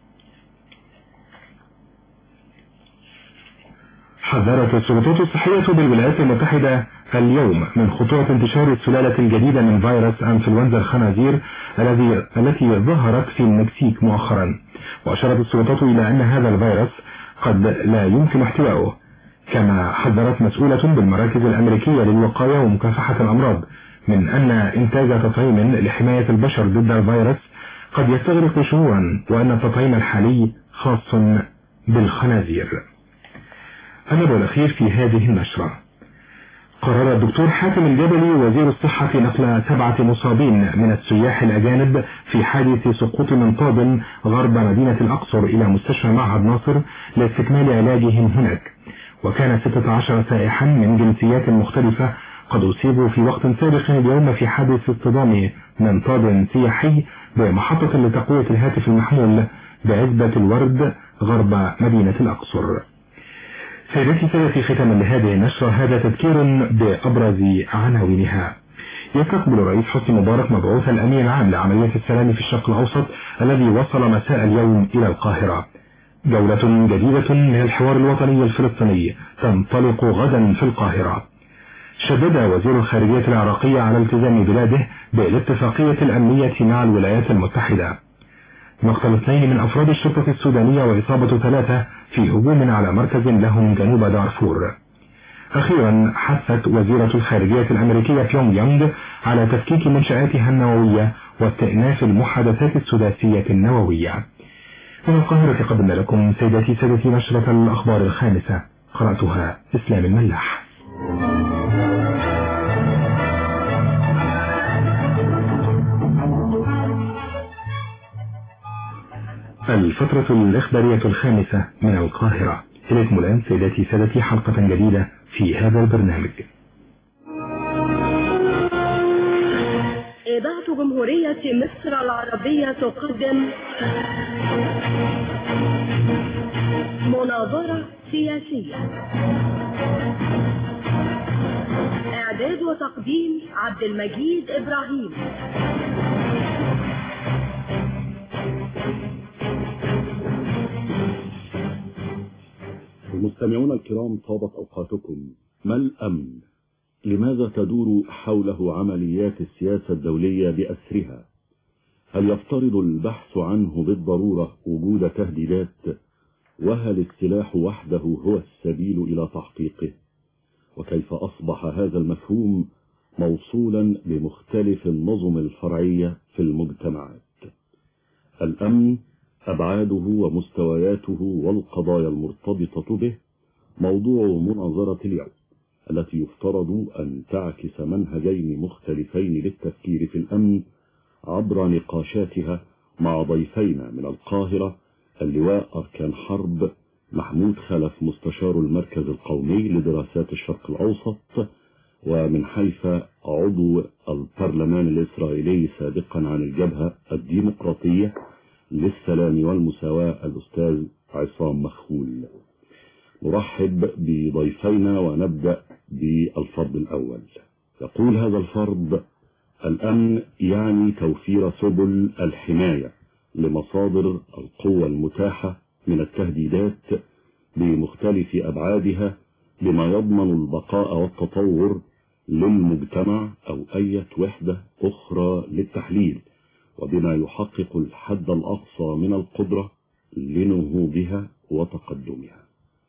حذرت السلطات الصحية بالولايات المتحدة اليوم من خطورة انتشار السلالة الجديدة من فيروس انفلونزا الخنازير الذي التي ظهرت في المكسيك مؤخرا وأشارت السلطات إلى أن هذا الفيروس قد لا يمكن احتوائه كما حذرت مسؤولة بالمراكز الأمريكية للوقاية ومكافحة الأمراض من أن إنتاج تطعيم لحماية البشر ضد الفيروس قد يستغرق شهورا وأن التطعيم الحالي خاص بالخنازير النبأ الأخير في هذه النشرة قرر الدكتور حاتم الجبلي وزير الصحة نقل سبعة مصابين من السياح الأجانب في حادث سقوط منطاد غرب مدينة الأقصر إلى مستشفى معهد ناصر لاستكمال علاجهم هناك وكان 16 سائحا من جنسيات مختلفة قد أصيبوا في وقت سابق اليوم في حادث اصطدام منطاد سياحي بمحطة لتقوية الهاتف المحمول بعزبة الورد غرب مدينة الأقصر سيدتي سادتي ختما لهذه النشرة هذا تذكير بأبرز عناوينها يستقبل الرئيس حسني مبارك مبعوث الأمين العام لعمليات السلام في الشرق الأوسط الذي وصل مساء اليوم إلى القاهرة جولة جديدة من الحوار الوطني الفلسطيني تنطلق غدا في القاهرة شدد وزير الخارجية العراقية على التزام بلاده بالاتفاقية الأمنية مع الولايات المتحدة مقتل اثنين من أفراد الشرطة السودانية وإصابة ثلاثة في هجوم على مركز لهم جنوب دارفور أخيرا حثت وزيرة الخارجية الأمريكية بيونغ يانغ على تفكيك منشآتها النووية واستئناف المحادثات السداسية النووية من القاهرة قدمنا لكم سيداتي سادتي نشرة الأخبار الخامسة قرأتها إسلام الملاح الفترة الإخبارية الخامسة من القاهرة إليكم الآن سيداتي سادتي حلقة جديدة في هذا البرنامج جمهورية مصر العربية تقدم مناظرة سياسية إعداد وتقديم عبد المجيد إبراهيم المستمعون الكرام طابت أوقاتكم ما الأمن؟ لماذا تدور حوله عمليات السياسة الدولية بأسرها؟ هل يفترض البحث عنه بالضرورة وجود تهديدات؟ وهل السلاح وحده هو السبيل إلى تحقيقه؟ وكيف أصبح هذا المفهوم موصولا بمختلف النظم الفرعية في المجتمعات؟ الأمن أبعاده ومستوياته والقضايا المرتبطة به موضوع مناظرة اليوم التي يفترض أن تعكس منهجين مختلفين للتفكير في الأمن عبر نقاشاتها مع ضيفينا من القاهرة اللواء أركان حرب محمود خلف مستشار المركز القومي لدراسات الشرق الأوسط ومن حيفا عضو البرلمان الإسرائيلي سابقا عن الجبهة الديمقراطية للسلام والمساواة الأستاذ عصام مخول نرحب بضيفينا ونبدأ بالفرض الأول يقول هذا الفرض الأمن يعني توفير سبل الحماية لمصادر القوة المتاحة من التهديدات بمختلف أبعادها بما يضمن البقاء والتطور للمجتمع أو أي وحدة أخرى للتحليل وبما يحقق الحد الأقصى من القدرة لنهوضها وتقدمها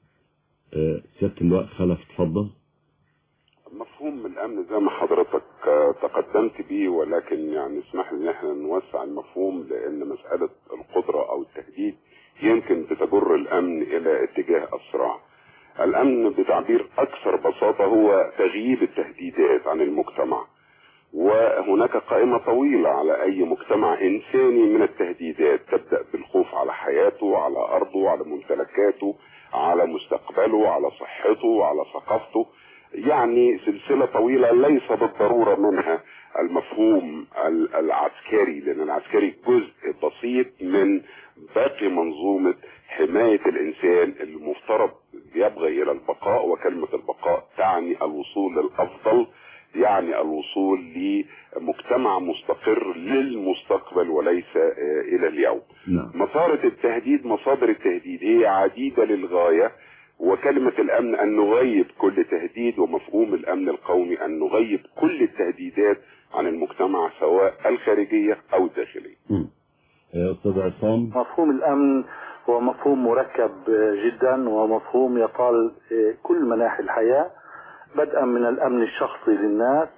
أه سيادة اللواء خلف تفضل مفهوم الامن زي ما حضرتك تقدمت بيه ولكن يعني اسمح لي ان احنا نوسع المفهوم لان مسألة القدرة او التهديد يمكن بتجر الامن الى اتجاه الصراع الامن بتعبير اكثر بساطة هو تغييب التهديدات عن المجتمع وهناك قائمة طويلة على أي مجتمع إنساني من التهديدات تبدأ بالخوف على حياته على أرضه على ممتلكاته على مستقبله على صحته على ثقافته يعني سلسلة طويلة ليس بالضرورة منها المفهوم العسكري لأن العسكري جزء بسيط من باقي منظومة حماية الإنسان المفترض يبغى إلى البقاء وكلمة البقاء تعني الوصول للأفضل يعني الوصول لمجتمع مستقر للمستقبل وليس الى اليوم نعم. مصادر التهديد مصادر التهديد هي عديدة للغاية وكلمة الامن ان نغيب كل تهديد ومفهوم الامن القومي ان نغيب كل التهديدات عن المجتمع سواء الخارجية او الداخلية استاذ عصام مفهوم الامن هو مفهوم مركب جدا ومفهوم يطال كل مناحي الحياه بدءا من الامن الشخصي للناس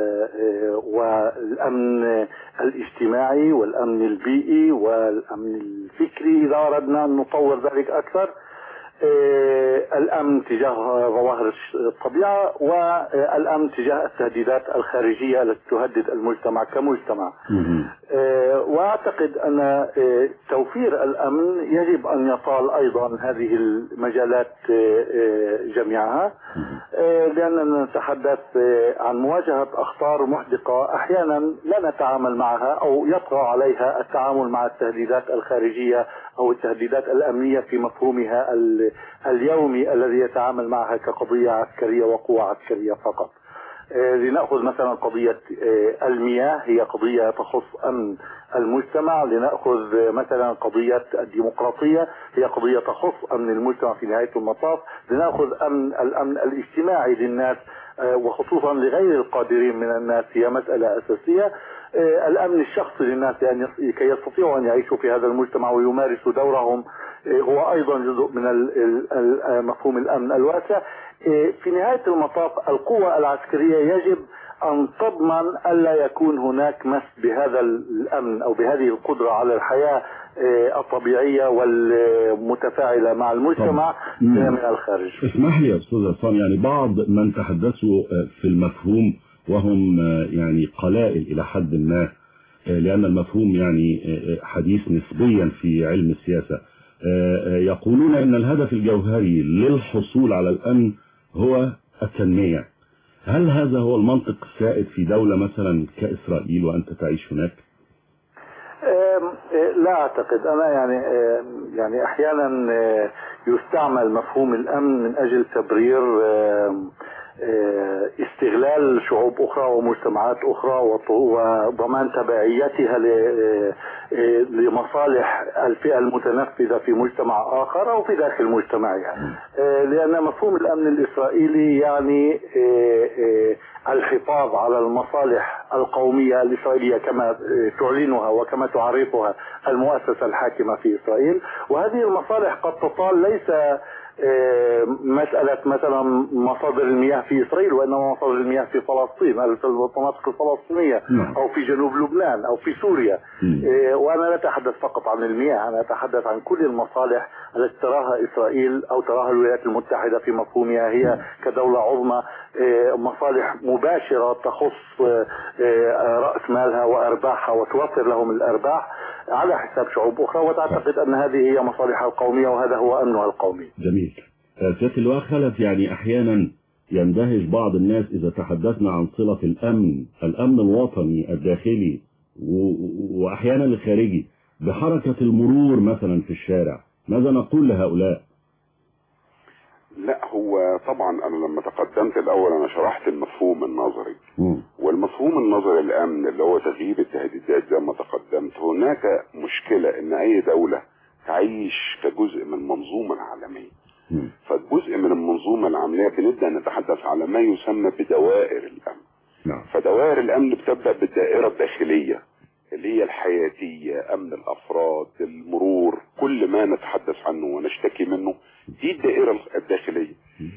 والامن الاجتماعي والامن البيئي والامن الفكري اذا اردنا ان نطور ذلك اكثر الامن تجاه ظواهر الطبيعه والامن تجاه التهديدات الخارجيه التي تهدد المجتمع كمجتمع واعتقد ان توفير الامن يجب ان يطال ايضا هذه المجالات جميعها لاننا نتحدث عن مواجهه اخطار محدقه احيانا لا نتعامل معها او يطغى عليها التعامل مع التهديدات الخارجيه او التهديدات الامنيه في مفهومها اليومي الذي يتعامل معها كقضيه عسكريه وقوه عسكريه فقط. لنأخذ مثلا قضية المياه هي قضية تخص أمن المجتمع لنأخذ مثلا قضية الديمقراطية هي قضية تخص أمن المجتمع في نهاية المطاف لنأخذ أمن الأمن الاجتماعي للناس وخصوصا لغير القادرين من الناس هي مسألة أساسية الأمن الشخصي للناس يعني كي يستطيعوا أن يعيشوا في هذا المجتمع ويمارسوا دورهم هو أيضا جزء من مفهوم الأمن الواسع في نهاية المطاف القوة العسكرية يجب أن تضمن ألا يكون هناك مس بهذا الأمن أو بهذه القدرة على الحياة الطبيعية والمتفاعلة مع المجتمع من الخارج اسمح لي يا أستاذ عصام يعني بعض من تحدثوا في المفهوم وهم يعني قلائل إلى حد ما لأن المفهوم يعني حديث نسبيا في علم السياسة يقولون أن الهدف الجوهري للحصول على الأمن هو التنمية هل هذا هو المنطق السائد في دولة مثلا كإسرائيل وأنت تعيش هناك؟ آم، آه، لا اعتقد انا يعني آم، يعني احيانا آه، يستعمل مفهوم الامن من اجل تبرير آم، آه، استغلال شعوب اخرى ومجتمعات اخرى وط- وضمان تبعيتها ل- آه، آه، لمصالح الفئه المتنفذه في مجتمع اخر او في داخل مجتمعها آه، لان مفهوم الامن الاسرائيلي يعني آه، آه، الحفاظ على المصالح القوميه الاسرائيليه كما آه، تعلنها وكما تعرفها المؤسسه الحاكمه في اسرائيل وهذه المصالح قد تطال ليس آه، مسألة مثلا مصادر المياه في إسرائيل وإنما مصادر المياه في فلسطين أو في المناطق الفلسطينية نعم. أو في جنوب لبنان أو في سوريا آه، وأنا لا أتحدث فقط عن المياه أنا أتحدث عن كل المصالح التي تراها إسرائيل أو تراها الولايات المتحدة في مفهومها هي كدولة عظمى آه، مصالح مباشرة تخص آه، آه، رأس مالها وأرباحها وتوفر لهم الأرباح على حساب شعوب أخرى وتعتقد أن هذه هي مصالحها القومية وهذا هو أمنها القومي جميل آه، سيادة اللواء خلف يعني أحيانا يندهش بعض الناس إذا تحدثنا عن صلة الأمن الأمن الوطني الداخلي و- وأحيانا الخارجي بحركة المرور مثلا في الشارع ماذا نقول لهؤلاء لا هو طبعا انا لما تقدمت الاول انا شرحت المفهوم النظري والمفهوم النظري الامن اللي هو تغييب التهديدات زي ما تقدمت هناك مشكله ان اي دوله تعيش كجزء من منظومه عالميه فجزء من المنظومه العالميه بنبدا نتحدث على ما يسمى بدوائر الامن نعم. فدوائر الامن بتبدا بالدائره الداخليه اللي هي الحياتيه امن الافراد المرور كل ما نتحدث عنه ونشتكي منه دي الدائره الداخليه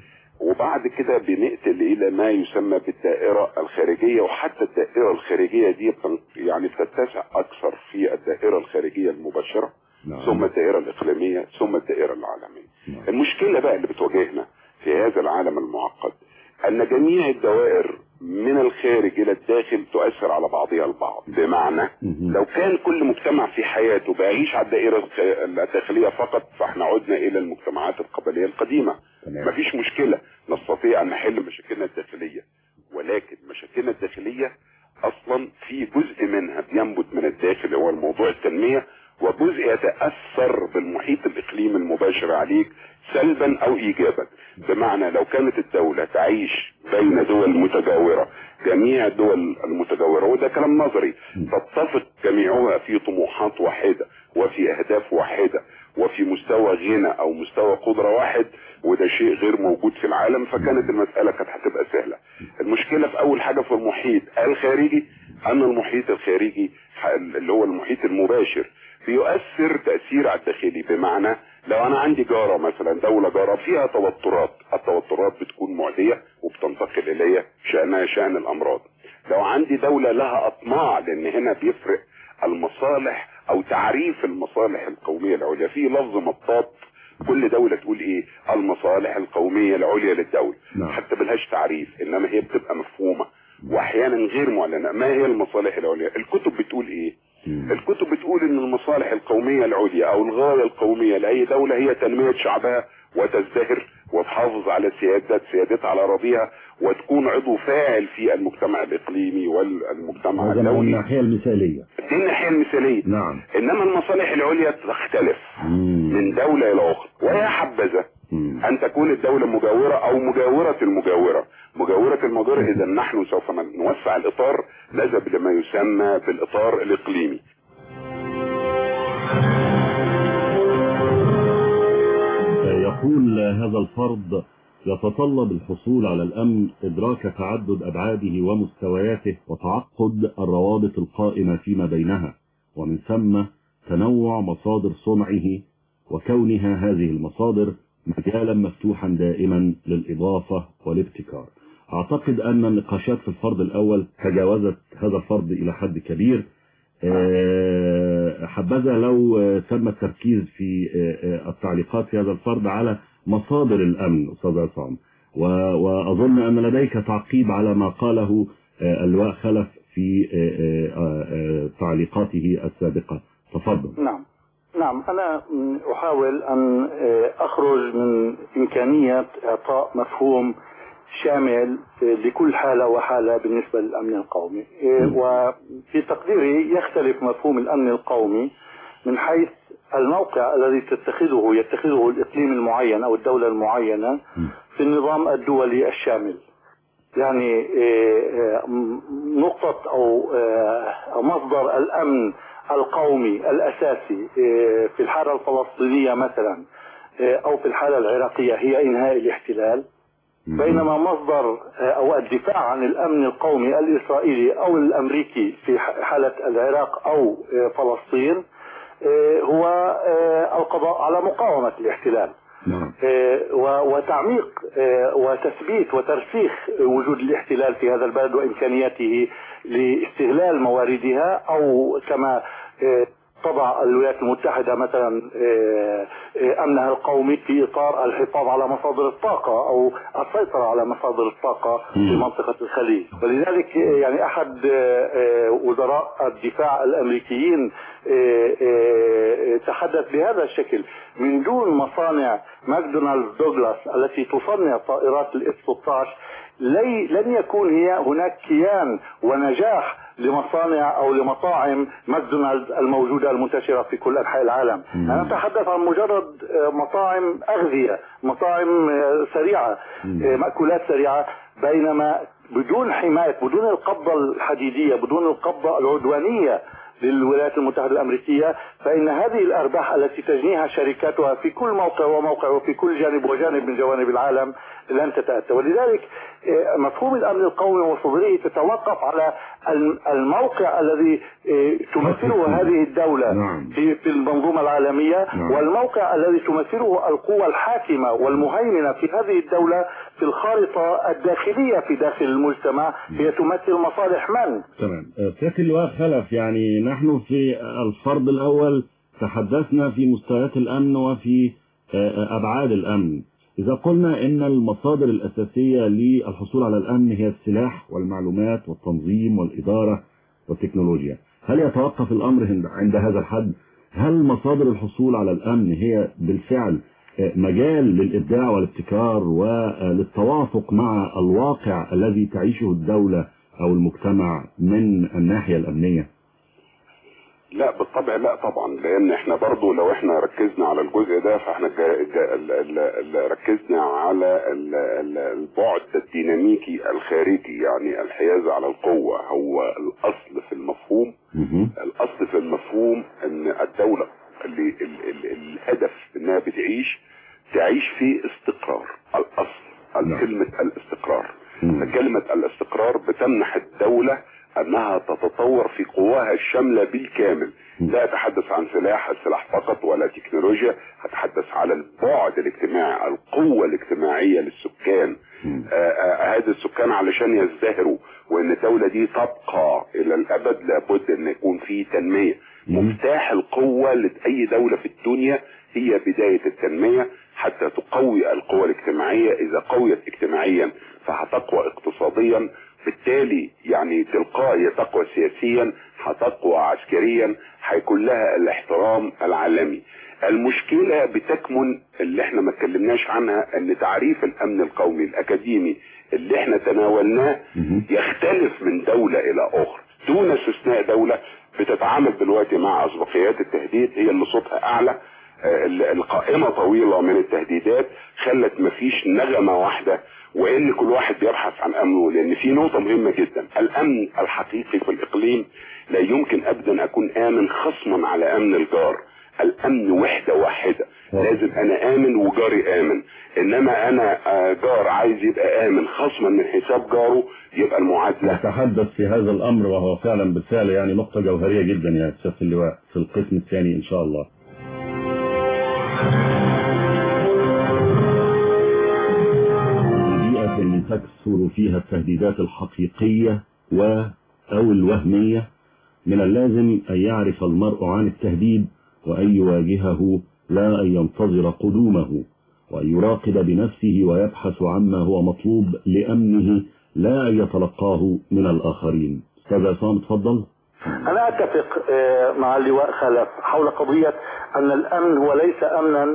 وبعد كده بنقتل الى ما يسمى بالدائره الخارجيه وحتى الدائره الخارجيه دي بتن- يعني بتتسع اكثر في الدائره الخارجيه المباشره ثم الدائره الاقليميه ثم الدائره العالميه المشكله بقى اللي بتواجهنا في هذا العالم المعقد ان جميع الدوائر من الخارج الى الداخل تؤثر على بعضها البعض بمعنى لو كان كل مجتمع في حياته بيعيش على الدائره الخ- الداخليه فقط فاحنا عدنا الى المجتمعات القبليه القديمه مفيش مشكله نستطيع ان نحل مشاكلنا الداخليه ولكن مشاكلنا الداخليه اصلا في جزء منها بينبت من الداخل هو الموضوع التنميه وجزء يتاثر بالمحيط الاقليمي المباشر عليك سلبا او ايجابا بمعنى لو كانت الدوله تعيش بين دول متجاوره جميع الدول المتجاوره وده كلام نظري تتفق جميعها في طموحات واحده وفي اهداف واحده وفي مستوى غنى او مستوى قدره واحد وده شيء غير موجود في العالم فكانت المساله كانت هتبقى سهله المشكله في اول حاجه في المحيط الخارجي ان المحيط الخارجي ح- اللي هو المحيط المباشر بيؤثر تاثير على الداخلي بمعنى لو انا عندي جاره مثلا دوله جاره فيها توترات التوترات بتكون معديه وبتنتقل الي شانها شان الامراض لو عندي دوله لها اطماع لان هنا بيفرق المصالح او تعريف المصالح القوميه العليا في لفظ مطاط كل دولة تقول ايه المصالح القومية العليا للدولة نعم. حتى ملهاش تعريف انما هي بتبقى مفهومة واحيانا غير معلنة ما هي المصالح العليا الكتب بتقول ايه الكتب بتقول ان المصالح القومية العليا او الغاية القومية لاي دولة هي تنمية شعبها وتزدهر وتحافظ على سيادة سيادتها على اراضيها وتكون عضو فاعل في المجتمع الاقليمي والمجتمع هذا من الدولي الناحية المثالية دي الناحية المثالية نعم انما المصالح العليا تختلف من دولة الى اخرى ويا حبذا ان تكون الدولة مجاورة او مجاورة المجاورة مجاورة المجاورة اذا نحن سوف نوسع الاطار نذهب لما يسمى بالاطار الاقليمي يقول هذا الفرض يتطلب الحصول على الأمن إدراك تعدد أبعاده ومستوياته وتعقد الروابط القائمة فيما بينها ومن ثم تنوع مصادر صنعه وكونها هذه المصادر مجالا مفتوحا دائما للإضافة والابتكار أعتقد أن النقاشات في الفرض الأول تجاوزت هذا الفرض إلى حد كبير آه، حبذا لو آه، تم التركيز في آه، آه، التعليقات في هذا الفرض على مصادر الأمن أستاذ عصام و- وأظن أن لديك تعقيب على ما قاله آه، اللواء خلف في آه، آه، آه، تعليقاته السابقة تفضل نعم نعم أنا م، أحاول أن آه، أخرج من إمكانية إعطاء مفهوم شامل لكل حالة وحالة بالنسبة للأمن القومي وفي تقديري يختلف مفهوم الأمن القومي من حيث الموقع الذي تتخذه يتخذه الإقليم المعين أو الدولة المعينة في النظام الدولي الشامل يعني نقطة أو أو مصدر الأمن القومي الأساسي في الحالة الفلسطينية مثلا أو في الحالة العراقية هي إنهاء الاحتلال بينما مصدر أو الدفاع عن الأمن القومي الإسرائيلي أو الأمريكي في حالة العراق أو فلسطين هو القضاء على مقاومة الاحتلال وتعميق وتثبيت وترسيخ وجود الاحتلال في هذا البلد وإمكانياته لاستغلال مواردها أو كما تضع الولايات المتحدة مثلا أمنها القومي في إطار الحفاظ على مصادر الطاقة أو السيطرة على مصادر الطاقة في منطقة الخليج ولذلك يعني أحد وزراء الدفاع الأمريكيين تحدث بهذا الشكل من دون مصانع ماكدونالدز دوغلاس التي تصنع طائرات الاف 16 لن يكون هي هناك كيان ونجاح لمصانع او لمطاعم ماكدونالدز الموجوده المنتشره في كل انحاء العالم، م. انا اتحدث عن مجرد مطاعم اغذيه، مطاعم سريعه، م. ماكولات سريعه بينما بدون حمايه بدون القبضه الحديديه بدون القبضه العدوانيه للولايات المتحدة الأمريكية فإن هذه الأرباح التي تجنيها شركاتها في كل موقع وموقع وفي كل جانب وجانب من جوانب العالم لن تتأتى ولذلك مفهوم الأمن القومي وصدره تتوقف على الموقع الذي تمثله هذه الدولة في في المنظومة العالمية والموقع الذي تمثله القوى الحاكمة والمهيمنة في هذه الدولة في الخارطة الداخلية في داخل المجتمع هي تمثل مصالح من؟ تمام سيادة اللواء خلف يعني نحن في الفرض الأول تحدثنا في مستويات الأمن وفي أبعاد الأمن إذا قلنا إن المصادر الأساسية للحصول على الأمن هي السلاح والمعلومات والتنظيم والإدارة والتكنولوجيا هل يتوقف الأمر عند هذا الحد؟ هل مصادر الحصول على الأمن هي بالفعل مجال للإبداع والابتكار وللتوافق مع الواقع الذي تعيشه الدولة أو المجتمع من الناحية الأمنية؟ لا بالطبع لا طبعا لان احنا برضو لو احنا ركزنا على الجزء ده فاحنا جا جا ال ال ال ركزنا على ال ال البعد الديناميكي الخارجي يعني الحيازة على القوة هو الاصل في المفهوم الاصل في المفهوم ان الدولة اللي ال ال الهدف انها بتعيش تعيش في استقرار الاصل كلمة الاستقرار فكلمة الاستقرار بتمنح الدولة انها تتطور في قواها الشاملة بالكامل لا اتحدث عن سلاح السلاح فقط ولا تكنولوجيا اتحدث على البعد الاجتماعي القوة الاجتماعية للسكان هذا السكان علشان يزدهروا وان الدولة دي تبقى الى الابد لابد ان يكون في تنمية مفتاح القوة لأي دولة في الدنيا هي بداية التنمية حتى تقوي القوى الاجتماعية اذا قويت اجتماعيا فهتقوى اقتصاديا بالتالي يعني تلقائي تقوى سياسيا هتقوى عسكريا هيكون لها الاحترام العالمي المشكلة بتكمن اللي احنا ما اتكلمناش عنها ان تعريف الامن القومي الاكاديمي اللي احنا تناولناه يختلف من دولة الى اخرى دون استثناء دولة بتتعامل دلوقتي مع اسبقيات التهديد هي اللي صوتها اعلى القائمة طويلة من التهديدات خلت مفيش نغمة واحدة وان كل واحد بيبحث عن امنه لان في نقطة مهمة جدا الامن الحقيقي في الاقليم لا يمكن ابدا اكون امن خصما على امن الجار الامن وحدة واحدة لازم انا امن وجاري امن انما انا جار عايز يبقى امن خصما من حساب جاره يبقى المعادلة نتحدث في هذا الامر وهو فعلا بالفعل يعني نقطة جوهرية جدا يا سيادة اللواء في القسم الثاني ان شاء الله تكثر فيها التهديدات الحقيقية و أو الوهمية من اللازم أن يعرف المرء عن التهديد وأن يواجهه لا أن ينتظر قدومه وأن يراقب بنفسه ويبحث عما هو مطلوب لأمنه لا أن يتلقاه من الآخرين أستاذ عصام تفضل أنا أتفق مع اللواء خلف حول قضية أن الأمن هو ليس أمنا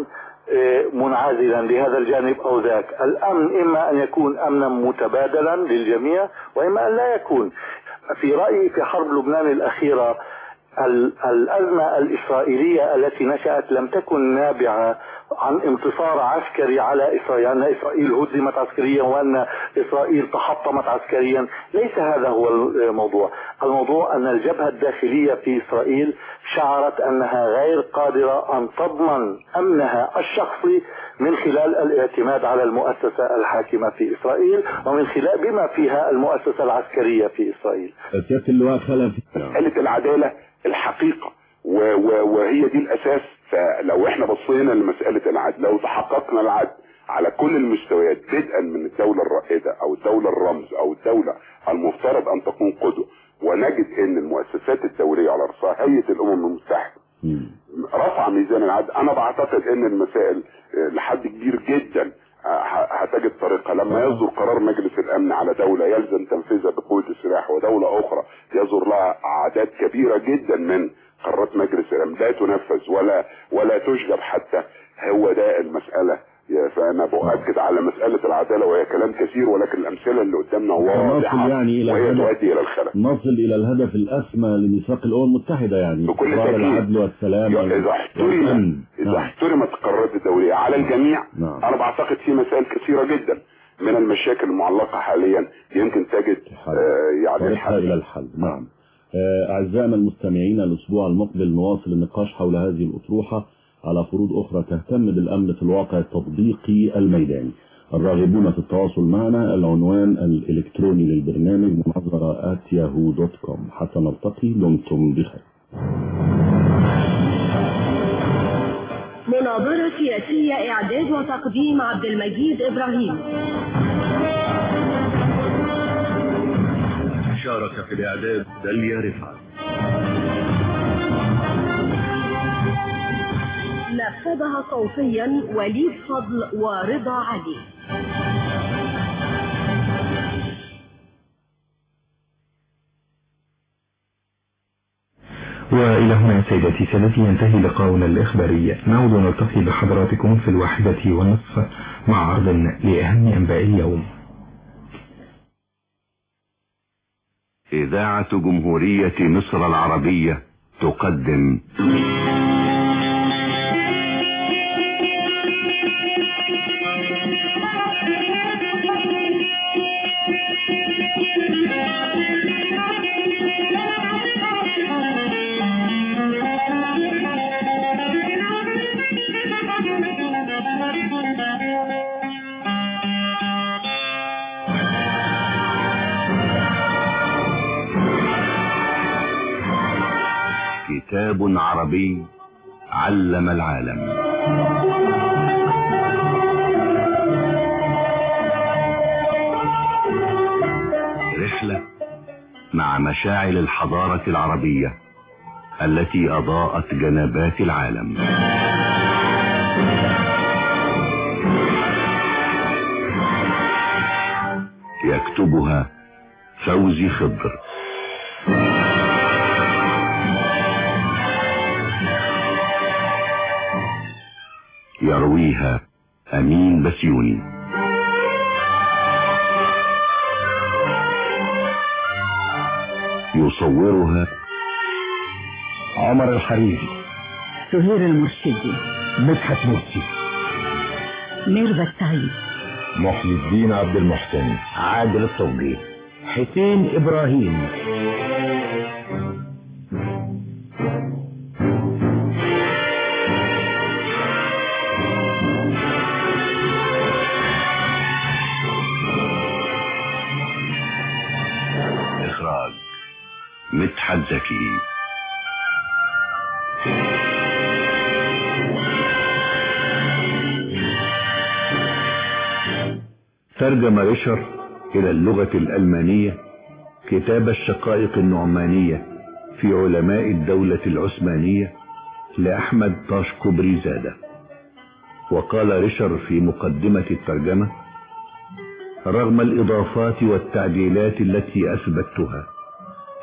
آه، منعزلا لهذا الجانب أو ذاك الأمن إما أن يكون أمنا متبادلا للجميع وإما أن لا يكون في رأيي في حرب لبنان الأخيرة ال- الأزمة الإسرائيلية التي نشأت لم تكن نابعة عن انتصار عسكري على إسرائيل أن إسرائيل هزمت عسكريا وأن إسرائيل تحطمت عسكريا ليس هذا هو الموضوع الموضوع أن الجبهة الداخلية في إسرائيل شعرت أنها غير قادرة أن تضمن أمنها الشخصي من خلال الاعتماد على المؤسسة الحاكمة في إسرائيل ومن خلال بما فيها المؤسسة العسكرية في إسرائيل سيادة اللواء خلف مسألة العدالة الحقيقة و- و- وهي دي الأساس فلو احنا بصينا لمسألة العدل لو تحققنا العدل على كل المستويات بدءا من الدولة الرائدة أو الدولة الرمز أو الدولة المفترض أن تكون قدوة ونجد أن المؤسسات الدولية على رأسها هيئة الأمم المتحدة رفع ميزان العدل أنا بعتقد أن المسائل آه، لحد كبير جدا آه، ه- هتجد طريقة لما يصدر قرار مجلس الأمن على دولة يلزم تنفيذها بقوة السلاح ودولة أخرى يصدر لها أعداد كبيرة جدا من قرارات مجلس الأمن لا تنفذ ولا ولا تشجب حتى هو ده المسألة يا- فأنا بؤكد على مسألة العدالة وهي كلام كثير ولكن الأمثلة اللي قدامنا واضحة نصل يعني إلى وهي الهدف تؤدي إلى الخلل نصل إلى الهدف الأسمى لميثاق الأمم المتحدة يعني بكل قرار تأكيد. العدل والسلام إذا احترم والأمن. إذا نعم. احترمت القرارات الدولية على الجميع نعم. أنا بعتقد في مسائل كثيرة جدا من المشاكل المعلقة حاليا يمكن تجد آه يعني طريقها الحل إلى الحل نعم آه، أعزائنا المستمعين الأسبوع المقبل نواصل النقاش حول هذه الأطروحة على فروض أخرى تهتم بالأمن في الواقع التطبيقي الميداني الراغبون في التواصل معنا العنوان الإلكتروني للبرنامج مناظرة at yahoo دوت كوم حتى نلتقي دمتم بخير مناظرة سياسية إعداد وتقديم عبد المجيد إبراهيم شارك في الإعداد داليا رفعت نفذها صوتيا وليد فضل ورضا علي وإلى هنا سيدتي سادتي ينتهي لقاؤنا الإخباري نعود نلتقي بحضراتكم في الواحدة والنصف مع عرض لأهم أنباء اليوم إذاعة جمهورية مصر العربية تقدم كتاب عربي علم العالم رحلة مع مشاعل الحضارة العربية التي أضاءت جنبات العالم يكتبها فوزي خضر يرويها أمين بسيوني يصورها عمر الحريري سهير المرشدي مدحت مرسي ميرفت سعيد محي الدين عبد المحسن عادل الطوبي حسين ابراهيم إخراج مدحت زكي ترجم ريشر إلى اللغة الألمانية كتاب الشقائق النعمانية في علماء الدولة العثمانية لأحمد طاشكوبري زادة وقال ريشر في مقدمة الترجمة رغم الإضافات والتعديلات التي أثبتها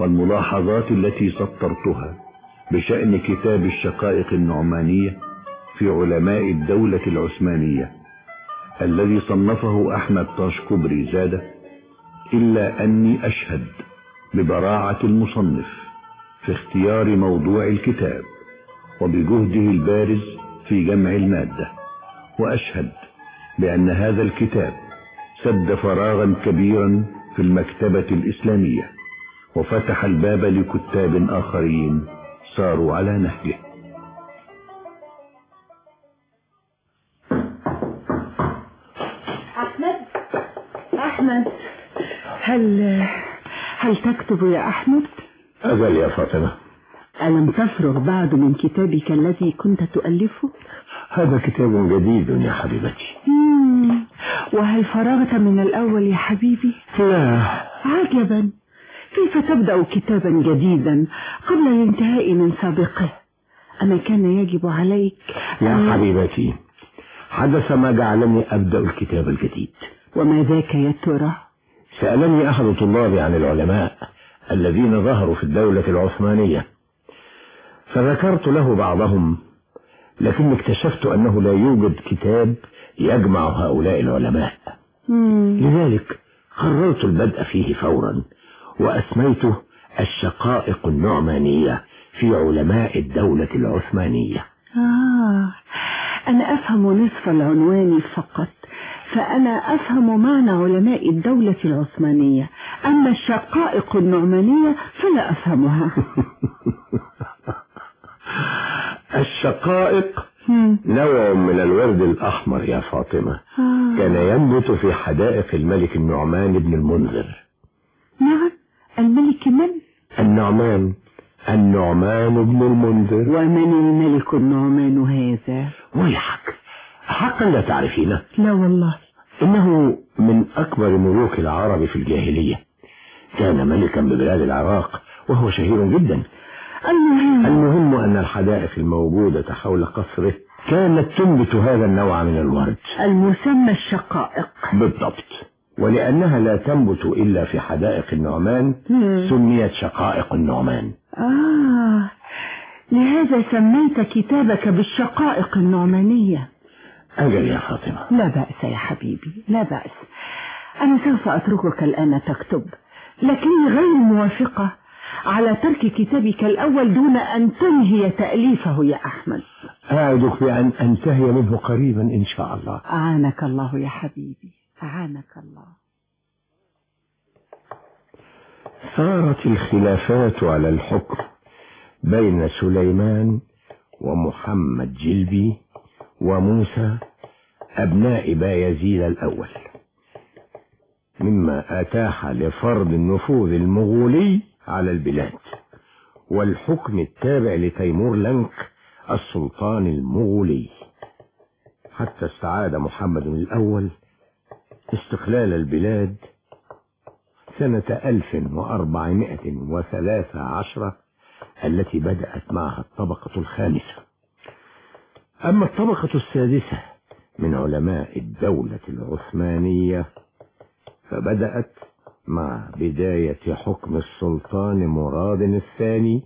والملاحظات التي سطرتها بشأن كتاب الشقائق النعمانية في علماء الدولة العثمانية الذي صنفه أحمد طاشكبري زادة إلا أني أشهد ببراعة المصنف في اختيار موضوع الكتاب وبجهده البارز في جمع المادة وأشهد بأن هذا الكتاب سد فراغا كبيرا في المكتبة الإسلامية وفتح الباب لكتاب آخرين ساروا على نهجه أحمد أحمد هل هل تكتب يا أحمد؟ أجل يا فاطمة ألم تفرغ بعد من كتابك الذي كنت تؤلفه؟ هذا كتاب جديد يا حبيبتي مم. وهل فرغت من الأول يا حبيبي؟ لا عجبا كيف تبدأ كتابا جديدا قبل الانتهاء من سابقه أما كان يجب عليك يا أن- حبيبتي حدث ما جعلني أبدأ الكتاب الجديد وما ذاك يا ترى؟ سألني أحد طلابي عن العلماء الذين ظهروا في الدولة العثمانية فذكرت له بعضهم لكن اكتشفت أنه لا يوجد كتاب يجمع هؤلاء العلماء مم. لذلك قررت البدء فيه فورا وأسميته الشقائق النعمانية في علماء الدولة العثمانية آه أنا أفهم نصف العنوان فقط فأنا أفهم معنى علماء الدولة العثمانية أما الشقائق النعمانية فلا أفهمها الشقائق نوع من الورد الأحمر يا فاطمة آه. كان ينبت في حدائق الملك النعمان بن المنذر نعم الملك من؟ النعمان النعمان بن المنذر ومن الملك النعمان هذا؟ ويحك حقا لا تعرفينه لا والله إنه من أكبر ملوك العرب في الجاهلية كان ملكا ببلاد العراق وهو شهير جدا المهم المهم أن الحدائق الموجودة حول قصره كانت تنبت هذا النوع من الورد المسمى الشقائق بالضبط ولأنها لا تنبت إلا في حدائق النعمان مم. سميت شقائق النعمان آه لهذا سميت كتابك بالشقائق النعمانية أجل يا فاطمة لا بأس يا حبيبي لا بأس أنا سوف أتركك الآن تكتب لكني غير موافقة على ترك كتابك الأول دون أن تنهي تأليفه يا أحمد أعدك بأن أنتهي منه قريبا إن شاء الله أعانك الله يا حبيبي أعانك الله صارت الخلافات على الحكم بين سليمان ومحمد جلبي وموسى أبناء بايزيد الأول مما أتاح لفرض النفوذ المغولي على البلاد والحكم التابع لتيمور لنك السلطان المغولي حتى استعاد محمد الأول استقلال البلاد سنة 1413 التي بدأت معها الطبقة الخامسة أما الطبقة السادسة من علماء الدولة العثمانية فبدأت مع بداية حكم السلطان مراد الثاني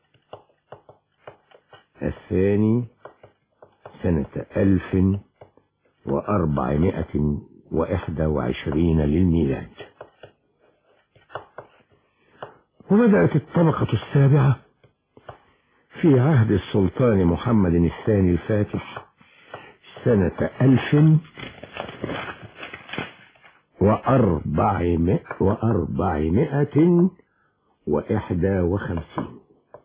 الثاني سنة ألف وأربعمائة وإحدى وعشرين للميلاد وبدأت الطبقة السابعة في عهد السلطان محمد الثاني الفاتح سنة ألف وأربعمائة, وأربعمائة وإحدى وخمسين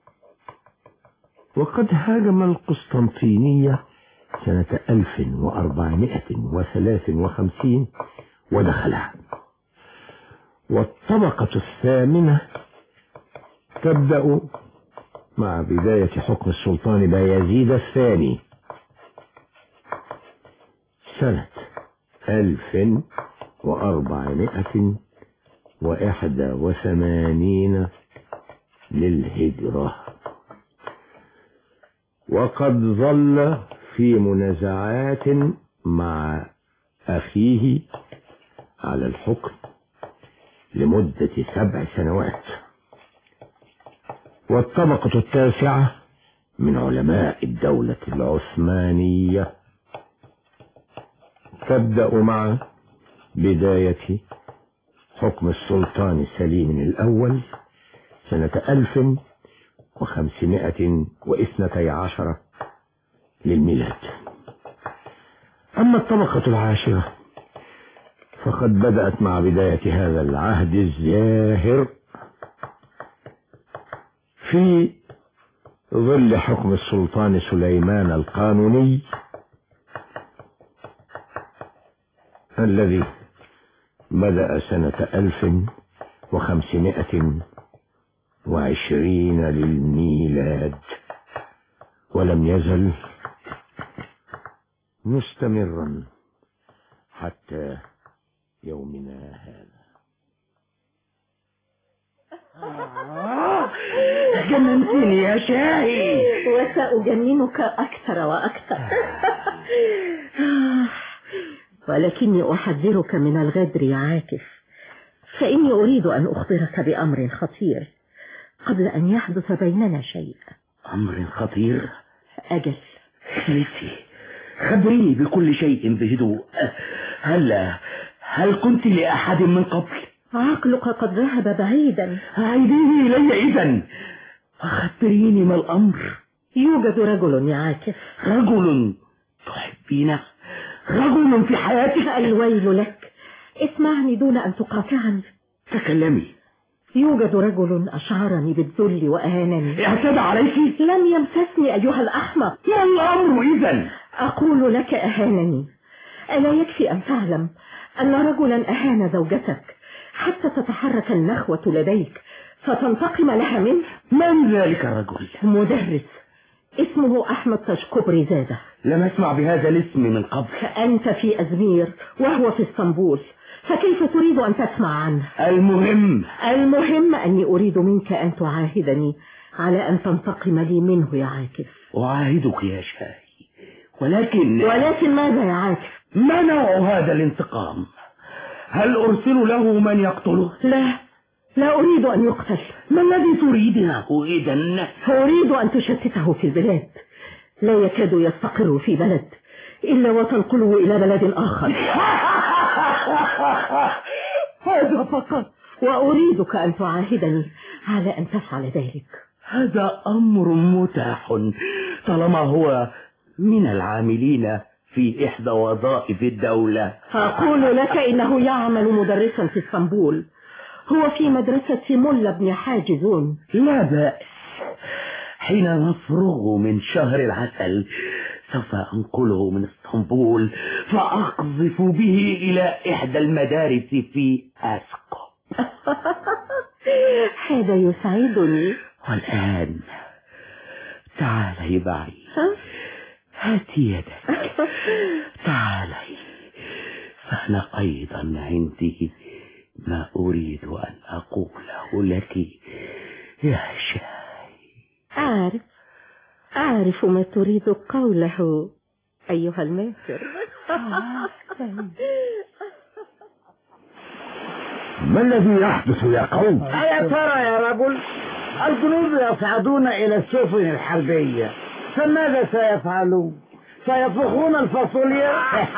وقد هاجم القسطنطينية سنة ألف وأربعمائة وثلاث وخمسين ودخلها والطبقة الثامنة تبدأ مع بداية حكم السلطان بايزيد الثاني سنة ألف وأربعمائة وإحدى وثمانين للهجرة وقد ظل في منازعات مع أخيه على الحكم لمدة سبع سنوات والطبقة التاسعة من علماء الدولة العثمانية تبدأ مع بداية حكم السلطان سليم الأول سنة ألف وخمسمائة واثنتي عشرة للميلاد أما الطبقة العاشرة فقد بدأت مع بداية هذا العهد الزاهر في ظل حكم السلطان سليمان القانوني الذي بدأ سنة ألف وخمسمائة وعشرين للميلاد ولم يزل مستمرا حتى يومنا هذا جننتني يا شاهي وسأجننك أكثر وأكثر ولكني أحذرك من الغدر يا عاكف فإني أريد أن أخبرك بأمر خطير قبل أن يحدث بيننا شيء أمر خطير أجل سيدتي خبريني بكل شيء بهدوء هل هل كنت لأحد من قبل عقلك قد ذهب بعيدا عيديني إلي إذا أخبريني ما الأمر يوجد رجل يا عاكف رجل تحبينه رجل في حياتك الويل لك اسمعني دون أن تقاطعني تكلمي يوجد رجل أشعرني بالذل وأهانني اعتدى عليك لم يمسسني أيها الأحمق ما الأمر إذا أقول لك أهانني ألا يكفي أن تعلم أن رجلا أهان زوجتك حتى تتحرك النخوة لديك فتنتقم لها منه من ذلك الرجل مدرس اسمه أحمد تشكبري زادة لم أسمع بهذا الاسم من قبل أنت في أزمير وهو في اسطنبول فكيف تريد أن تسمع عنه المهم المهم أني أريد منك أن تعاهدني على أن تنتقم لي منه يا عاكف أعاهدك يا شاهي ولكن ولكن ماذا يا عاكف ما نوع هذا الانتقام هل أرسل له من يقتله لا لا أريد أن يقتل ما الذي تريدنه إذا أريد أن تشتته في البلاد لا يكاد يستقر في بلد إلا وتنقله إلى بلد آخر هذا فقط وأريدك أن تعاهدني على أن تفعل ذلك هذا أمر متاح طالما هو من العاملين في إحدى وظائف الدولة أقول لك إنه يعمل مدرسا في اسطنبول هو في مدرسة ملا بن حاجزون لا بأس حين نفرغ من شهر العسل سوف أنقله من اسطنبول فأقذف به إلى إحدى المدارس في أسقو هذا يسعدني والآن تعالي معي هاتي يدك تعالي فأنا أيضا عندي ما أريد أن أقوله لك يا شاي أعرف أعرف ما تريد قوله أيها الماكر ما الذي يحدث يا قوم أيا ترى يا رجل الجنود يصعدون إلى السفن الحربية فماذا سيفعلون سيطبخون الفاصوليا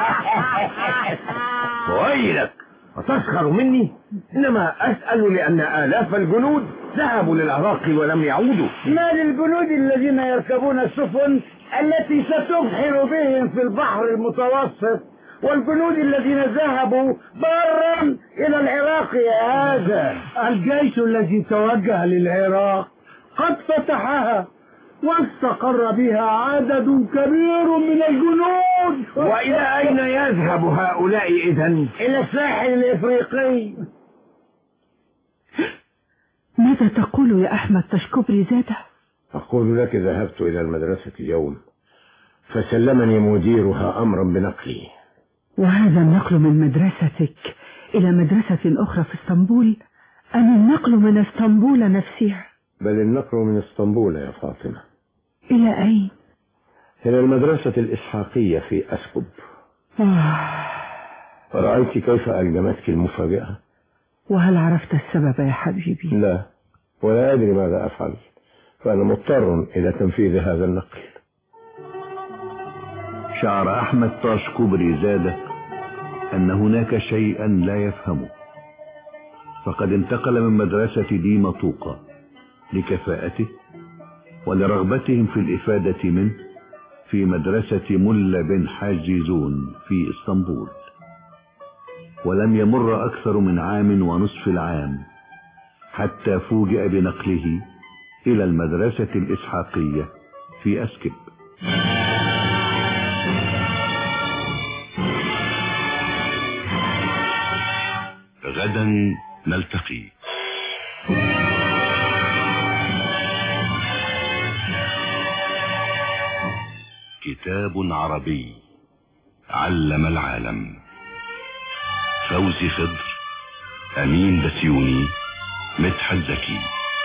ويلك وتسخر مني إنما أسأل لأن آلاف الجنود ذهبوا للعراق ولم يعودوا ما للجنود الذين يركبون السفن التي ستبحر بهم في البحر المتوسط والجنود الذين ذهبوا برا إلى العراق يا هذا الجيش الذي توجه للعراق قد فتحها واستقر بها عدد كبير من الجنود وإلى أين يذهب هؤلاء إذا إلى الساحل الإفريقي ماذا تقول يا أحمد تشكبري زادة أقول لك ذهبت إلى المدرسة اليوم فسلمني مديرها أمرا بنقلي وهذا النقل من مدرستك إلى مدرسة أخرى في اسطنبول أم النقل من اسطنبول نفسها بل النقل من اسطنبول يا فاطمة إلى أين؟ إلى المدرسة الإسحاقية في أسكب رأيت كيف ألجمتك المفاجأة وهل عرفت السبب يا حبيبي؟ لا ولا أدري ماذا أفعل فأنا مضطر إلى تنفيذ هذا النقل شعر أحمد طاش كوبري زاد أن هناك شيئا لا يفهمه فقد انتقل من مدرسة ديما طوقة لكفاءته ولرغبتهم في الإفادة منه في مدرسة ملا بن حاجزون في اسطنبول ولم يمر أكثر من عام ونصف العام حتى فوجئ بنقله إلى المدرسة الإسحاقية في أسكب غدا نلتقي كتاب عربي علم العالم فوزي خضر أمين بسيوني مدحت زكي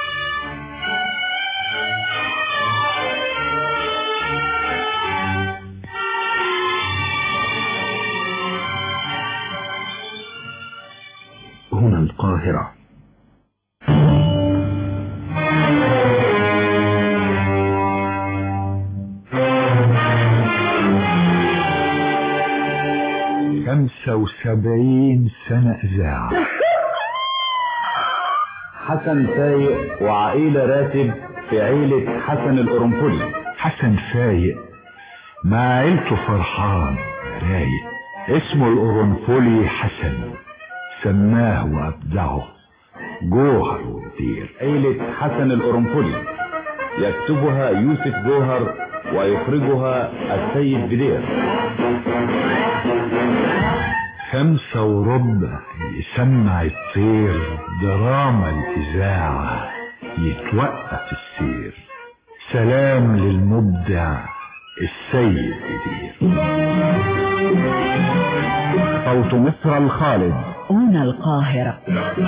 هنا القاهرة خمسة وسبعين سنة إذاعة حسن فايق وعقيلة راتب في عيلة حسن القرنفلي حسن فايق مع عيلته فرحان رايق اسمه القرنفلي حسن سماه وأبدعه جوهر والدير عيلة حسن القرنفلي يكتبها يوسف جوهر ويخرجها السيد بدير خمسة وربع يسمع الطير دراما الإذاعة يتوقف السير سلام للمبدع السيد بدير صوت مصر الخالد هنا القاهرة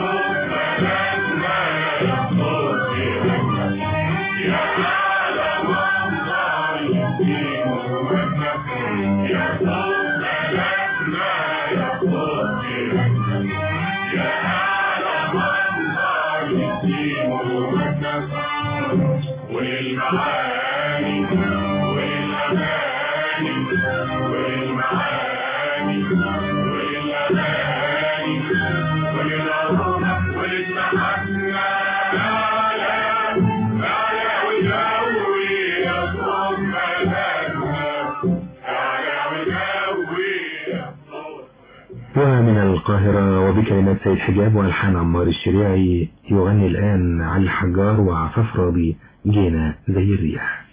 والمعاني والأماني والمعاني والأماني والعظم والمحنة على على وجوي يصوم ملكنا على وجوي ومن القاهرة وبكلمات سيد حجاب والحان عمار الشريعي يغني الآن علي الحجار وعفاف راضي جينا زي الريح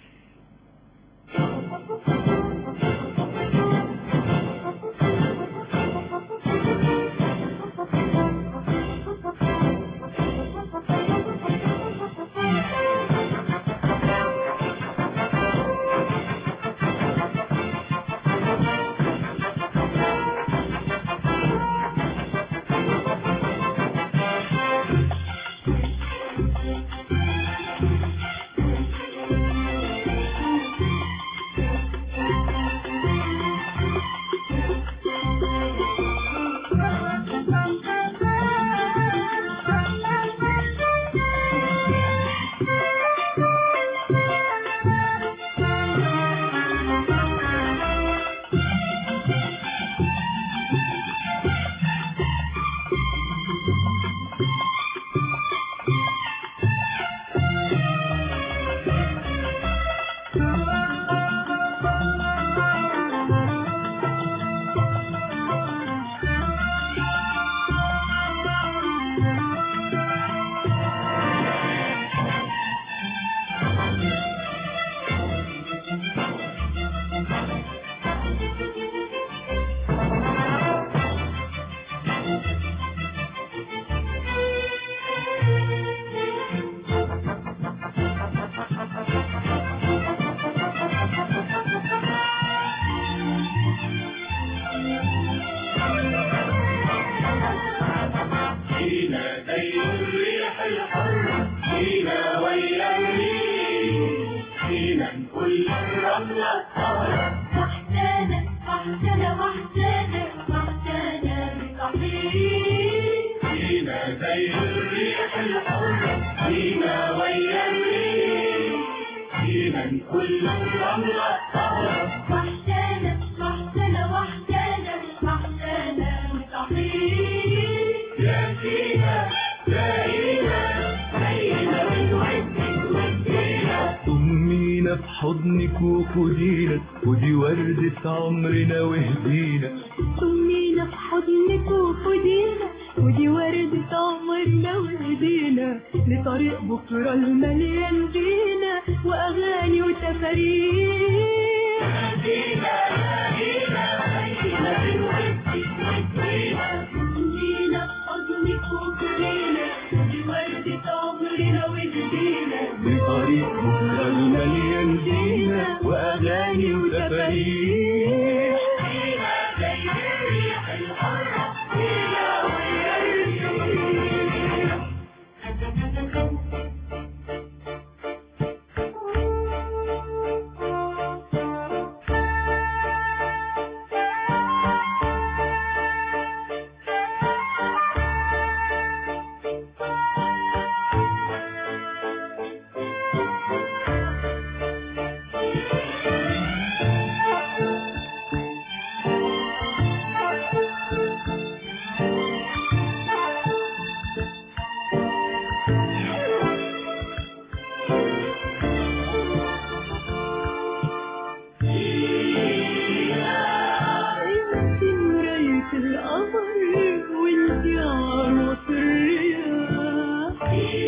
فينا زي الريح الحرة فينا ويا الريح فينا كل الرملة الطاهرة وحدانا وحدانا وحدانا وحدانا بصحيح فينا زي الريح الحرة فينا ويا الريح دايما كل الرملة طهرة وحدانا وحدانا وحدانا وحدانا مستحيل يا سينا زينا زينا بنودك ودينا أمينا في حضنك وخدينا ودي وردة عمرنا وهدينا أمينا في حضنك وفدينا ودي وردة عمرنا وهدينا لطريق بكرة المليان بينا وأغاني وتفاريح هدينا هدينا هدينا بنودك ودينا أمينا في حضنك وفدينا ودي وردة عمرنا وهدينا بطريق بكرة المليان بينا وأغاني وتفاريح فينا زي الريح الحرة فينا ويا الريح انت مراية القمر وانت عروس الرياح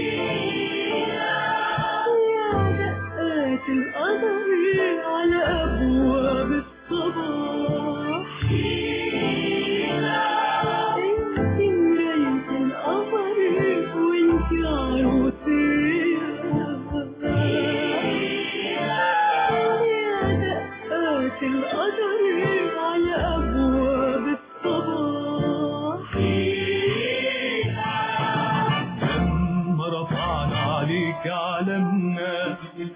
يا دقات القمر على ابواب الصباح انت مراية القمر وانت عروس الرياح يا دقات القدر على أبواب الصباح لما رفعنا عليك علمنا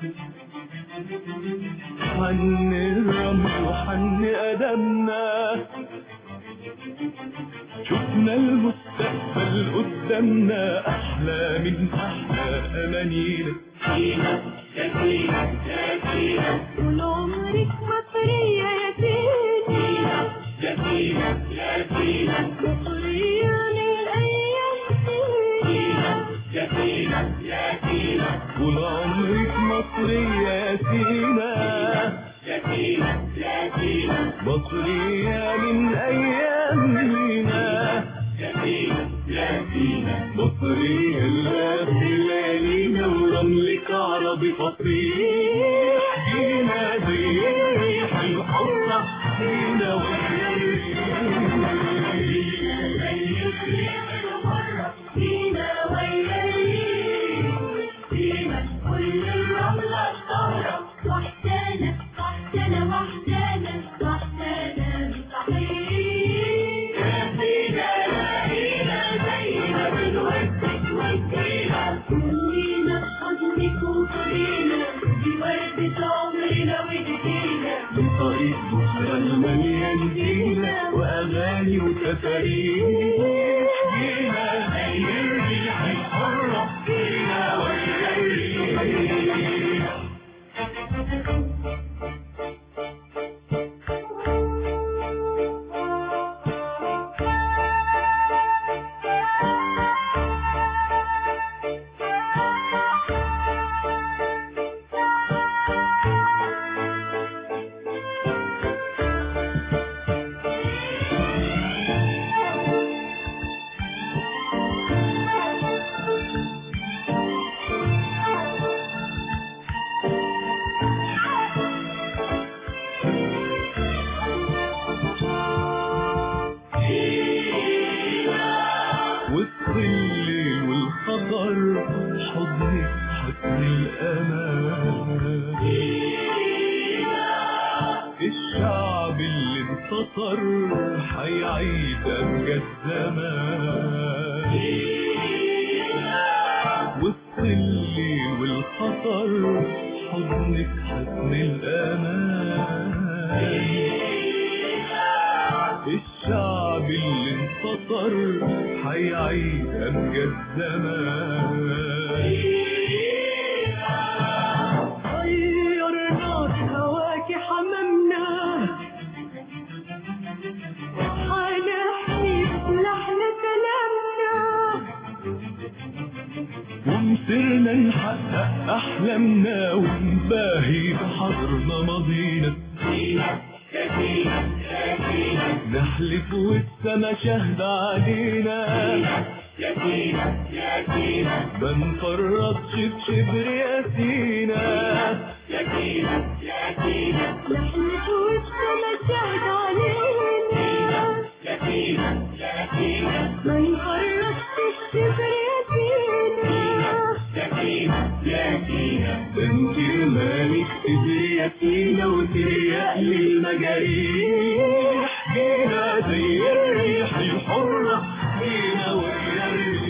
حن الرمل وحن أدمنا شفنا المستقبل قدامنا أحلى من أحلى أمانينا فينا يا فينا يا فينا طول عمرك مصرية يا فينا يا فينا يا فينا مصرية للأيام فينا يا فينا يا فينا طول عمرك مصرية يا سينا يا فينا يا فينا مصرية من أيامنا يا فينا يا فينا مصرية اللي في ليالينا ورملك عربي فصيح فينا زي الريح الحرة فينا فينا ويا الريح فينا كل الرملة الطاهرة وحدانا وحدانا وحدانا وحدانا مستحيل يا فينا لقينا زينا بنودك ودينا كلنا حضنك وفرينا دي وردة عمرنا وهدينا طريق بكرة المليان فينا وأغاني وتفاريح فينا زي الريح الحرة فينا ويا الريح وسط الليل والخطر حضنك حسن الأمان الشعب اللي انتصر حيعيد أمجد زمان وسط الليل والخطر حضنك حسن الأمان الشعب اللي انتصر حيعيد أمجد زمان حي قدرنا نحقق أحلامنا ونباهي بحضرنا ماضينا نحلف والسما شهد علينا ما نفرطش في شبر ياسينا نحلف والسما شهد علينا ما نفرطش الشبر ياسينا انت مالك تدري ياسينا وتريق للمجاريح جينا زي الريح الحرة جينا ويا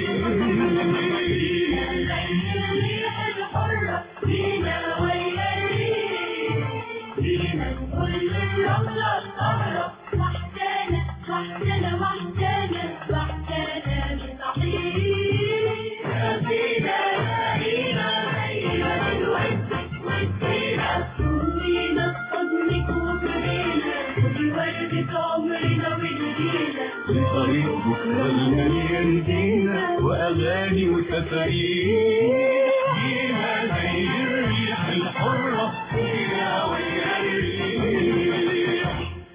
الريح الحرة فينا ويا الريح فينا كل الرملة الطاهرة وحدانا وحدانا وحدانا وحدانا بصحيح يا فينا فينا فينا بالود ودينا ودينا بحضنك وكرينا وبوردة عمرنا ودينا لطريق بكرة المليان زينة وأغاني وتفاريح جينا زي الريح الحرة جينا ويا الريح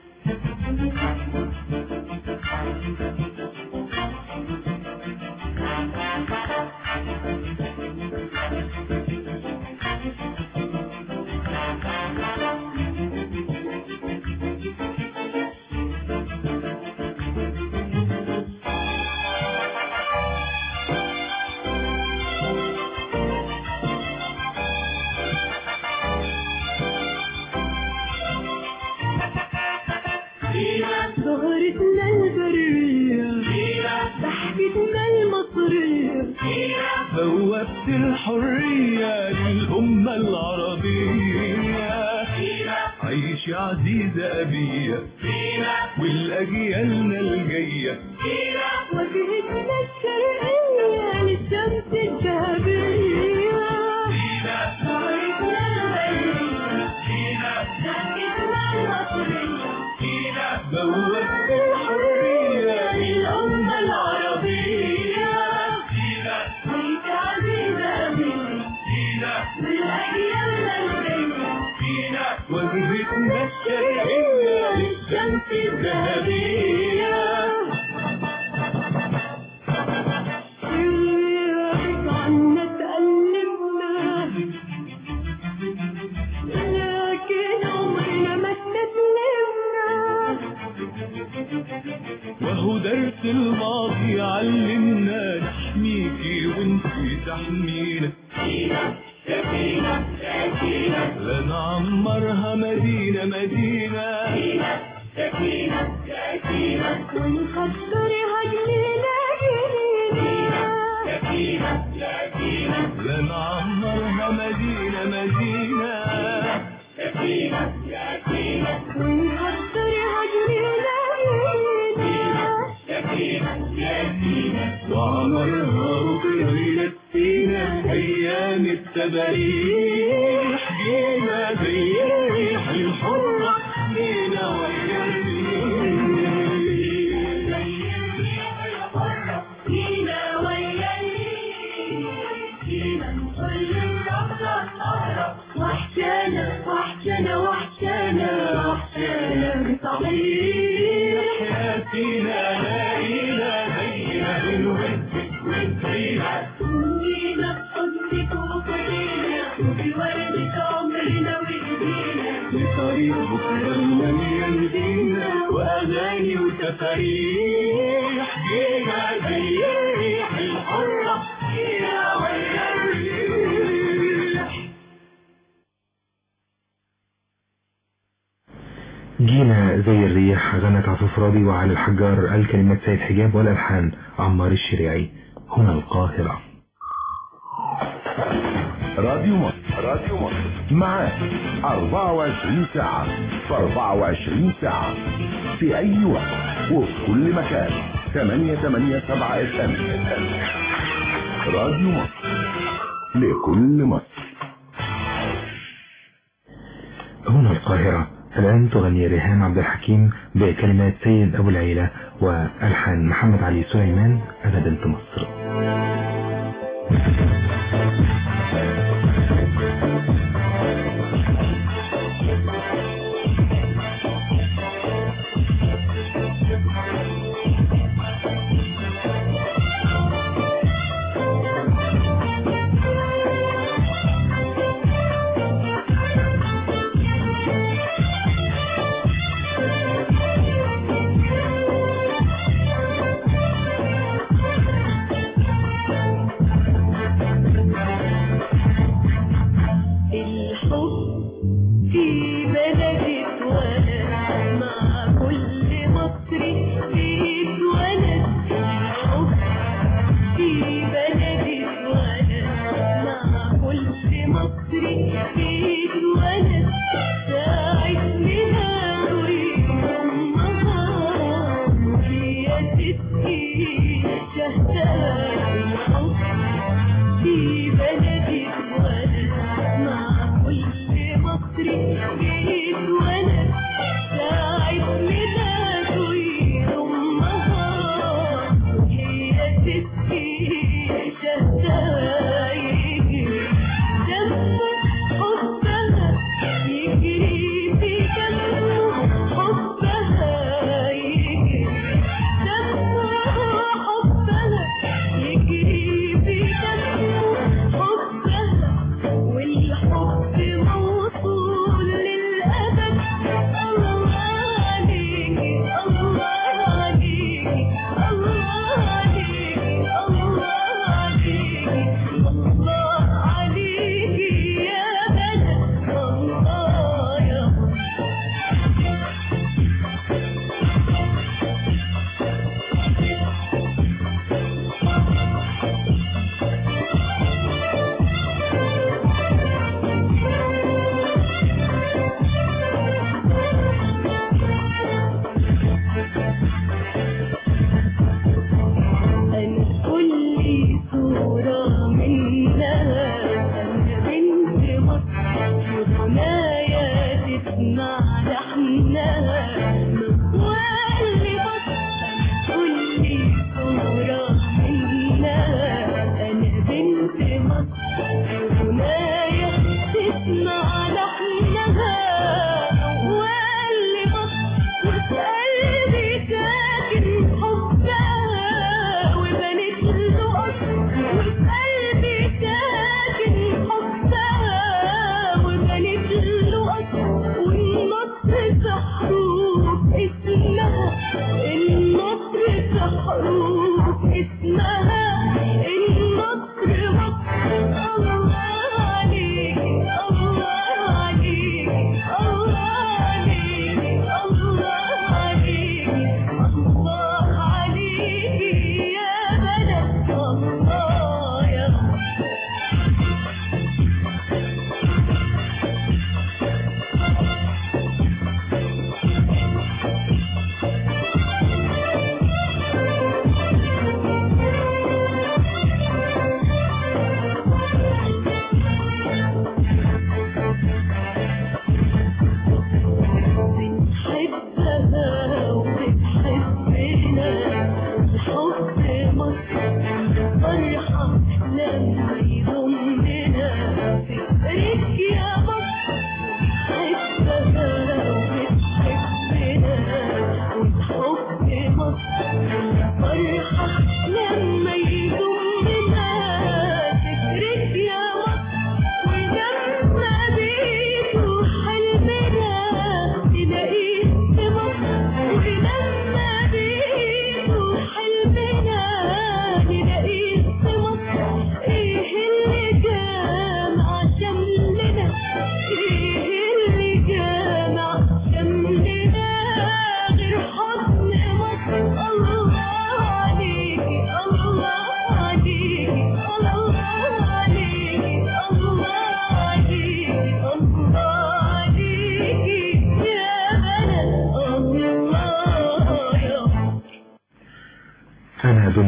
زهرتنا البرية ضحكتنا المصرية بوابة الحرية للأمة العربية عيش يا عزيزة أبية والأجيالنا الجاية وجهتنا الشرقية للشمس الذهبية زهرتنا البرية ضحكتنا المصرية بوابة الحرية للأمة العربية عيش عزيزة أبية بالأجيال الجاية وجهتنا الشرقية للشمس الذهبية غيابك عنا تألمنا لكن عمرنا ما استسلمنا وهو درس الماضي علمنا نحميكي وانتي تحمينا لا نعمرها مدينة مدينة ونخسرها جنينة جنينة لا نعمرها مدينة مدينة ونخسرها جنينة جنينة وعمرها بكرة ينسينا أيام التباريح جينا زي الريح الحرة جينا ويا فينا ويا فينا كل الرملة الطاهرة وحشانا وحشانا وحشانا وحشانا بصحيح حياتنا لاقينا زينا بالود والزينة جينا بحضنك وفدينا وبوردة عمرنا ودينا لطريق بكرة المليان زينة وأغاني وتفاريح جينا زي الريح الحرة جينا ويا الريح جينا زي الريح غنت عفاف راضي وعلى الحجار الكلمات سيد حجاب والألحان عمار الشريعي هنا القاهرة راديو مصر راديو مصر معاك 24 ساعة في 24 ساعة في أي وقت وفي كل مكان 887 اف ام راديو مصر لكل مصر هنا القاهرة الآن تغني ريهام عبد الحكيم بكلمات سيد أبو العيلة وألحان محمد علي سليمان أنا بنت مصر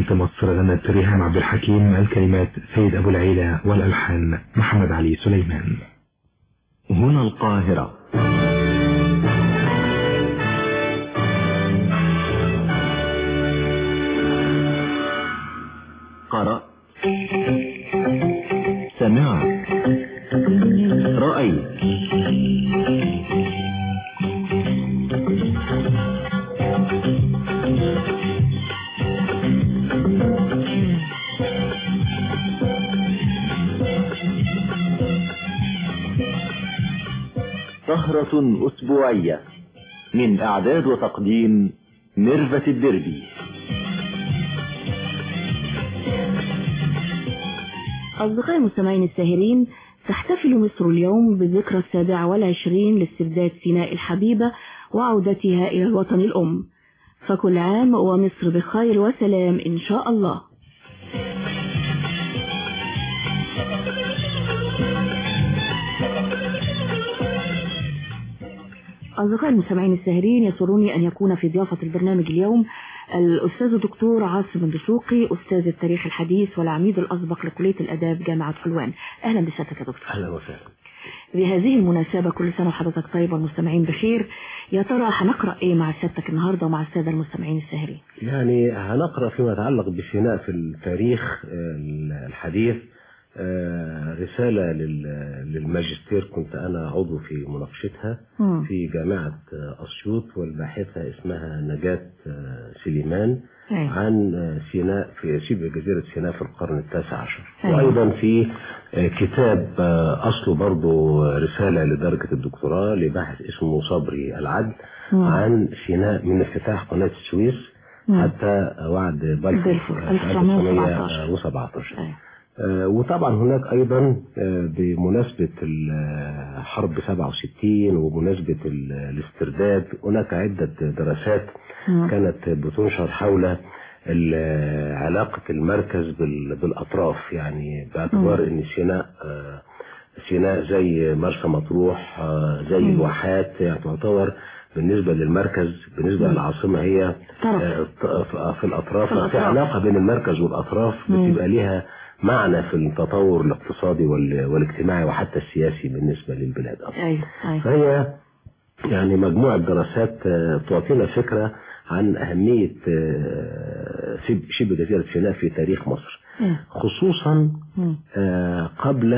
بنت مصر غنت ريهام عبد الحكيم الكلمات سيد أبو العيلة والألحان محمد علي سليمان هنا القاهرة قرأ سمعت رأيت سهرة أسبوعية من إعداد وتقديم ميرفت الدربي أصدقائي المستمعين الساهرين تحتفل مصر اليوم بالذكرى السابعة والعشرين لاسترداد سيناء الحبيبة وعودتها إلى الوطن الأم فكل عام ومصر بخير وسلام إن شاء الله أصدقائي المستمعين الساهرين يسرني أن يكون في ضيافة البرنامج اليوم الأستاذ الدكتور عاصم الدسوقي أستاذ التاريخ الحديث والعميد الأسبق لكلية الآداب جامعة حلوان أهلا بسيادتك يا دكتور أهلا وسهلا بهذه المناسبة كل سنة وحضرتك طيب والمستمعين بخير يا ترى هنقرأ إيه مع سيادتك النهاردة ومع السادة المستمعين الساهرين يعني هنقرأ فيما يتعلق بسيناء في التاريخ آه، الحديث آه، رسالة لل- للماجستير كنت أنا عضو في مناقشتها مم. في جامعة آه، أسيوط والباحثة اسمها نجاة آه، سليمان أيوة. عن آه، سيناء في شبه جزيرة سيناء في القرن التاسع عشر أيوة. وأيضا في آه، كتاب آه، أصله برضو رسالة لدرجة الدكتوراه لباحث اسمه صبري العدل مم. عن سيناء من افتتاح قناة السويس مم. حتى وعد بلفور بلفور، في 1917. 1917 أيوة. آه، وطبعا هناك ايضا آه، بمناسبة ال- حرب 67 ومناسبة ال- الاسترداد هناك عدة دراسات مم. كانت بتنشر حول ال- علاقة المركز بال- بالأطراف يعني باعتبار أن سيناء آه، سيناء زي مرسى مطروح آه، زي مم. الواحات يعني تعتبر بالنسبة للمركز بالنسبة مم. للعاصمة هي طرف. آه، ط- في الأطراف في في الأطراف. علاقة بين المركز والأطراف مم. بتبقى ليها معنى في التطور الاقتصادي وال- والاجتماعي وحتى السياسي بالنسبة للبلاد أصلا أيوة. أيوة. فهي يعني مجموعة دراسات آه، تعطينا فكرة عن أهمية آه، شب- شبه جزيرة سيناء في تاريخ مصر أيوة. خصوصا مم. آه، قبل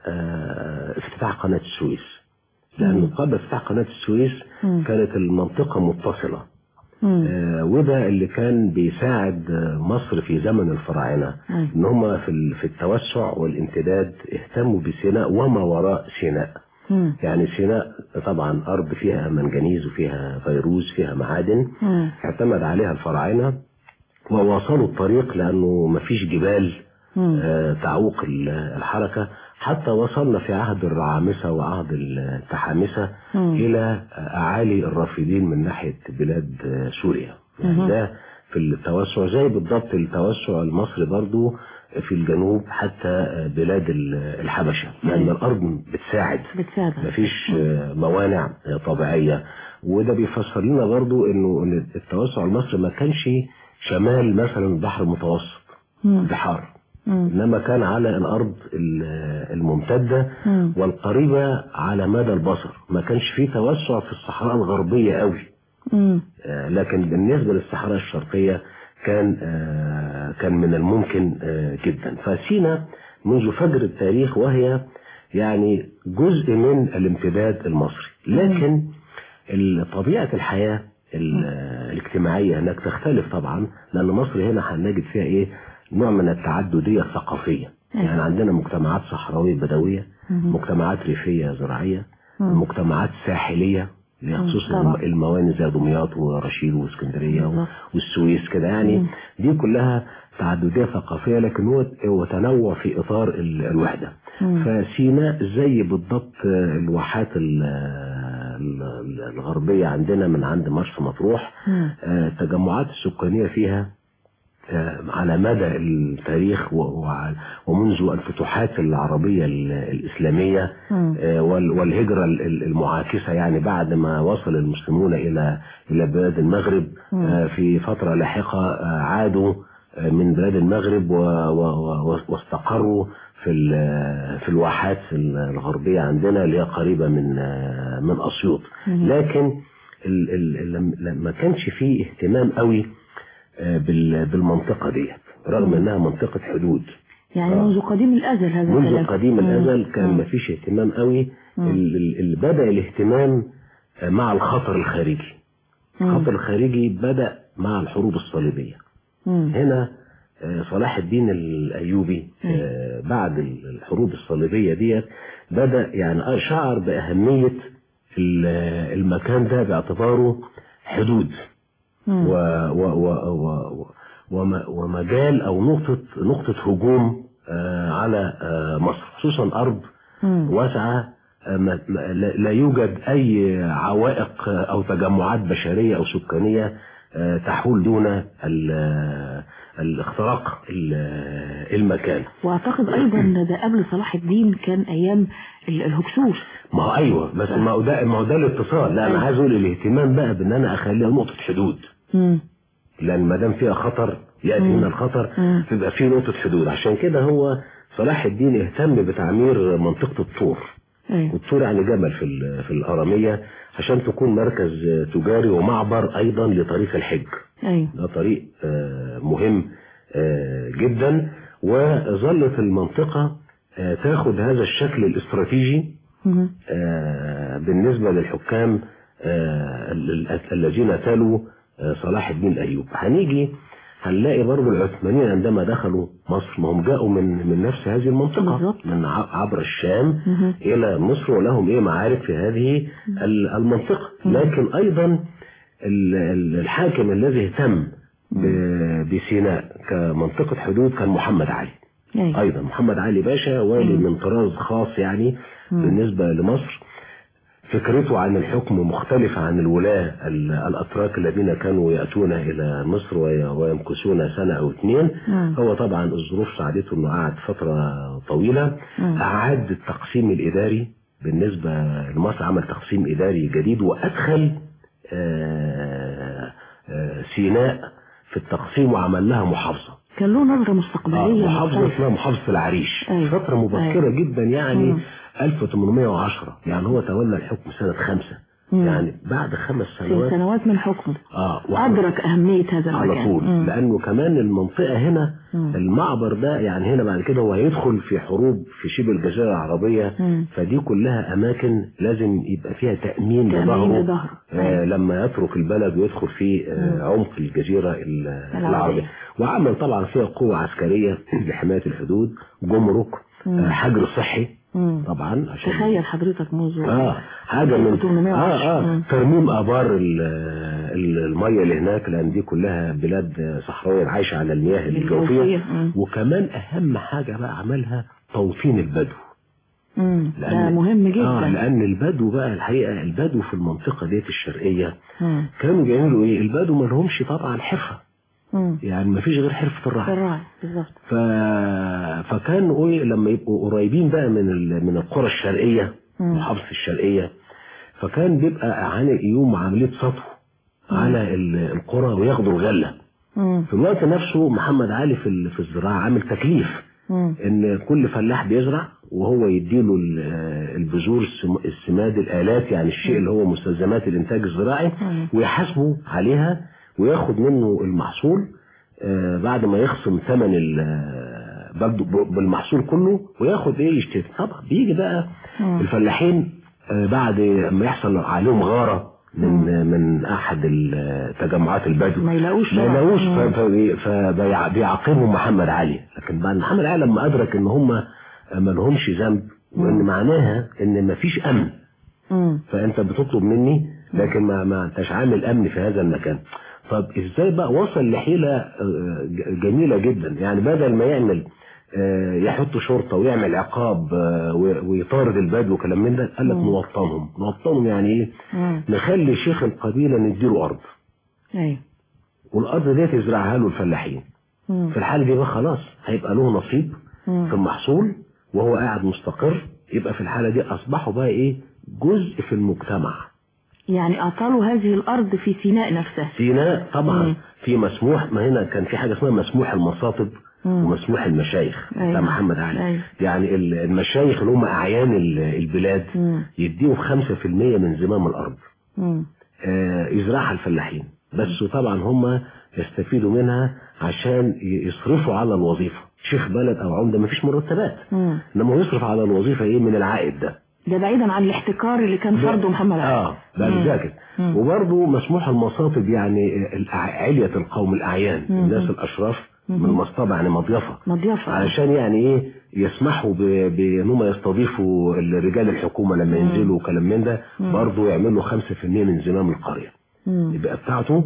آه، افتتاح قناة السويس لأنه قبل افتتاح قناة السويس مم. كانت المنطقة متصلة مم. آه، وده اللي كان بيساعد آه، مصر في زمن الفراعنة أيوة. ان هم في ال- في التوسع والامتداد اهتموا بسيناء وما وراء سيناء مم. يعني سيناء طبعا ارض فيها منجنيز وفيها فيروز فيها معادن مم. اعتمد عليها الفراعنة وواصلوا الطريق لانه مفيش جبال مم. آه، تعوق ال- الحركة حتى وصلنا في عهد الرعامسة وعهد التحامسة مم. إلى أعالي الرافدين من ناحية بلاد آه، سوريا يعني مهم. ده في التوسع زي بالضبط التوسع المصري برضو في الجنوب حتى آه، بلاد ال- الحبشة لأن مم. الأرض بتساعد بتساعد مفيش آه، موانع آه، طبيعية وده بيفسر لنا برضو انه إن التوسع المصري ما كانش شمال مثلا البحر المتوسط مم. بحار مم. انما كان على الارض ال- الممتدة مم. والقريبة على مدى البصر ما كانش فيه توسع في الصحراء الغربية قوي مم. آه، لكن بالنسبة للصحراء الشرقية كان آه، كان من الممكن آه، جدا فسينا منذ فجر التاريخ وهي يعني جزء من الامتداد المصري لكن ال- طبيعة الحياة ال- الاجتماعية هناك تختلف طبعا لأن مصر هنا هنجد فيها إيه نوع من التعددية الثقافية يعني عندنا مجتمعات صحراوية بدوية مم. مجتمعات ريفية زراعية مم. مجتمعات ساحلية اللي هي مم. خصوصا طبعا. الم- الموانئ زي دمياط ورشيد واسكندرية و- بالظبط. والسويس كده يعني مم. دي كلها تعددية ثقافية لكن هو هو تنوع في إطار ال- الوحدة مم. فسيناء زي بالضبط آه، الواحات ال- ال- الغربية عندنا من عند مرسى مطروح مم. آه، التجمعات السكانية فيها آه، على مدى التاريخ و- وع- ومنذ الفتوحات العربية ال- الإسلامية مم. آه، وال- والهجرة ال- ال- المعاكسة يعني بعد ما وصل المسلمون إلى إلى بلاد المغرب مم. آه، في فترة لاحقة آه، عادوا آه، من بلاد المغرب و- و- و- واستقروا في ال- في الواحات الغربية عندنا اللي هي قريبة من آه، من أسيوط مم. لكن ال- ال- لم- لم- ما كانش فيه اهتمام قوي آه، بال- بالمنطقة ديت رغم انها منطقة حدود يعني منذ قديم الأزل هذا منذ الكلام. قديم مم. الازل كان مم. ما فيش اهتمام قوي مم. ال- ال- ال- بدا الاهتمام آه، مع الخطر الخارجي مم. الخطر الخارجي بدا مع الحروب الصليبيه مم. هنا آه، صلاح الدين الايوبي آه، بعد الحروب الصليبيه ديت بدا يعني شعر باهميه ال- المكان ده باعتباره حدود مم. و و و و و وم- ومجال او نقطه نقطه هجوم آه، على آه، مصر خصوصا ارض مم. واسعه آه، ما- ما- لا لا يوجد اي عوائق آه، او تجمعات بشريه او سكانيه آه، تحول دون ال- آه، الاختراق ال- آه، المكان واعتقد ايضا إن ده قبل صلاح الدين كان ايام ال- الهكسوس ما هو ايوه بس ما هو ده ما هو ده الاتصال لا انا أيوة. عايز اقول الاهتمام بقى بان انا اخليها نقطه حدود مم. لان ما دام فيها خطر ياتي مم. من الخطر مم. تبقى في نقطه حدود عشان كده هو صلاح الدين اهتم بتعمير منطقه الطور أيوة. والطور يعني جبل في ال- في الاراميه عشان تكون مركز تجاري ومعبر ايضا لطريق الحج ايوه ده طريق آه، مهم آه، جدا وظلت المنطقه آه، تاخد هذا الشكل الاستراتيجي مم. آه، بالنسبة للحكام آه، ال- ال- الذين تلوا آه، صلاح الدين الأيوب هنيجي هنلاقي برضو العثمانيين عندما دخلوا مصر ما هم جاءوا من من نفس هذه المنطقة من ع- عبر الشام مم. إلى مصر ولهم إيه معارك في هذه ال- المنطقة لكن أيضا ال- ال- الحاكم الذي اهتم ب- بسيناء كمنطقة حدود كان محمد علي أيوة. ايضا محمد علي باشا والي مم. من طراز خاص يعني مم. بالنسبه لمصر فكرته عن الحكم مختلفة عن الولاة ال- الأتراك الذين كانوا يأتون إلى مصر وي- ويمكثون سنة أو اثنين مم. هو طبعا الظروف ساعدته أنه قعد فترة طويلة مم. أعاد التقسيم الإداري بالنسبة لمصر عمل تقسيم إداري جديد وأدخل آه، آه، سيناء في التقسيم وعمل لها محافظة كان له نظرة آه، مستقبلية محافظة مختلفة. اسمها محافظة العريش أيوة. فترة مبكرة أيوة. جدا يعني مم. 1810 يعني هو تولى الحكم سنة خمسة مم. يعني بعد خمس في سنوات سنوات من حكمه اه أدرك أهمية هذا المكان على طول مم. لانه كمان المنطقه هنا مم. المعبر ده يعني هنا بعد كده هو هيدخل في حروب في شبه الجزيره العربيه مم. فدي كلها اماكن لازم يبقى فيها تامين تأمين لظهره لظهره. آه لما يترك البلد ويدخل في آه عمق الجزيره ال- العربية. العربيه وعمل طبعا فيها قوه عسكريه لحمايه الحدود جمرك مم. آه حجر صحي مم. طبعا عشان تخيل حضرتك منذ اه حاجه من 1810. اه اه مم. ترميم ابار ال- ال- الميه اللي هناك لان دي كلها بلاد صحراويه عايشه على المياه الجوفية. الجوفيه مم. وكمان اهم حاجه بقى عملها توطين البدو مم. ده مهم جدا اه لان البدو بقى الحقيقه البدو في المنطقه ديت الشرقيه مم. كانوا بيعملوا ايه البدو ما لهمش طبعا حرفه مم. يعني ما فيش غير حرفه الرعي الراعي بالظبط ف... فكانوا ايه لما يبقوا قريبين بقى من ال... من القرى الشرقيه مم. محافظه الشرقيه فكان بيبقى عن يوم عمليه سطو على ال- القرى وياخدوا الغله مم. في الوقت نفسه محمد علي في ال- في الزراعه عامل تكليف مم. ان كل فلاح بيزرع وهو يديله ال- البذور السم- السماد الالات يعني الشيء اللي هو مستلزمات الانتاج الزراعي مم. ويحاسبه عليها وياخد منه المحصول آه، بعد ما يخصم ثمن ال- آه، برضه ب- بالمحصول كله وياخد ايه يشتري طبعا بيجي بقى مم. الفلاحين آه، بعد ما يحصل عليهم غاره من من احد ال- تجمعات البدو ما يلاقوش ما طبعا. يلاقوش مم. فبيعاقبهم محمد علي لكن بعد محمد علي لما ادرك ان هم ما لهمش ذنب وان معناها ان ما فيش امن مم. فانت بتطلب مني لكن ما ما انتش عامل امن في هذا المكان طب ازاي بقى وصل لحيله آه، ج- جميله جدا يعني بدل ما يعمل آه، يحط شرطه ويعمل عقاب آه، و- ويطارد البدو وكلام من ده قال لك مم. نوطنهم نوطنهم يعني ايه مم. نخلي شيخ القبيله نديله ارض ايوه والارض ديت يزرعها له الفلاحين مم. في الحاله دي بقى خلاص هيبقى له نصيب مم. في المحصول وهو قاعد مستقر يبقى في الحاله دي اصبحوا بقى ايه جزء في المجتمع يعني أعطاله هذه الأرض في سيناء نفسها سيناء طبعا مم. في مسموح ما هنا كان في حاجه اسمها مسموح المصاطب مم. ومسموح المشايخ أيوة. بتاع محمد علي أيوة. يعني ال- المشايخ اللي هم اعيان ال- البلاد مم. يديهم 5% من زمام الارض مم. آه، يزرعها الفلاحين بس طبعا هم يستفيدوا منها عشان ي- يصرفوا على الوظيفه شيخ بلد او عمده مفيش مرتبات مم. انما هو يصرف على الوظيفه ايه من العائد ده ده بعيدا عن الاحتكار اللي كان فرضه محمد علي اه بعد مم. ذلك مم. وبرضه مسموح المصاطب يعني الأع- علية القوم الأعيان مم. الناس الأشراف مم. من المصطبة يعني مضيفة مضيافة علشان يعني ايه يسمحوا ب- بان هم يستضيفوا رجال الحكومة لما مم. ينزلوا وكلام من ده مم. برضه يعملوا 5% من زمام القرية مم. يبقى بتاعته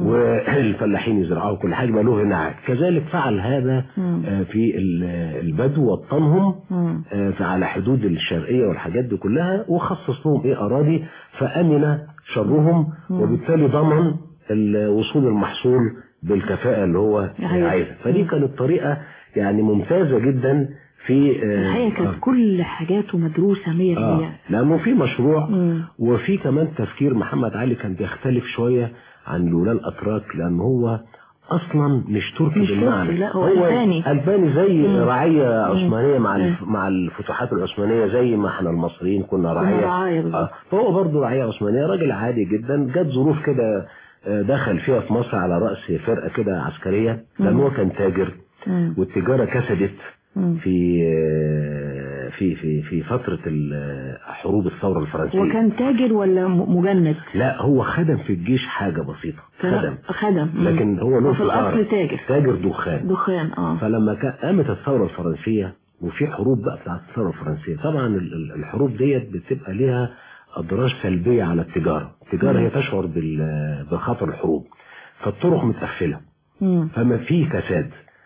والفلاحين يزرعوا كل حاجة يبقى له هنا عائد كذلك فعل هذا مم. آه، في ال- البدو وطنهم مم. آه، على حدود الشرقية والحاجات دي كلها وخصص لهم ايه اراضي فامن شرهم مم. وبالتالي ضمن ال- وصول المحصول بالكفاءة اللي هو عايزها. عايزها فدي كانت طريقة يعني ممتازة جدا في آه، الحقيقة كانت آه. كل حاجاته مدروسة مية اه بالمية لانه في مشروع مم. وفي كمان تفكير محمد علي كان بيختلف شوية عن الولاة الاتراك لان هو اصلا مش تركي مش بالمعنى تركي، لا، هو ألباني. الباني زي مم. رعية مم. عثمانية مع مم. الف... مع الفتوحات العثمانية زي ما احنا المصريين كنا رعية رعاية بالظبط. آه. فهو برضه رعية عثمانية راجل عادي جدا جت ظروف كده آه، دخل فيها في مصر على رأس فرقة كده عسكرية لأن مم. هو كان تاجر مم. والتجارة كسدت مم. في آه، في في في فترة ال- حروب الثورة الفرنسية وكان تاجر ولا م- مجند لا هو خدم في الجيش حاجة بسيطة خدم خدم مم. لكن هو له وفي الأصل تجارة. تاجر تاجر دخان دخان اه فلما كان قامت الثورة الفرنسية وفي حروب بقى بتاعت الثورة الفرنسية طبعا ال- ال- الحروب ديت بتبقى ليها أضرار سلبية على التجارة التجارة مم. هي تشعر بال- بخطر الحروب فالطرق متقفلة مم. فما في كساد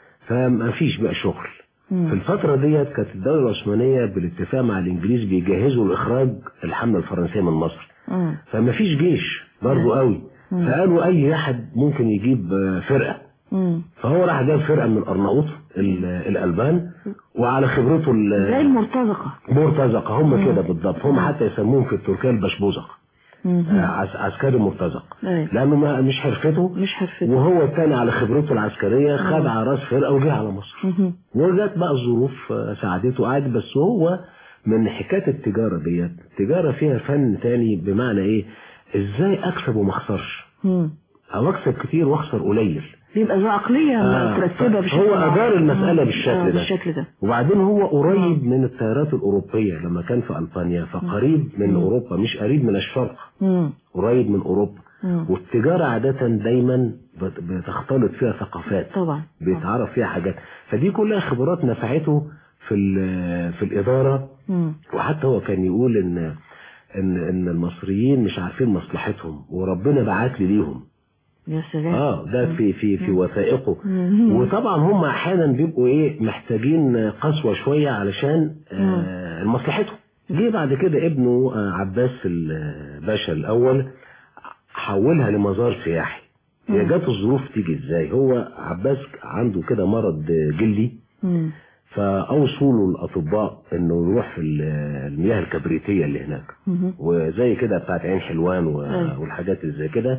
فما فيش بقى شغل مم. في الفترة ديت كانت الدولة العثمانية بالاتفاق مع الإنجليز بيجهزوا لإخراج الحملة الفرنسية من مصر مم. فما فيش جيش برضو قوي مم. فقالوا أي أحد ممكن يجيب آه، فرقة مم. فهو راح جاب فرقة من الأرناؤوط ال- الألبان وعلى خبرته ال- زي المرتزقة مرتزقة هم مم. كده بالضبط هم حتى يسموهم في التركية البشبوزق مم. آه، عس- عسكري مرتزق أيوة. لأنه ما مش حرفته مش حرفته وهو الثاني على خبرته العسكرية خد مم. على راس فرقة وجه على مصر مم. وجت بقى الظروف آه، ساعدته عادي بس هو من حكاية التجارة ديت التجارة فيها فن تاني بمعنى ايه ازاي اكسب وما اخسرش مم. او اكسب كتير واخسر قليل بيبقى ذو عقلية آه، مترتبة بشكل هو أدار معين. المسألة مم. بالشكل آه، ده. بالشكل ده وبعدين هو قريب من التيارات الأوروبية لما كان في ألبانيا فقريب من مم. أوروبا مش قريب من الشرق مم. قريب من أوروبا مم. والتجارة عادة دايما بت- بتختلط فيها ثقافات طبعا بيتعرف فيها حاجات فدي كلها خبرات نفعته في ال- في الإدارة مم. وحتى هو كان يقول إن إن إن المصريين مش عارفين مصلحتهم وربنا بعت لي ليهم يا سلام اه ده في في في وثائقه مم. وطبعا هم احيانا بيبقوا ايه محتاجين قسوه شويه علشان آه مصلحتهم جه بعد كده ابنه آه عباس الباشا الاول حولها لمزار سياحي هي مم. جات الظروف تيجي ازاي هو عباس عنده كده مرض جلدي مم. فاوصوا له الاطباء انه يروح في ال- المياه الكبريتيه اللي هناك مم. وزي كده بتاعت عين حلوان و- أيوة. والحاجات اللي زي كده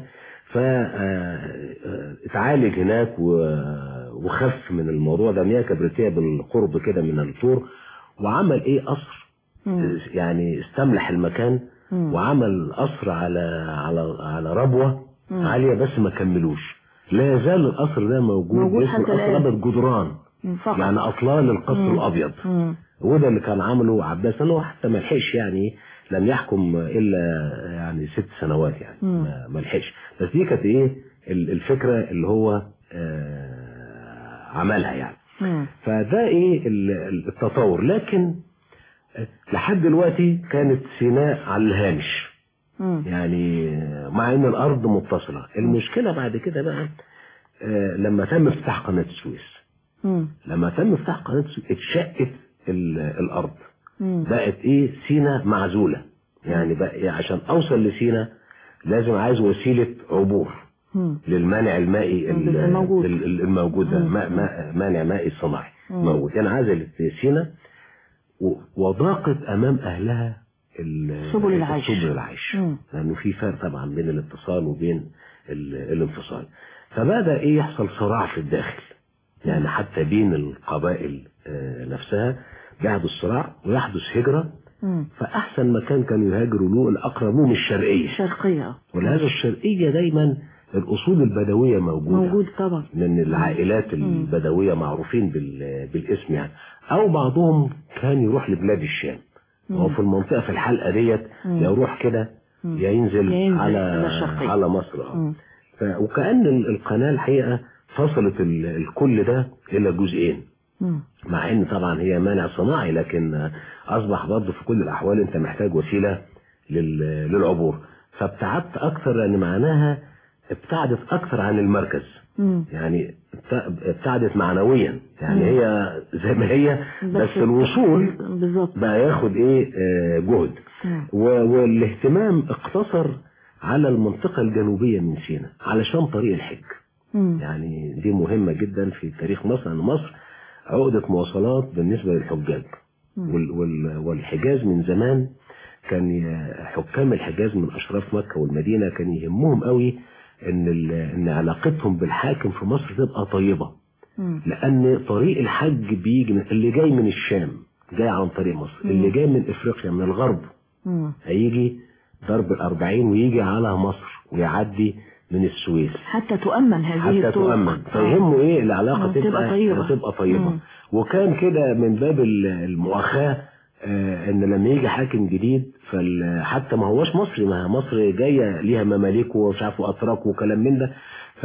فاتعالج هناك و- وخف من الموضوع ده مياه كبريتيه بالقرب كده من الطور وعمل ايه قصر مم. يعني استملح المكان مم. وعمل قصر على على على ربوه مم. عاليه بس ما كملوش لا يزال القصر ده موجود, موجود اسمه حتى قصر الآن. ابد جدران مم. فقط يعني اطلال القصر مم. الابيض مم. وده اللي كان عمله عباس انه حتى ما لحقش يعني لم يحكم الا يعني ست سنوات يعني مم. ما ما لحقش بس دي كانت ايه ال- الفكره اللي هو آه، عملها يعني مم. فده ايه ال- ال- التطور لكن آه، لحد دلوقتي كانت سيناء على الهامش مم. يعني آه، مع ان الارض متصله المشكله بعد كده بقى آه، لما تم افتتاح قناه السويس مم. لما تم افتتاح قناه السويس اتشقت ال- الارض مم. بقت ايه سينا معزولة يعني بقى إيه عشان اوصل لسينا لازم عايز وسيلة عبور مم. للمانع المائي ال- الموجود. ال- ال- الموجود ده مم. ما- ما- مانع مائي صناعي مم. موجود يعني عزلت سينا و- وضاقت امام اهلها ال- سبل العيش. سبل العيش مم. لانه في فرق طبعا بين الاتصال وبين ال- الانفصال فبدا ايه يحصل صراع في الداخل يعني حتى بين القبائل آه، نفسها بيحدث صراع ويحدث هجره مم. فاحسن مكان كانوا يهاجروا له الاقربون الشرقيه شرقية ولهذا الشرقيه دايما الاصول البدويه موجوده موجود طبعا من العائلات البدويه معروفين بال- بالاسم يعني او بعضهم كان يروح لبلاد الشام مم. هو في المنطقه في الحلقه ديت مم. يا يروح كده مم. يا ينزل, يا ينزل على إلى الشرقية. على مصر آه. مم. ف... وكأن ال- القناة الحقيقة فصلت ال- الكل ده إلى جزئين مم. مع ان طبعا هي مانع صناعي لكن اصبح برضه في كل الاحوال انت محتاج وسيله لل- للعبور فابتعدت اكثر لان معناها ابتعدت اكثر عن المركز مم. يعني ابت- ابتعدت معنويا يعني مم. هي زي ما هي بس الوصول بالظبط بقى ياخد ايه آه، جهد مم. و- والاهتمام اقتصر على المنطقة الجنوبية من سيناء علشان طريق الحج مم. يعني دي مهمة جدا في تاريخ مصر لأن مصر عقدة مواصلات بالنسبة للحجاج مم. وال- وال- والحجاز من زمان كان ي- حكام الحجاز من أشراف مكة والمدينة كان يهمهم قوي إن ال- إن علاقتهم بالحاكم في مصر تبقى طيبة مم. لأن طريق الحج بيجي من اللي جاي من الشام جاي عن طريق مصر مم. اللي جاي من إفريقيا من الغرب مم. هيجي ضرب الأربعين ويجي على مصر ويعدي من السويس حتى تؤمن هذه حتى الطرق. تؤمن آه. فيهمه ايه العلاقة آه، تبقى, تبقى طيبة. تبقى طيبة مم. وكان كده من باب ال- المؤاخاة آه، ان لما يجي حاكم جديد فال- حتى ما هوش مصري ما مصر جاية ليها مماليك ومش عارف واتراك وكلام من ده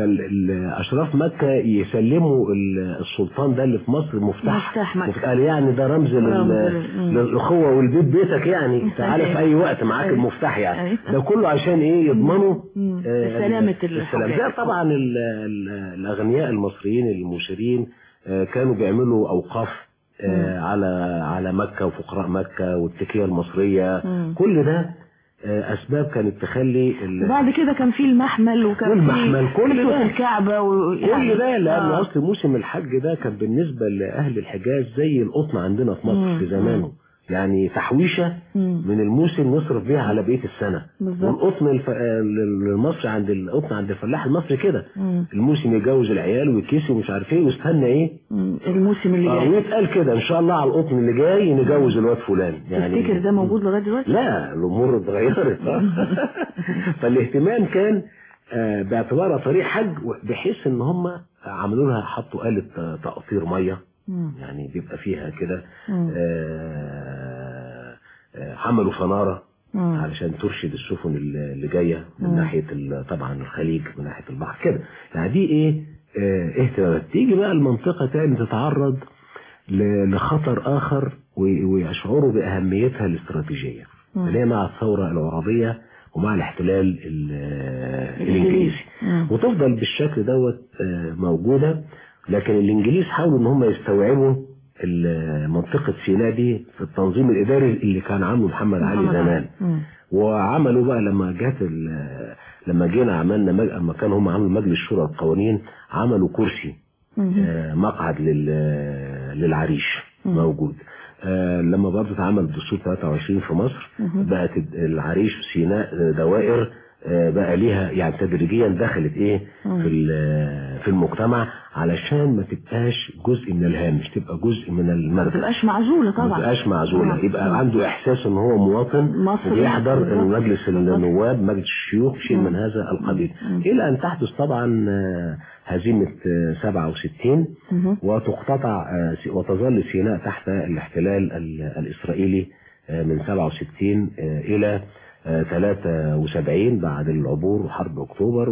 فالاشراف مكة يسلموا ال- السلطان ده اللي في مصر مفتاح مفتاح مكة. مفتاح- قال يعني ده رمز لل- رمز لل- مم. للاخوة والبيت بيتك يعني تعالى في اي وقت معاك أيوة. المفتاح يعني أيوة. ده كله عشان ايه يضمنوا مم. آه، سلامة السلام الحجاج. زي طبعا ال- ال- الاغنياء المصريين المشيرين آه، كانوا بيعملوا اوقاف آه، على على مكه وفقراء مكه والتكيه المصريه مم. كل ده آه، اسباب كانت تخلي ال- وبعد كده كان في المحمل وكان والمحمل، في كل كسوة ده. الكعبة و... كل ده لان آه. اصل موسم الحج ده كان بالنسبه لاهل الحجاز زي القطن عندنا في مصر مم. في زمانه يعني تحويشه مم. من الموسم نصرف بيها على بقيه السنه بالظبط. والقطن الف... آه، المصري عند القطن عند الفلاح المصري كده مم. الموسم يجوز العيال ويكسي ومش عارف ايه ويستنى ايه مم. الموسم اللي آه جاي ويتقال كده ان شاء الله على القطن اللي جاي نجوز الواد فلان يعني تفتكر ده موجود لغاية دلوقتي؟ لا الامور اتغيرت آه. فالاهتمام كان آه، باعتبارها طريق حج بحيث ان هم عملوا لها حطوا آلة آه، تقطير ميه مم. يعني بيبقى فيها كده مم. آه، آه، عملوا فناره مم. علشان ترشد السفن اللي اللي جايه من مم. ناحيه ال- طبعا الخليج من ناحيه البحر كده يعني دي ايه آه، اهتمامات تيجي بقى المنطقه تاني تتعرض ل- لخطر اخر و- ويشعروا باهميتها الاستراتيجيه مم. اللي هي مع الثوره العربيه ومع الاحتلال ال- آه، الإنجليزي. الانجليزي مم. وتفضل بالشكل دوت آه، موجوده لكن الانجليز حاولوا ان هم يستوعبوا ال- منطقه سيناء دي في التنظيم الاداري اللي كان عامله محمد علي محمد زمان مم. وعملوا بقى لما جت ال- لما جينا عملنا مج- لما كانوا هم عملوا مجلس شورى القوانين عملوا كرسي مم. آه، مقعد لل- للعريش مم. موجود آه، لما برضه اتعمل الدستور 23 في مصر مم. بقت العريش وسيناء دوائر آه، بقى ليها يعني تدريجيا دخلت ايه مم. في ال- في المجتمع علشان ما تبقاش جزء من الهامش تبقى جزء من ما المركز تبقاش معزولة ما طبعا تبقاش معزولة آه. يبقى عنده احساس ان هو مواطن مصري. وبيحضر بالظبط. مجلس النواب مجلس الشيوخ شيء مم. من هذا القبيل مم. الى ان تحدث طبعا آه، هزيمة آه، 67 مم. وتقتطع آه، س- وتظل سيناء تحت الاحتلال ال- الإسرائيلي آه، من 67 آه، إلى آه، 73 بعد العبور وحرب أكتوبر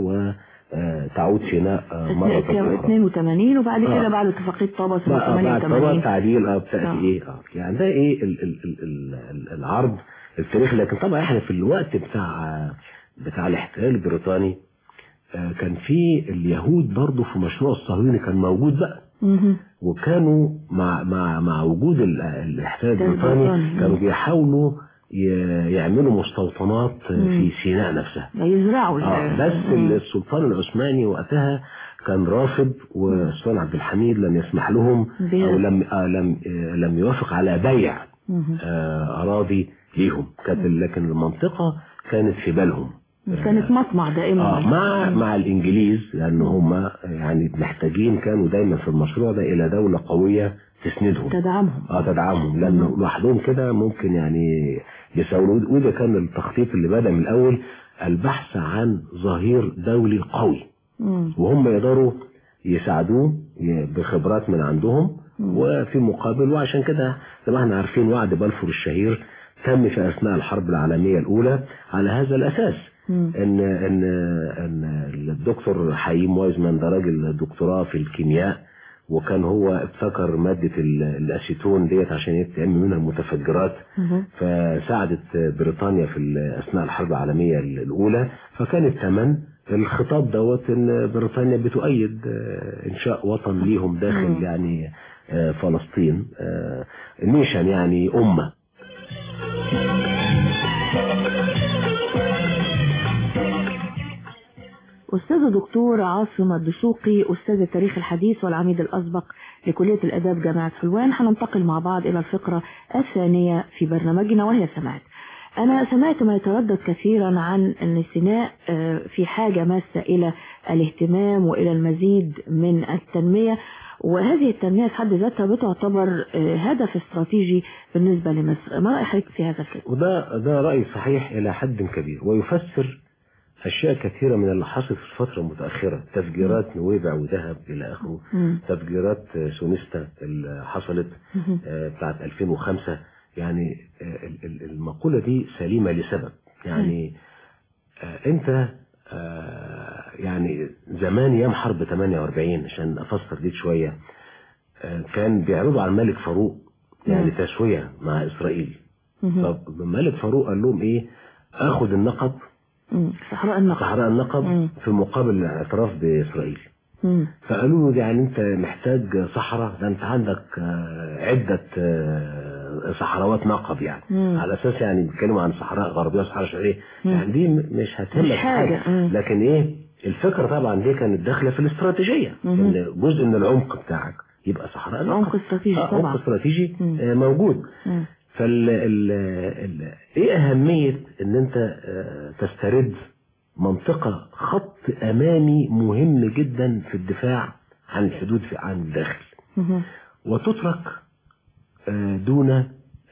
وتعود سيناء آه، مرة أخرى 82 وبعد كده آه. بعد اتفاقية طابة سنة بقى بعد طبعا 88 تعديل اه بتاعت آه. ايه اه يعني ده ايه ال ال ال ال ال العرض التاريخي لكن طبعا احنا في الوقت بتاع بتاع الاحتلال البريطاني آه كان في اليهود برضه في مشروع الصهيوني كان موجود بقى مهم. وكانوا مع مع مع وجود ال- الاحتلال ده البريطاني البريطاني. كانوا بيحاولوا ي- يعملوا مستوطنات آه، مم. في سيناء نفسها يزرعوا اه ال- بس مم. السلطان العثماني وقتها كان رافض والسلطان عبد الحميد لم يسمح لهم بها. او لم آه لم آه لم يوافق على بيع مهم. آه اراضي ليهم كانت لكن المنطقة كانت في بالهم كانت مطمع دائما آه مع مع الانجليز لان هم يعني محتاجين كانوا دايما في المشروع ده الى دولة قوية تسندهم تدعمهم اه تدعمهم لان لوحدهم كده ممكن يعني يساووا وده كان التخطيط اللي بدا من الاول البحث عن ظهير دولي قوي مم. وهم يقدروا يساعدوه ي- بخبرات من عندهم وفي مقابل وعشان كده زي ما احنا عارفين وعد بلفور الشهير تم في اثناء الحرب العالميه الاولى على هذا الاساس مم. ان ان ان الدكتور حييم وايزمان ده راجل دكتوراه في الكيمياء وكان هو ابتكر ماده ال- الاسيتون ديت عشان يتعمل منها المتفجرات مم. فساعدت بريطانيا في ال- اثناء الحرب العالميه الاولى فكان الثمن الخطاب دوت ان بريطانيا بتؤيد آه، انشاء وطن ليهم داخل مم. يعني آه، فلسطين آه، نيشن يعني امه أستاذ دكتور عاصم الدسوقي أستاذ التاريخ الحديث والعميد الأسبق لكلية الآداب جامعة حلوان هننتقل مع بعض إلى الفقرة الثانية في برنامجنا وهي سمعت أنا سمعت ما يتردد كثيرا عن أن سيناء آه، في حاجة ماسة إلى الاهتمام وإلى المزيد من التنمية وهذه التنمية في حد ذاتها بتعتبر آه، هدف استراتيجي بالنسبة لمصر ما رأيك في هذا الكلام؟ وده ده رأي صحيح إلى حد كبير ويفسر أشياء كثيرة من اللي حصل في الفترة المتأخرة تفجيرات نويبع وذهب إلى آخره مم. تفجيرات آه، سونيستا اللي حصلت مم. آه، بتاعت 2005 يعني آه، ال- ال- المقولة دي سليمة لسبب يعني آه، أنت آه، يعني زمان أيام حرب 48 عشان أفسر دي شوية آه، كان بيعرضوا على الملك فاروق يعني مم. تسوية مع إسرائيل مم. طب الملك فاروق قال لهم إيه آخد النقب مم. صحراء النقب صحراء النقب مم. في مقابل الاعتراف بإسرائيل مم. فقالوا له يعني انت محتاج صحراء ده انت عندك آه، عدة آه، صحراوات نقب يعني مم. على اساس يعني بيتكلموا عن صحراء غربية وصحراء شرقية مم. يعني دي م- مش هتهمك مش في حاجة. مم. لكن ايه الفكرة طبعا دي كانت داخلة في الاستراتيجية مم. ان جزء من العمق بتاعك يبقى صحراء نقب عمق استراتيجي آه، طبعا عمق استراتيجي مم. آه، موجود مم. فال ال ال ايه اهمية ان انت آه، تسترد منطقة خط امامي مهم جدا في الدفاع عن الحدود في عن الداخل مم. وتترك آه، دون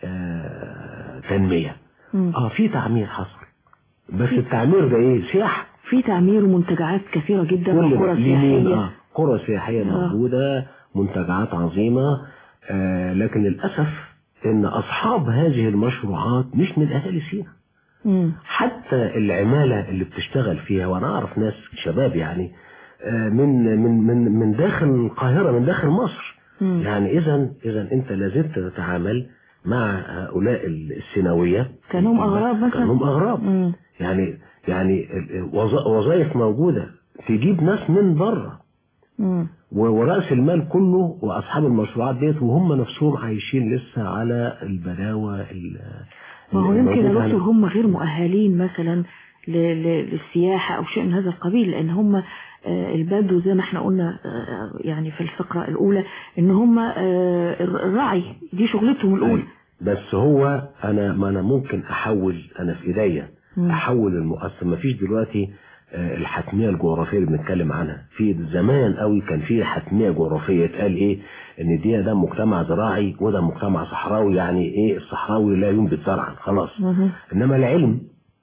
آه، تنمية مم. اه في تعمير حصل بس التعمير ده ايه سياحة في تعمير ومنتجعات كثيرة جدا كل وقرى ليمين، سياحية آه قرى سياحية آه. موجودة منتجعات عظيمة آه لكن للأسف ان اصحاب هذه المشروعات مش من اهالي سينا مم. حتى العمالة اللي بتشتغل فيها وانا اعرف ناس شباب يعني آه، من من من من داخل القاهرة من داخل مصر مم. يعني اذا اذا انت لازلت تتعامل مع هؤلاء السيناوية كانهم أغراب مثلا كانهم اغراب مم. يعني يعني ال- وظ- وظائف موجودة تجيب ناس من بره مم. و- ورأس المال كله وأصحاب المشروعات ديت وهم نفسهم عايشين لسه على البلاوة ال- ما هو يمكن يا الموجودة دكتور هنا. هم غير مؤهلين مثلا ل- ل- للسياحة أو شيء من هذا القبيل لأن هم آه، البدو زي ما احنا قلنا آه، يعني في الفقرة الأولى إن هم آه، الر- الرعي دي شغلتهم الأولى بس هو أنا ما أنا ممكن أحول أنا في إيديا مم. أحول المؤثر ما فيش دلوقتي آه، الحتمية الجغرافية اللي بنتكلم عنها في زمان قوي كان في حتمية جغرافية اتقال ايه ان دي ده مجتمع زراعي وده مجتمع صحراوي يعني ايه الصحراوي لا ينبت زرعا خلاص مهم. انما العلم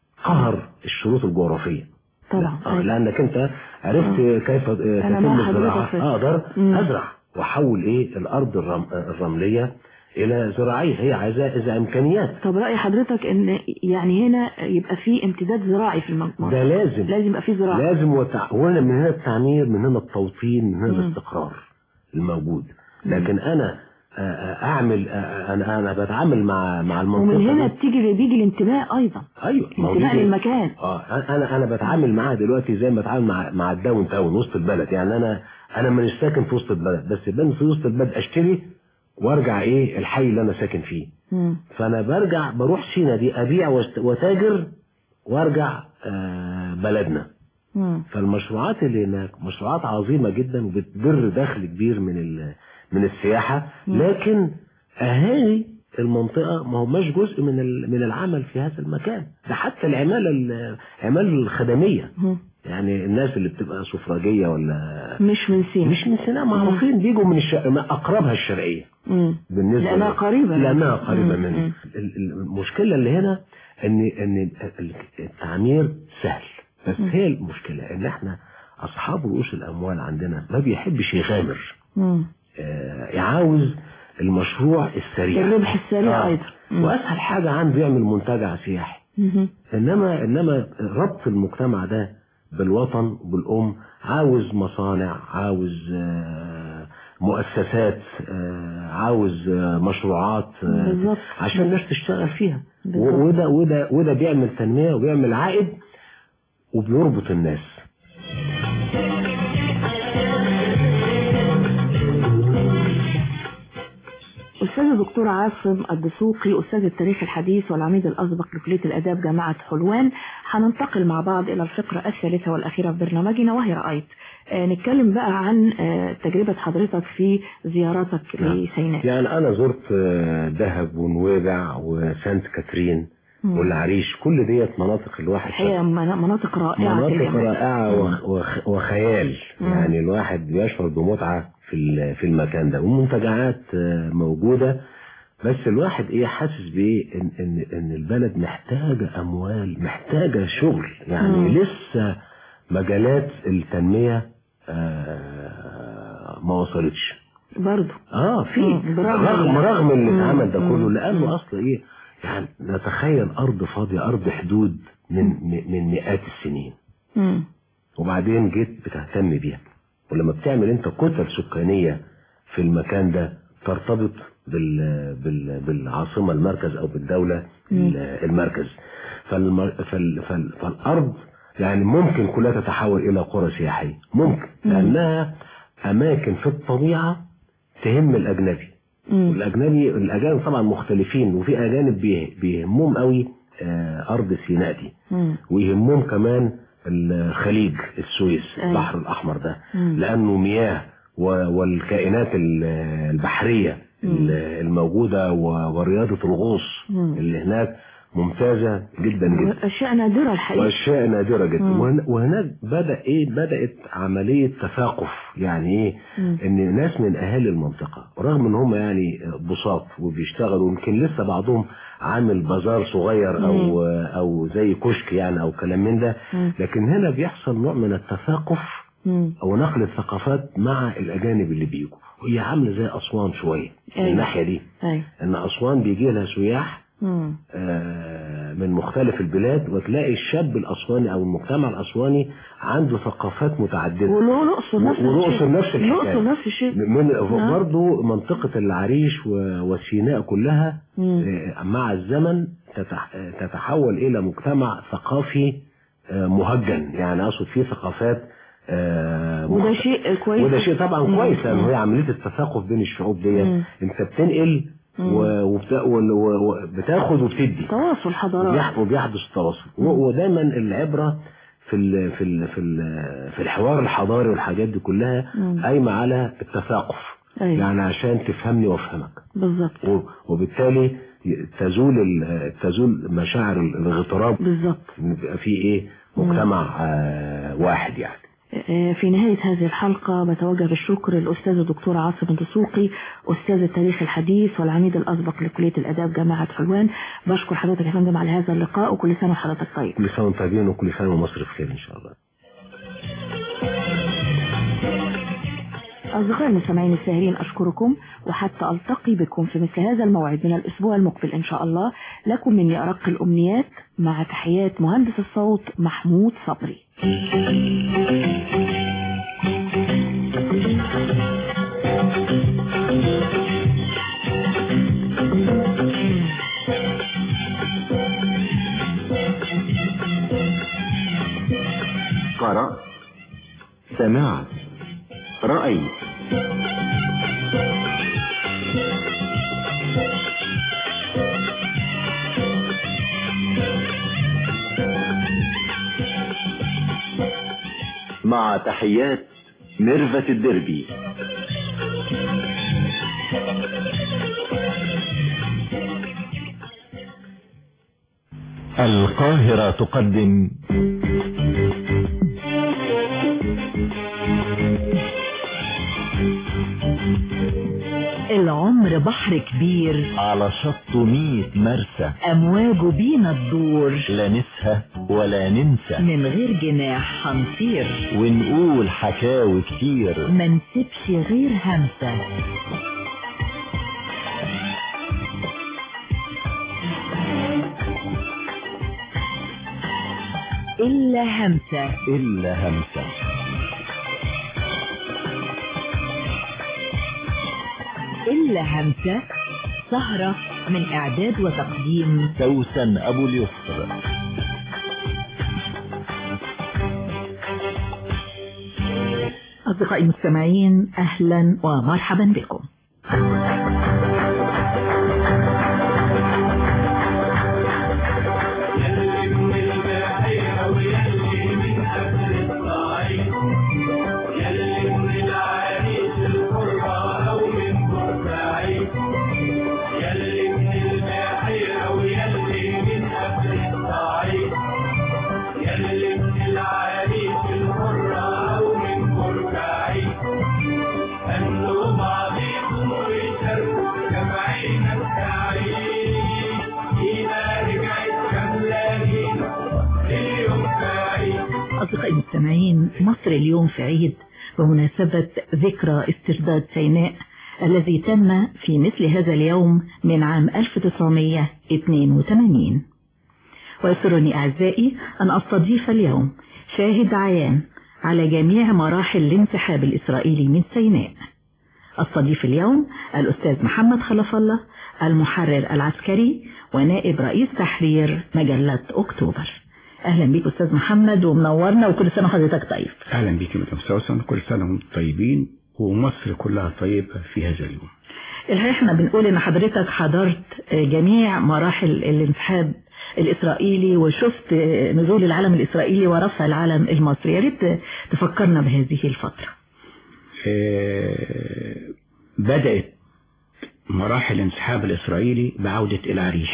قهر الشروط الجغرافية طبعا آه لانك انت عرفت كيف آه، أنا تتم مع الزراعة حضرتك في- اقدر مم. ازرع واحول ايه الارض الرم الرملية الى زراعية هي عايزة اذا امكانيات طب رأي حضرتك إن يعني هنا يبقى في امتداد زراعي في المنطقة ده لازم لازم يبقى في زراعة لازم وتع... وهنا من هنا التعمير من هنا التوطين من هنا مم. الاستقرار الموجود لكن انا آه، آه، اعمل آه، انا انا بتعامل مع مع المنطقه ومن هنا دي. بتيجي بيجي الانتماء أيضا ايوه ما هو انتماء دي- للمكان اه انا انا بتعامل معاها دلوقتي زي ما بتعامل مع مع الداون تاون وسط البلد يعني انا انا مش ساكن في وسط البلد بس بين في وسط البلد اشتري وارجع ايه الحي اللي انا ساكن فيه مم. فانا برجع بروح سينا دي ابيع وست- وتاجر وارجع آه بلدنا مم. فالمشروعات اللي هناك مشروعات عظيمة جدا وبتدر دخل كبير من ال- من السياحة مم. لكن أهالي المنطقة ما هماش جزء من ال- من العمل في هذا المكان ده حتى العمالة ال- العمالة الخدمية مم. يعني الناس اللي بتبقى سفرجية ولا مش من سينا مش من سيناء معروفين بيجوا من الش... ما أقربها الشرقية مم. بالنسبة لأنها ل- قريبة لأنها مم. قريبة مم. منه ال- ال- المشكلة اللي هنا ان ان ال- التعمير سهل بس مم. هي المشكلة ان احنا اصحاب رؤوس الاموال عندنا ما بيحبش يغامر مم. آه، عاوز المشروع السريع الربح السريع آه. أيضا مم. واسهل حاجة عنده يعمل منتجع سياحي مم. انما انما ربط المجتمع ده بالوطن وبالام عاوز مصانع عاوز آه، مؤسسات آه، عاوز آه، مشروعات آه، بالظبط. عشان الناس تشتغل فيها بالظبط. و- وده وده وده بيعمل تنميه وبيعمل عائد وبيربط الناس أستاذ الدكتور عاصم الدسوقي أستاذ التاريخ الحديث والعميد الأسبق لكلية الآداب جامعة حلوان هننتقل مع بعض إلى الفقرة الثالثة والأخيرة في برنامجنا وهي رأيت آه نتكلم بقى عن آه تجربة حضرتك في زياراتك لسيناء يعني انا زرت آه، دهب ونويبع وسانت كاترين مم. والعريش كل ديت مناطق الواحد الحقيقة من- مناطق رائعة مناطق الجمال. رائعة وخ- وخ- وخيال مم. يعني الواحد بيشعر بمتعة في ال- في المكان ده ومنتجعات آه، موجودة بس الواحد ايه حاسس بايه ان ان ان البلد محتاجة اموال محتاجة شغل يعني مم. لسه مجالات التنمية آه، ما وصلتش برضه اه في مم. برغم رغم ال- رغم اللي مم. اتعمل ده كله مم. لانه اصل ايه يعني نتخيل ارض فاضيه ارض حدود من م- من مئات السنين مم. وبعدين جيت بتهتم بيها ولما بتعمل انت كتل سكانيه في المكان ده ترتبط بال بال بالعاصمه المركز او بالدوله ال- المركز فالم فال فال فالارض يعني ممكن كلها تتحول الى قرى سياحيه ممكن لانها اماكن في الطبيعه تهم الاجنبي الاجنبي الاجانب طبعا مختلفين وفي اجانب بيه- بيهمهم قوي آه، ارض سيناء دي مم. ويهمهم كمان الخليج السويس أيوة. البحر الاحمر ده مم. لانه مياه و- والكائنات ال- البحريه ال- الموجوده و- ورياضه الغوص مم. اللي هناك ممتازه جدا جدا أشياء نادرة الحقيقة واشياء نادره جدا مم. وهن- وهناك بدا ايه بدات عمليه تثاقف يعني ايه مم. ان ناس من اهالي المنطقه رغم ان هم يعني بساط وبيشتغلوا يمكن لسه بعضهم عامل بازار صغير او او زي كشك يعني او كلام من ده مم. لكن هنا بيحصل نوع من التثاقف مم. او نقل الثقافات مع الاجانب اللي بيجوا هي عامله زي اسوان شويه من أيوة. الناحيه دي أيوة. ان اسوان بيجي لها سياح مم. آه، من مختلف البلاد وتلاقي الشاب الاسواني او المجتمع الاسواني عنده ثقافات متعدده ولو الأقصر نفس الشيء والأقصر نفس الحكايه الأقصر نفس الشيء من نعم. برضه منطقة العريش و- وسيناء كلها مم. آه، مع الزمن تتح- آه، تتحول إلى مجتمع ثقافي آه، مهجن يعني أقصد فيه ثقافات آه، وده مخت- شيء كويس وده شيء طبعا مم. كويس لأن مم. هي عملية التثاقف بين الشعوب ديت مم. أنت بتنقل مم. و- وبت- و- و- وبتاخد وبتدي تواصل حضارات وبيح- وبيحدث تواصل و- ودايما العبرة في ال في ال في ال في الحوار الحضاري والحاجات دي كلها مم. قايمة على التثاقف أيوة. يعني عشان تفهمني وافهمك بالظبط و- وبالتالي ي- تزول ال- تزول مشاعر الاغتراب بالظبط إن يبقى في ايه مجتمع آه واحد يعني آه، في نهاية هذه الحلقة بتوجه بالشكر للأستاذ الدكتور عاصم الدسوقي أستاذ التاريخ الحديث والعميد الأسبق لكلية الآداب جامعة حلوان بشكر حضرتك يا فندم على هذا اللقاء وكل سنة وحضرتك طيب كل سنه وانتم طيبين وكل سنه ومصر بخير ان شاء الله أصدقائي المستمعين الساهرين أشكركم وحتى ألتقي بكم في مثل هذا الموعد من الأسبوع المقبل إن شاء الله لكم مني أرق الأمنيات مع تحيات مهندس الصوت محمود صبري قرأت سمعت رأيت مع تحيات ميرفت الدربي القاهرة تقدم العمر بحر كبير على شط مية مرسى أمواجه بينا تدور لا نسهى ولا ننسى من غير جناح هنطير ونقول حكاوي كتير ما نسيبش غير همسة إلا همسة إلا همسة إلا همسة سهرة من إعداد وتقديم سوسن أبو اليسر أصدقائي المستمعين أهلا ومرحبا بكم أصدقائي المستمعين مصر اليوم في عيد بمناسبة ذكرى استرداد سيناء الذي تم في مثل هذا اليوم من عام 1982 ويسرني أعزائي أن أستضيف اليوم شاهد عيان على جميع مراحل الانسحاب الإسرائيلي من سيناء أستضيف اليوم الأستاذ محمد خلف الله المحرر العسكري ونائب رئيس تحرير مجلة أكتوبر أهلا بيك أستاذ محمد ومنورنا وكل سنة وحضرتك طيب أهلا بيك مدام سوسن كل سنة وانتم طيبين ومصر كلها طيبة في هذا اليوم الحقيقة احنا بنقول ان حضرتك حضرت جميع مراحل الانسحاب الإسرائيلي وشفت نزول العلم الإسرائيلي ورفع العلم المصري يا ريت تفكرنا بهذه الفترة آه بدأت مراحل الانسحاب الإسرائيلي بعودة العريش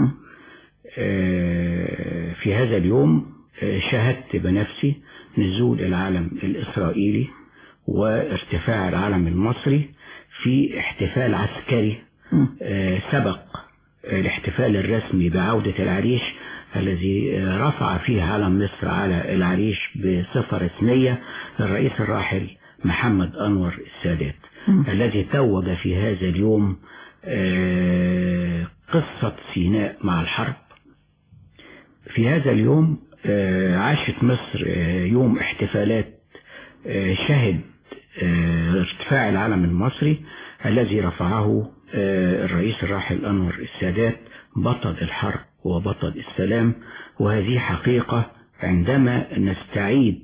آه في هذا اليوم آه شاهدت بنفسي نزول العلم الإسرائيلي وارتفاع العلم المصري في احتفال عسكري سبق الاحتفال الرسمي بعودة العريش الذي رفع فيه علم مصر على العريش بصفة رسمية الرئيس الراحل محمد أنور السادات م. الذي توج في هذا اليوم قصة سيناء مع الحرب في هذا اليوم عاشت مصر يوم احتفالات شهد ارتفاع العلم المصري الذي رفعه الرئيس الراحل أنور السادات بطل الحرب وبطل السلام وهذه حقيقة عندما نستعيد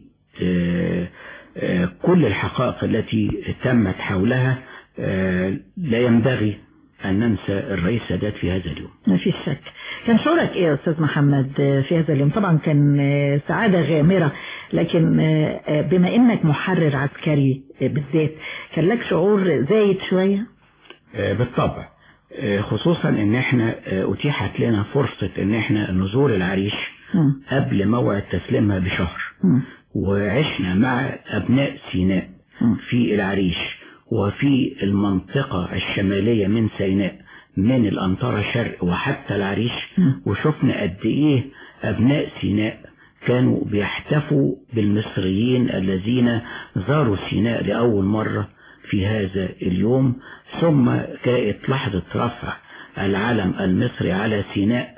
كل الحقائق التي تمت حولها لا ينبغي أن ننسى الرئيس السادات في هذا اليوم ما في شك كان شعورك إيه يا أستاذ محمد في هذا اليوم طبعا كان سعادة غامرة لكن بما إنك محرر عسكري بالذات كان لك شعور زايد شوية بالطبع خصوصا ان احنا اتيحت لنا فرصة ان احنا نزور العريش قبل موعد تسليمها بشهر وعشنا مع ابناء سيناء في العريش وفي المنطقة الشمالية من سيناء من الأنطرة شرق وحتى العريش وشفنا قد ايه ابناء سيناء كانوا بيحتفوا بالمصريين الذين زاروا سيناء لأول مرة في هذا اليوم ثم كانت لحظة رفع العلم المصري على سيناء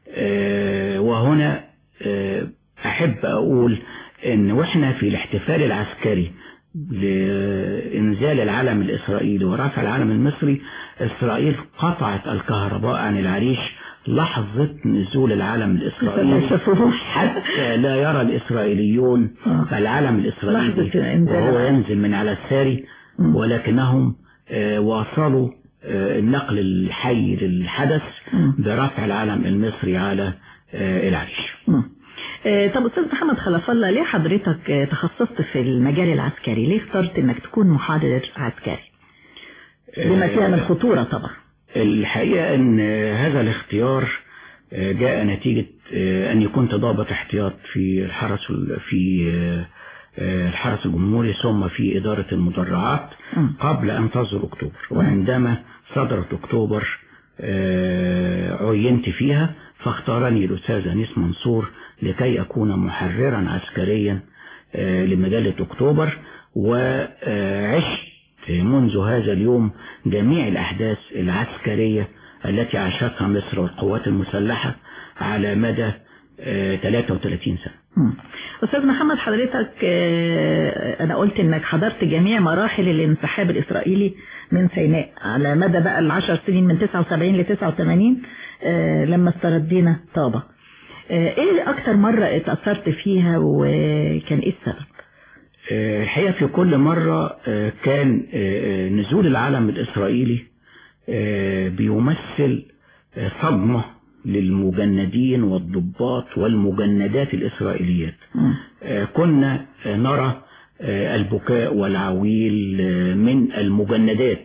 وهنا أحب أقول أن وإحنا في الاحتفال العسكري لإنزال العلم الإسرائيلي ورفع العلم المصري إسرائيل قطعت الكهرباء عن العريش لحظة نزول العلم الإسرائيلي حتى لا يرى الإسرائيليون العلم الإسرائيلي وهو ينزل من على الساري ولكنهم واصلوا النقل الحي للحدث برفع العلم المصري على العريش طب أستاذ محمد خلف الله ليه حضرتك تخصصت في المجال العسكري ليه اخترت انك تكون محاضر عسكري بما فيها من خطورة طبعا الحقيقة ان هذا الاختيار آه، جاء نتيجة آه، أني كنت ضابط احتياط في الحرس ال- في آه، آه، الحرس الجمهوري ثم في إدارة المدرعات قبل أن تصدر أكتوبر وعندما صدرت أكتوبر آه، عينت فيها فاختارني الأستاذ أنيس منصور لكي أكون محررا عسكريا آه، لمجلة أكتوبر وعشت منذ هذا اليوم جميع الأحداث العسكرية التي عاشتها مصر والقوات المسلحة على مدى آه، 33 سنة مم. أستاذ محمد حضرتك آه، أنا قلت إنك حضرت جميع مراحل الانسحاب الإسرائيلي من سيناء على مدى بقى العشر سنين من 79 ل 89 آه، لما استردينا طابة آه، إيه أكتر مرة اتأثرت فيها وكان إيه السبب؟ آه، الحقيقة في كل مرة آه، كان آه، آه، نزول العلم الإسرائيلي آه، بيمثل آه، صدمة للمجندين والضباط والمجندات الإسرائيليات آه، كنا آه، نرى آه، البكاء والعويل آه، من المجندات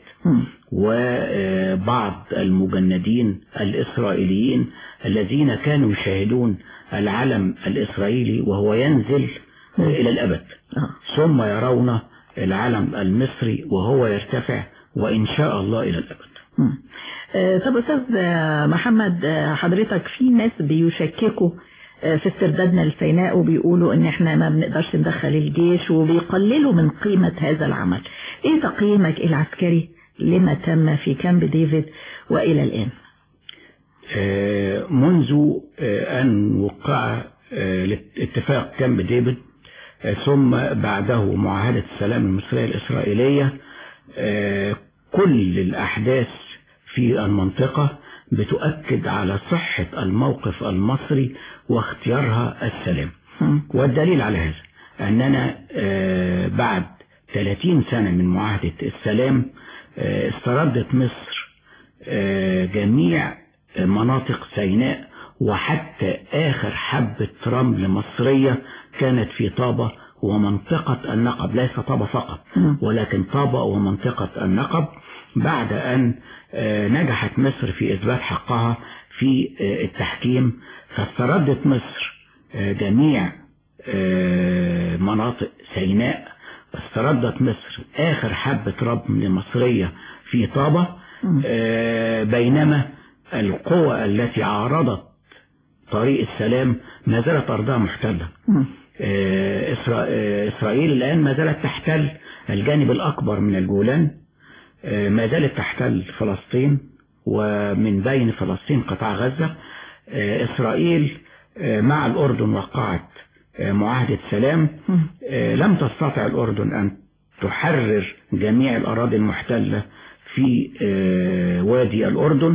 وبعض المجندين الإسرائيليين الذين كانوا يشاهدون العلم الإسرائيلي وهو ينزل آه، إلى الأبد ثم يرون العلم المصري وهو يرتفع وإن شاء الله إلى الأبد آه، طب أستاذ آه، محمد آه، حضرتك في ناس بيشككوا آه، في استردادنا لسيناء وبيقولوا ان احنا ما بنقدرش ندخل الجيش وبيقللوا من قيمة هذا العمل ايه تقييمك العسكري لما تم في كامب ديفيد والى الان آه، منذ آه، أن وقع آه، اتفاق كامب ديفيد آه، ثم بعده معاهدة السلام المصرية الإسرائيلية آه، كل الأحداث في المنطقة بتؤكد على صحة الموقف المصري واختيارها السلام والدليل على هذا أننا آه، بعد 30 سنة من معاهدة السلام آه، استردت مصر آه، جميع مناطق سيناء وحتى آخر حبة رمل مصرية كانت في طابة ومنطقة النقب ليس طابة فقط ولكن طابة ومنطقة النقب بعد أن آه، نجحت مصر في إثبات حقها في آه، التحكيم فاستردت مصر آه، جميع آه، مناطق سيناء استردت مصر آخر حبة رمل مصرية في طابة آه، بينما القوى التي عارضت طريق السلام ما زالت أرضها محتلة آه، إسرا- آه، إسرائيل الآن ما زالت تحتل الجانب الأكبر من الجولان آه، ما زالت تحتل فلسطين ومن بين فلسطين قطاع غزة آه، إسرائيل آه، مع الأردن وقعت آه، معاهدة سلام آه، لم تستطع الأردن أن تحرر جميع الأراضي المحتلة في آه، وادي الأردن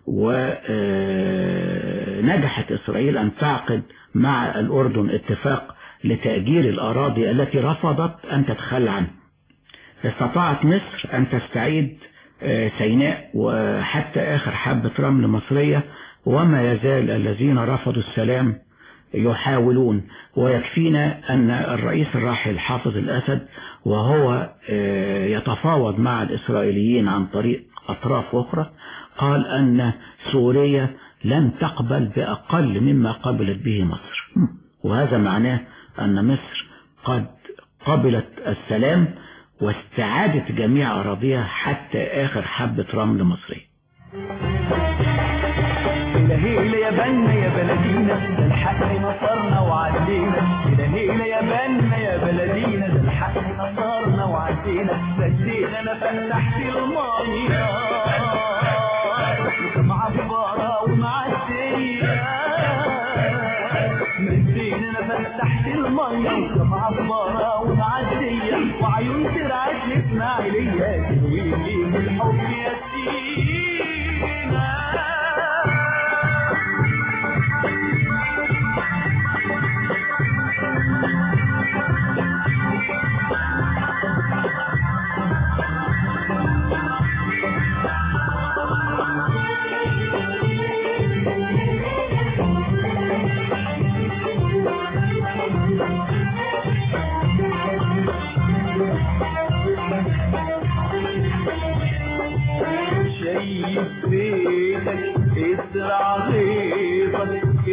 ونجحت إسرائيل أن تعقد مع الأردن اتفاق لتأجير الأراضي التي رفضت أن تتخلى عنها استطاعت مصر أن تستعيد آه، سيناء وحتى آخر حبة رمل مصرية وما يزال الذين رفضوا السلام يحاولون ويكفينا أن الرئيس الراحل حافظ الأسد وهو آه، يتفاوض مع الإسرائيليين عن طريق أطراف أخرى قال أن سوريا لن تقبل بأقل مما قبلت به مصر وهذا معناه أن مصر قد قبلت السلام واستعادت جميع أراضيها حتى آخر حبة رمل مصري هيلة يا بنا يا بلدينا ده الحق نصرنا وعدينا كده هيلة يا بنا يا بلدينا ده الحق نصرنا وعدينا بدينا انا فتحت المية معبرة ومعدية مدينا انا فتحت المية معبرة ومعدية وعيون ترعش الاسماعيلية تروي لي من الحب يا سينا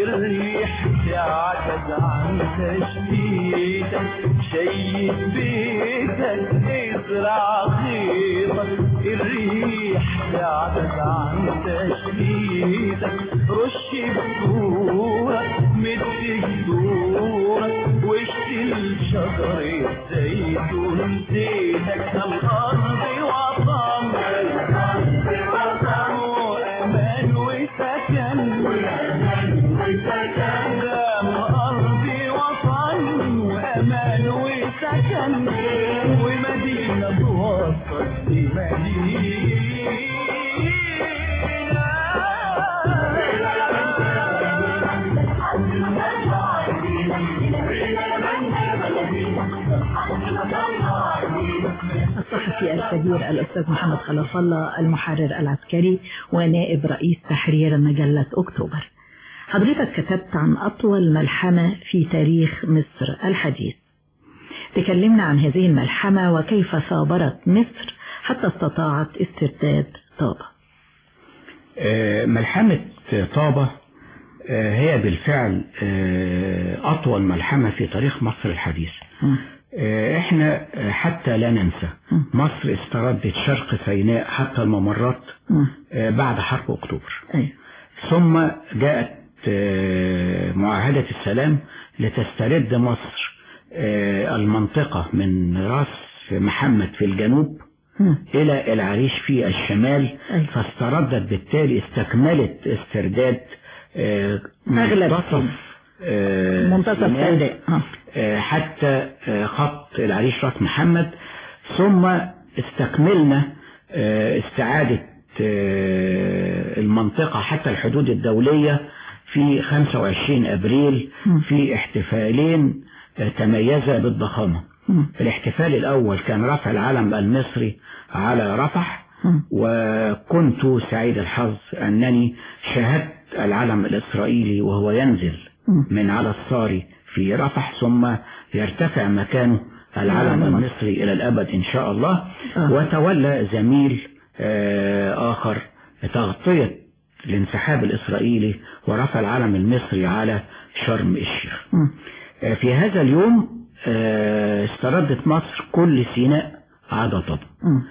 الريح تعجز عن تشتيتك شيد بيتك ازرع خيطك الريح تعجز عن تشتيتك رش بذورك مد جذورك واشتل شجر الزيتون زيتك الارض وطن الارض وطن وامان وسكن وامان وسكن دام ارضي وطن وامان وسكن ومدينه توصل الصحفي الكبير الأستاذ محمد خلف الله المحرر العسكري ونائب رئيس تحرير مجلة أكتوبر حضرتك كتبت عن أطول ملحمة في تاريخ مصر الحديث تكلمنا عن هذه الملحمة وكيف ثابرت مصر حتى استطاعت استرداد طابة آه، ملحمة طابة آه، هي بالفعل آه، أطول ملحمة في تاريخ مصر الحديث آه، احنا آه، حتى لا ننسى مصر استردت شرق سيناء حتى الممرات آه، بعد حرب اكتوبر ثم جاءت آه، معاهدة السلام لتسترد مصر آه، المنطقة من راس محمد في الجنوب إلى العريش في الشمال فاستردت بالتالي استكملت استرداد آه، أغلب منتصف آه، منتصف سيناء، سيناء. آه. آه، حتى آه، خط العريش راس محمد ثم استكملنا آه، استعادة آه، المنطقة حتى الحدود الدولية في 25 أبريل في احتفالين آه، تميزا بالضخامة الاحتفال الأول كان رفع العلم المصري على رفح وكنت سعيد الحظ أنني شاهدت العلم الإسرائيلي وهو ينزل من على الصاري في رفح ثم يرتفع مكانه العلم المصري إلى الأبد إن شاء الله وتولى زميل آه، آخر تغطية الانسحاب الإسرائيلي ورفع العلم المصري على شرم الشيخ آه، في هذا اليوم آه، استردت مصر كل سيناء عدا طبع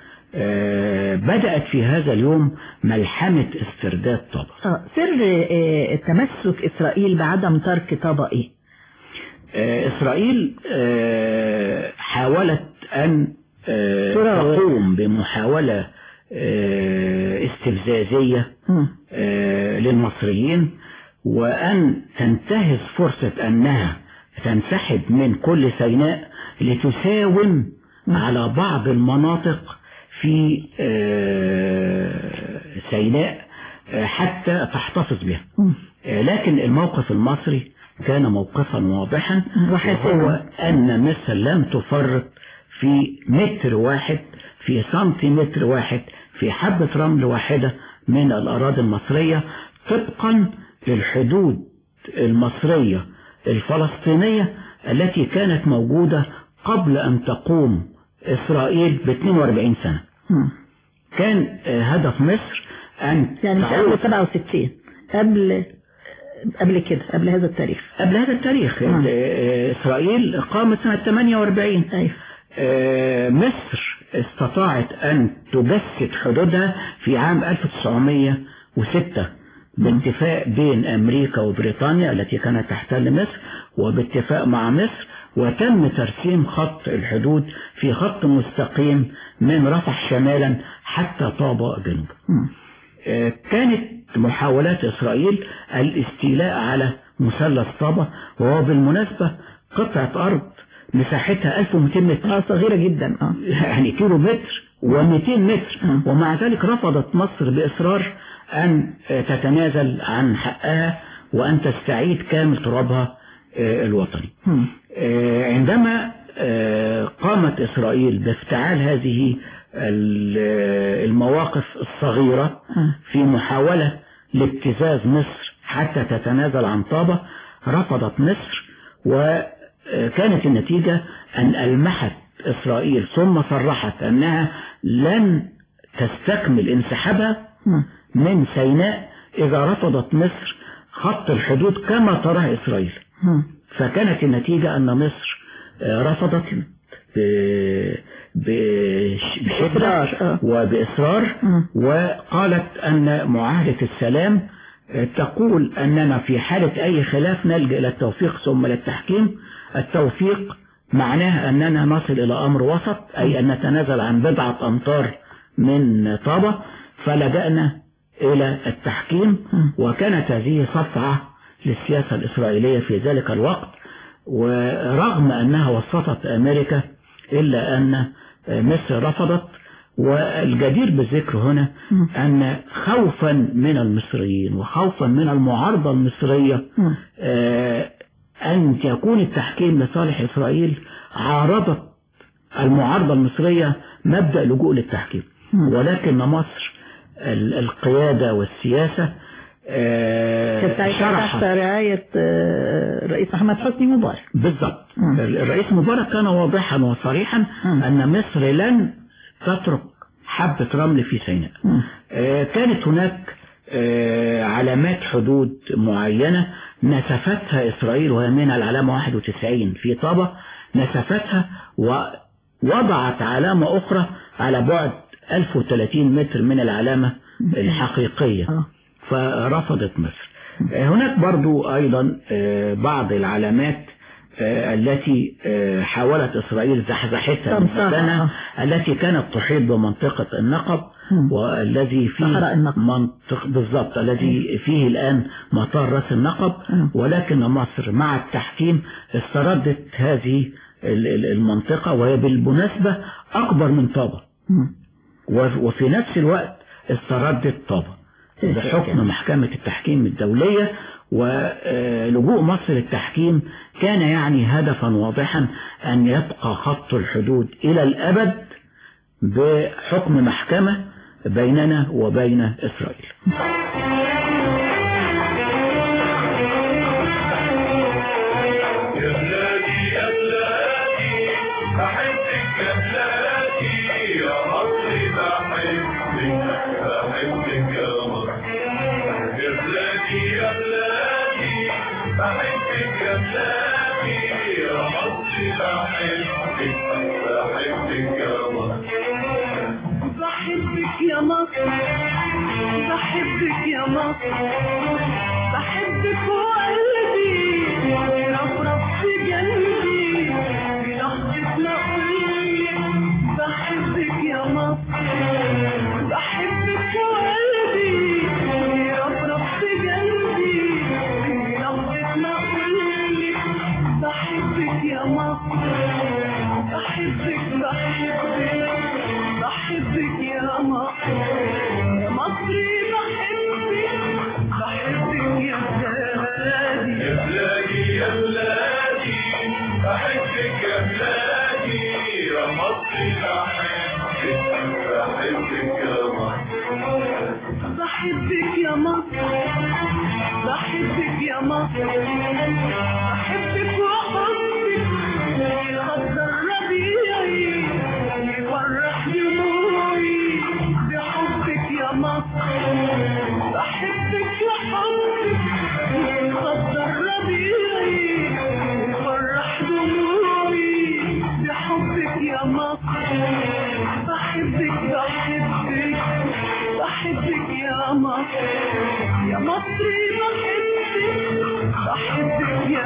آه، بدأت في هذا اليوم ملحمة استرداد طبع آه، سر آه، تمسك إسرائيل بعدم ترك طابة إيه؟ آه، إسرائيل آه، حاولت أن آه، تراوغ. تقوم بمحاولة آه، استفزازية آه، للمصريين وأن تنتهز فرصة أنها تنسحب من كل سيناء لتساوم على بعض المناطق في آه، سيناء آه، حتى تحتفظ بها آه، لكن الموقف المصري كان موقفا واضحا وهو أن مصر لم تفرط في متر واحد في سنتيمتر واحد في حبة رمل واحدة من الأراضي المصرية طبقا للحدود المصرية الفلسطينية التي كانت موجودة قبل أن تقوم إسرائيل ب 42 سنة كان آه، هدف مصر أن يعني مش تعود- قبل 67 قبل قبل كده قبل هذا التاريخ قبل هذا التاريخ آه، إسرائيل قامت سنة 48 آه، مصر استطاعت أن تجسد حدودها في عام 1906 باتفاق بين أمريكا وبريطانيا التي كانت تحتل مصر وباتفاق مع مصر وتم ترسيم خط الحدود في خط مستقيم من رفح شمالا حتى طابة جنوبا آه، كانت محاولات إسرائيل الاستيلاء على مثلث طابة وهو بالمناسبة قطعة أرض مساحتها 1200 متر اه صغيرة جدا اه يعني كيلو متر و200 متر ومع ذلك رفضت مصر بإصرار أن آه، تتنازل عن حقها وأن تستعيد كامل ترابها آه، الوطني آه، عندما آه، قامت إسرائيل بافتعال هذه ال- آه، المواقف الصغيرة في محاولة لابتزاز مصر حتى تتنازل عن طابة رفضت مصر وكانت النتيجة أن ألمحت إسرائيل ثم صرحت أنها لن تستكمل انسحابها من سيناء إذا رفضت مصر خط الحدود كما تراه إسرائيل فكانت النتيجة أن مصر آه، رفضت ب- بش- بشدة وبإصرار وقالت أن معاهدة السلام آه، تقول أننا في حالة أي خلاف نلجأ إلى التوفيق ثم للتحكيم التوفيق معناه أننا نصل إلى أمر وسط أي أن نتنازل عن بضعة أمتار من طابة فلجأنا إلى التحكيم وكانت هذه صفعة للسياسة الإسرائيلية في ذلك الوقت ورغم أنها وسطت أمريكا إلا أن مصر رفضت والجدير بالذكر هنا أن خوفا من المصريين وخوفا من المعارضة المصرية آه، أن يكون التحكيم لصالح إسرائيل عارضت المعارضة المصرية مبدأ لجوء للتحكيم ولكن مصر ال- القيادة والسياسة آه، كانت ساعتها تحت شرحت رعاية آه، الرئيس محمد حسني مبارك بالضبط الرئيس مبارك كان واضحا وصريحا أن مصر لن تترك حبة رمل في سيناء آه، كانت هناك آه، علامات حدود معينة نسفتها إسرائيل وهي منها العلامة 91 في طابة نسفتها ووضعت علامة أخرى على بعد 1030 متر من العلامة الحقيقية فرفضت مصر آه، هناك برضو أيضا آه، بعض العلامات آه، التي آه، حاولت إسرائيل زحزحتها من تمسحها. مكانها التي كانت تحيط بمنطقة النقب والذي فيه منطق بالضبط الذي فيه الآن مطار راس النقب ولكن مصر مع التحكيم استردت هذه ال- ال- المنطقة وهي بالمناسبة أكبر من طابة وف- وفي نفس الوقت استردت طابة بحكم محكمة التحكيم الدولية ولجوء مصر للتحكيم كان يعني هدفا واضحا أن يبقى خط الحدود إلى الأبد بحكم محكمة بيننا وبين إسرائيل يا بلادي يا بلادي بحبك يا بلادي يا مصري بحبك بحبك يا مصر يا بلادي يا بلادي بحبك يا بلادي يا مصري بحبك بحبك يا مصر بحبك يا مصر بحبك يا مصر بحبك وقلبي رفرف في قلبي بلحظة ما أقولك بحبك يا مصر بحبك وقلبي رفرف في قلبي بلحظة ما أقولك بحبك يا مصر بحبك بحبك بحبك يا مصر يا مصري بحبك بحبك يا بلادي يا بلادي يا بلادي بحبك يا بلادي يا مصري بحبك بحبك يا مصر بحبك يا مصر بحبك يا مصر بحبك وحبك يخضر ربيعي يفرح دموعي بحبك يا مصر بحبك وحبك يخضر ربيعي يفرح دموعي بحبك يا مصر بحبك بحبك بحبك يا مصر يا مصري بحبك بحبك يا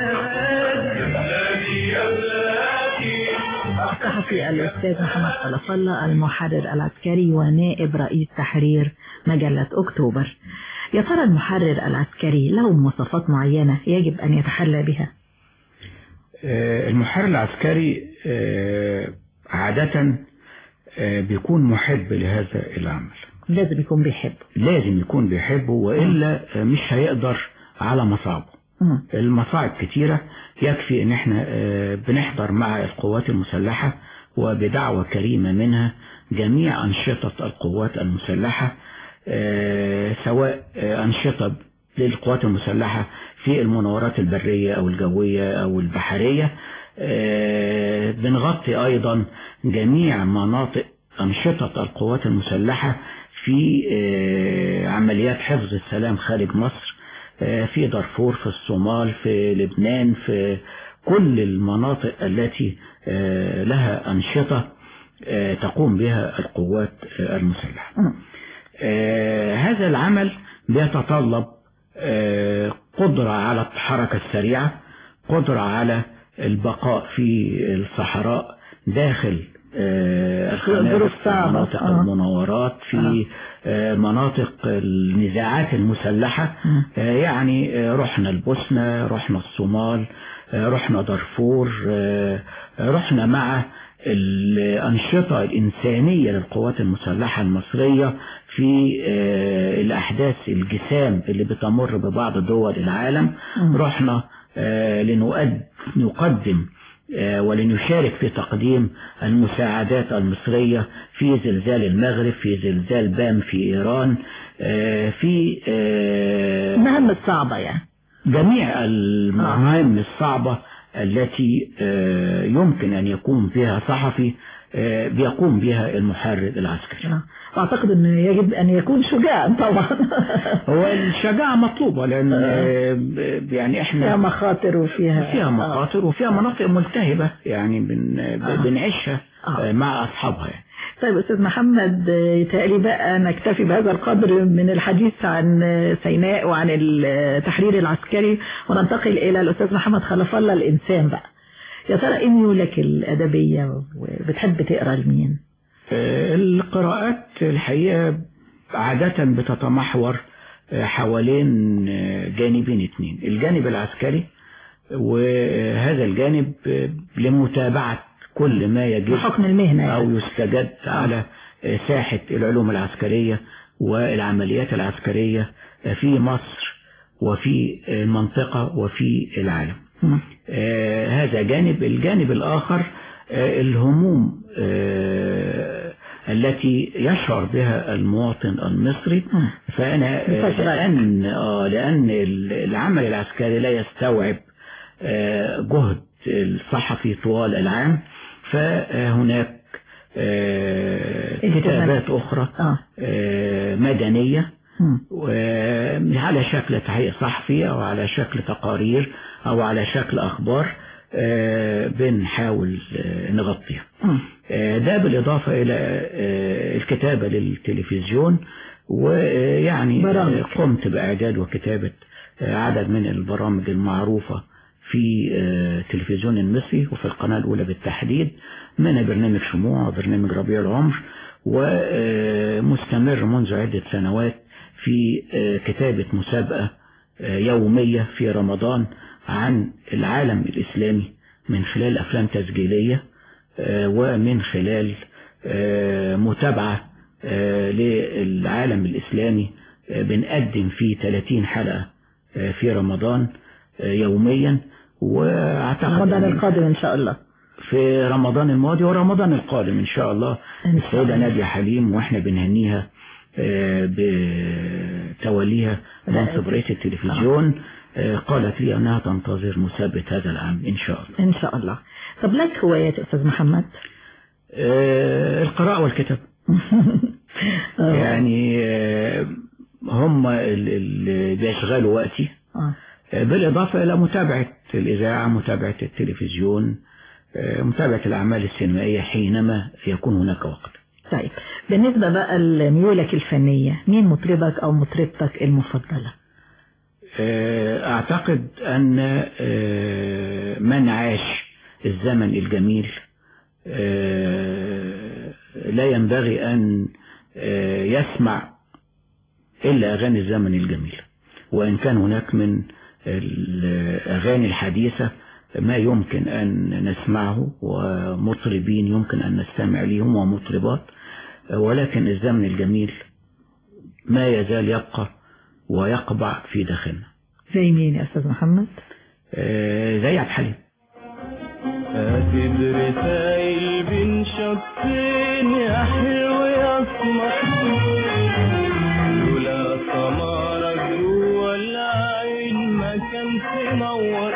بلادي يا بلادي الصحفي الأستاذ محمد خلف الله المحرر العسكري ونائب رئيس تحرير مجلة أكتوبر يا ترى المحرر العسكري له مواصفات معينة يجب أن يتحلى بها آه، المحرر العسكري آه، عادة آه، بيكون محب لهذا العمل لازم يكون بيحب لازم يكون بيحبه وإلا آه، مش هيقدر على مصاعبه المصاعب كتيرة يكفي ان احنا آه، بنحضر مع القوات المسلحة وبدعوة كريمة منها جميع أنشطة القوات المسلحة آه، سواء آه، أنشطة للقوات المسلحة في المناورات البرية أو الجوية أو البحرية آه، بنغطي أيضا جميع مناطق أنشطة القوات المسلحة في آه، عمليات حفظ السلام خارج مصر آه، في دارفور في الصومال في لبنان في كل المناطق التي آه، لها أنشطة آه، تقوم بها القوات آه، المسلحة آه، هذا العمل بيتطلب آه، قدرة على الحركة السريعة قدرة على البقاء في الصحراء داخل آه، الخنادق ظروف في صعبة. مناطق آه. المناورات في آه، مناطق النزاعات المسلحة آه، يعني آه، رحنا البوسنة رحنا الصومال آه، رحنا دارفور آه، رحنا مع الأنشطة الإنسانية للقوات المسلحة المصرية في آه، الأحداث الجسام اللي بتمر ببعض دول العالم مم. رحنا آه، لنؤد نقدم آه، ولنشارك في تقديم المساعدات المصرية في زلزال المغرب في زلزال بام في إيران آه، في آه، المهام الصعبة يعني جميع المهام الصعبة التي آه، يمكن أن يقوم بها صحفي آه، بيقوم بها المحرر العسكري أعتقد أنه يجب أن يكون شجاعا طبعا هو الشجاعة مطلوبة لأن آه، ب- يعني احنا فيها مخاطر وفيها فيها مخاطر وفيها مناطق ملتهبة يعني بن آه. بنعيشها آه، مع أصحابها يعني. طيب أستاذ محمد آه، يتهيألي بقى نكتفي بهذا القدر من الحديث عن آه، سيناء وعن التحرير العسكري وننتقل إلى الأستاذ محمد خلف الله الإنسان بقى يا ترى إيه ميولك الأدبية وبتحب تقرأ لمين؟ آه، القراءات الحقيقة عادة بتتمحور آه، حوالين آه، جانبين اثنين الجانب العسكري وهذا الجانب آه، لمتابعة كل ما يجب بحكم المهنة يعني. أو يستجد على آه، ساحة العلوم العسكرية والعمليات العسكرية آه، في مصر وفي المنطقة وفي العالم آه، هذا جانب الجانب الآخر آه، الهموم آه، التي يشعر بها المواطن المصري فأنا آه، بتشغل. لأن آه، لأن العمل العسكري لا يستوعب آه، جهد الصحفي طوال العام فهناك آه، كتابات أخرى آه، مدنية على شكل تحقيق صحفي أو على شكل تقارير أو على شكل أخبار آه، بنحاول آه، نغطيها آه، ده بالإضافة إلى آه، الكتابة للتلفزيون ويعني برامج. آه، قمت بإعداد وكتابة آه، عدد من البرامج المعروفة في آه، التلفزيون المصري وفي القناة الأولى بالتحديد منها برنامج شموع وبرنامج ربيع العمر ومستمر منذ عدة سنوات في آه، كتابة مسابقة آه، يومية في رمضان عن العالم الإسلامي من خلال أفلام تسجيلية آه، ومن خلال آه، متابعة آه، للعالم الإسلامي آه، بنقدم فيه 30 حلقة آه، في رمضان آه، يوميا واعتقد رمضان إن القادم إن شاء الله في رمضان الماضي ورمضان القادم ان شاء الله إن شاء السيدة الله. نادية حليم واحنا بنهنيها آه، بتوليها منصب رئيس التلفزيون آه، قالت لي انها تنتظر مسابقة هذا العام ان شاء الله إن شاء الله طب لك هوايات يا أستاذ محمد؟ آه، القراءة والكتاب يعني آه، هم ال- اللي بيشغلوا وقتي آه. آه، بالإضافة إلى متابعة الإذاعة متابعة التلفزيون آه، متابعة الأعمال السينمائية حينما يكون هناك وقت طيب بالنسبة بقى لميولك الفنية مين مطربك أو مطربتك المفضلة؟ آه، أعتقد أن آه، من عاش الزمن الجميل آه، لا ينبغي أن آه، يسمع إلا أغاني الزمن الجميل وإن كان هناك من الأغاني الحديثة ما يمكن أن نسمعه ومطربين يمكن أن نستمع لهم ومطربات ولكن الزمن الجميل ما يزال يبقى ويقبع في داخلنا زي مين يا أستاذ محمد؟ آه، زي عبد الحليم كاتب رسايل بين شطين يا حلو يا اسمر لولا سمارك جوا العين ما كان تنور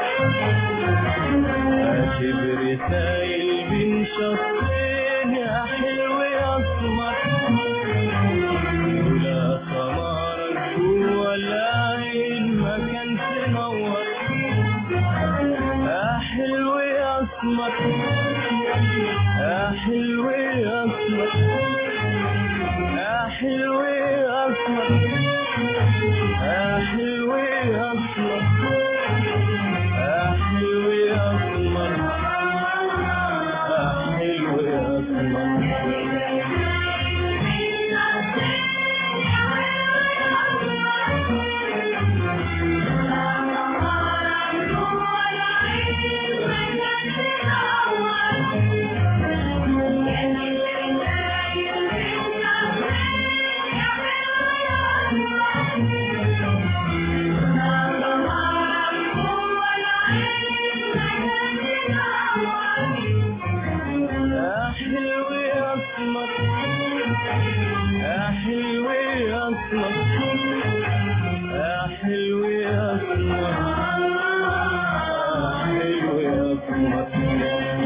كاتب رسايل بين شطين يا حلو يا اسمر لولا سمارك جوا العين ما كان يا حلو يا اسمر يا حلو يا اسمر يا حلو يا يا حلو يا اسمر يا حلو يا اسمر يا حلو يا اسمر يا حلو يا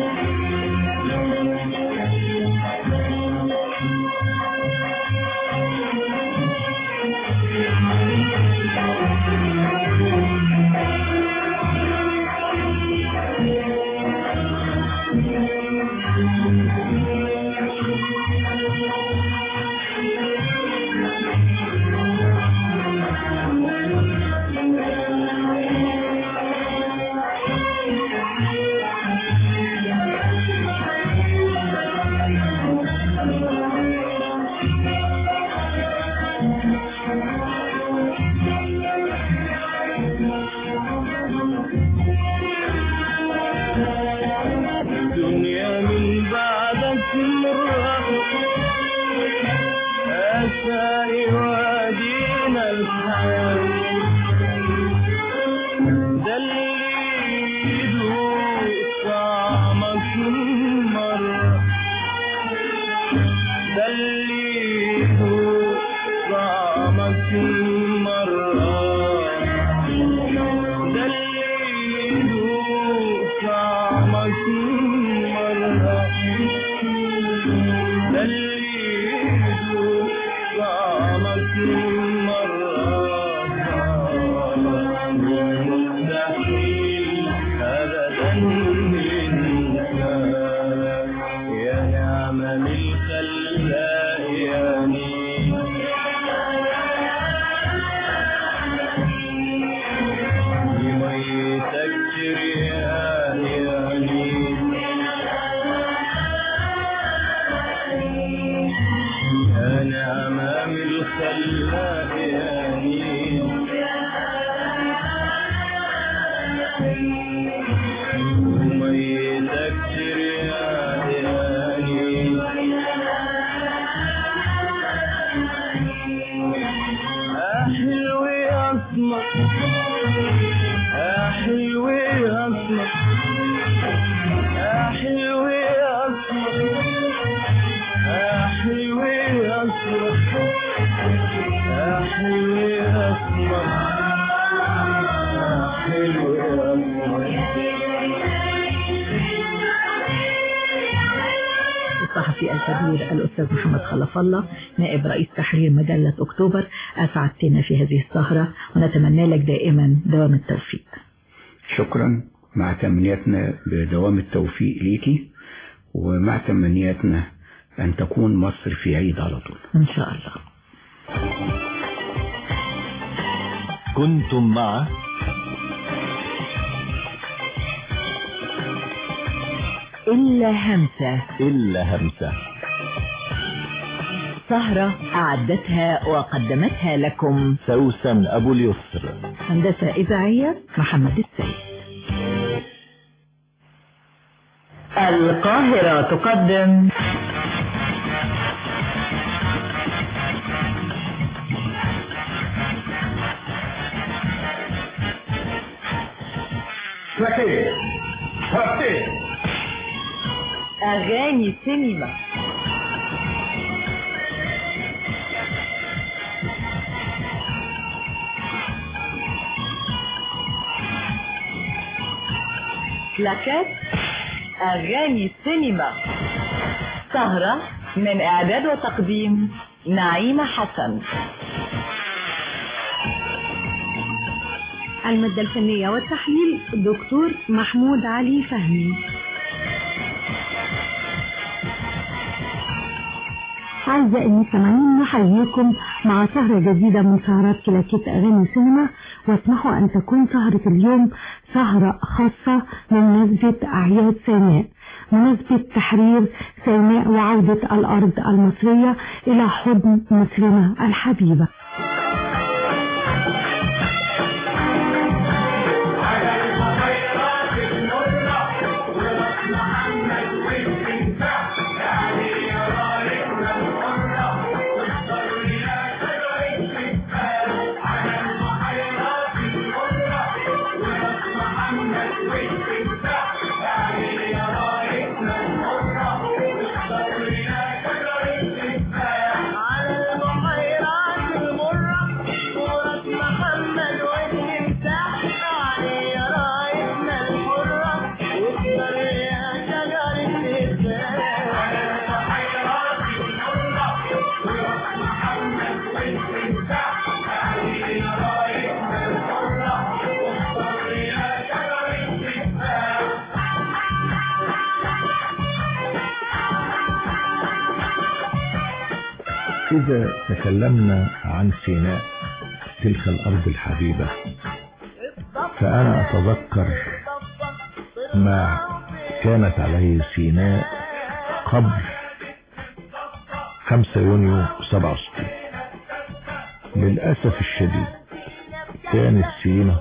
الدنيا من بعدك مرة أسعي وادينا الحياة ده اللي يدوق طعمك مرة ده اللي يدوق طعمك مرة ده اللي يدوق طعمك مرة ده اللي يدوق طعمك مرة مستحيل أبدا ننسى يا نعمة من خلاق يعني بميتك جريان يعني يا نعمة من الخلاق يعني بميتك جريان يعني حلو يا اسمر يا حلو يا اسمر يا حلو يا اسمر يا حلو يا اسمر يا حلو يا اسمر يا حلو يا الصحفي الكبير الأستاذ محمد خلف الله نائب رئيس تحرير مجلة أكتوبر أسعدتنا في هذه السهرة ونتمنى لك دائما دوام التوفيق شكرا مع تمنياتنا بدوام التوفيق ليكي ومع تمنياتنا أن تكون مصر في عيد على طول إن شاء الله كنتم مع إلا همسة إلا همسة سهرة أعدتها وقدمتها لكم سوسن أبو اليسر هندسة إذاعية محمد السيد القاهرة تقدم سكين سكين أغاني سينما كلاكات أغاني سينما سهرة من إعداد وتقديم نعيمة حسن المادة الفنية والتحليل الدكتور محمود علي فهمي أعزائي المستمعين نحييكم مع سهرة جديدة من سهرات كلاكيت أغاني سينما واسمحوا أن تكون سهرة اليوم سهرة خاصة بمناسبة أعياد سيناء مناسبة تحرير سيناء وعودة الأرض المصرية إلى حضن مصرنا الحبيبة إذا تكلمنا عن سيناء تلك الأرض الحبيبة فأنا أتذكر ما كانت عليه سيناء قبل 5 يونيو 67 للأسف الشديد كانت سينا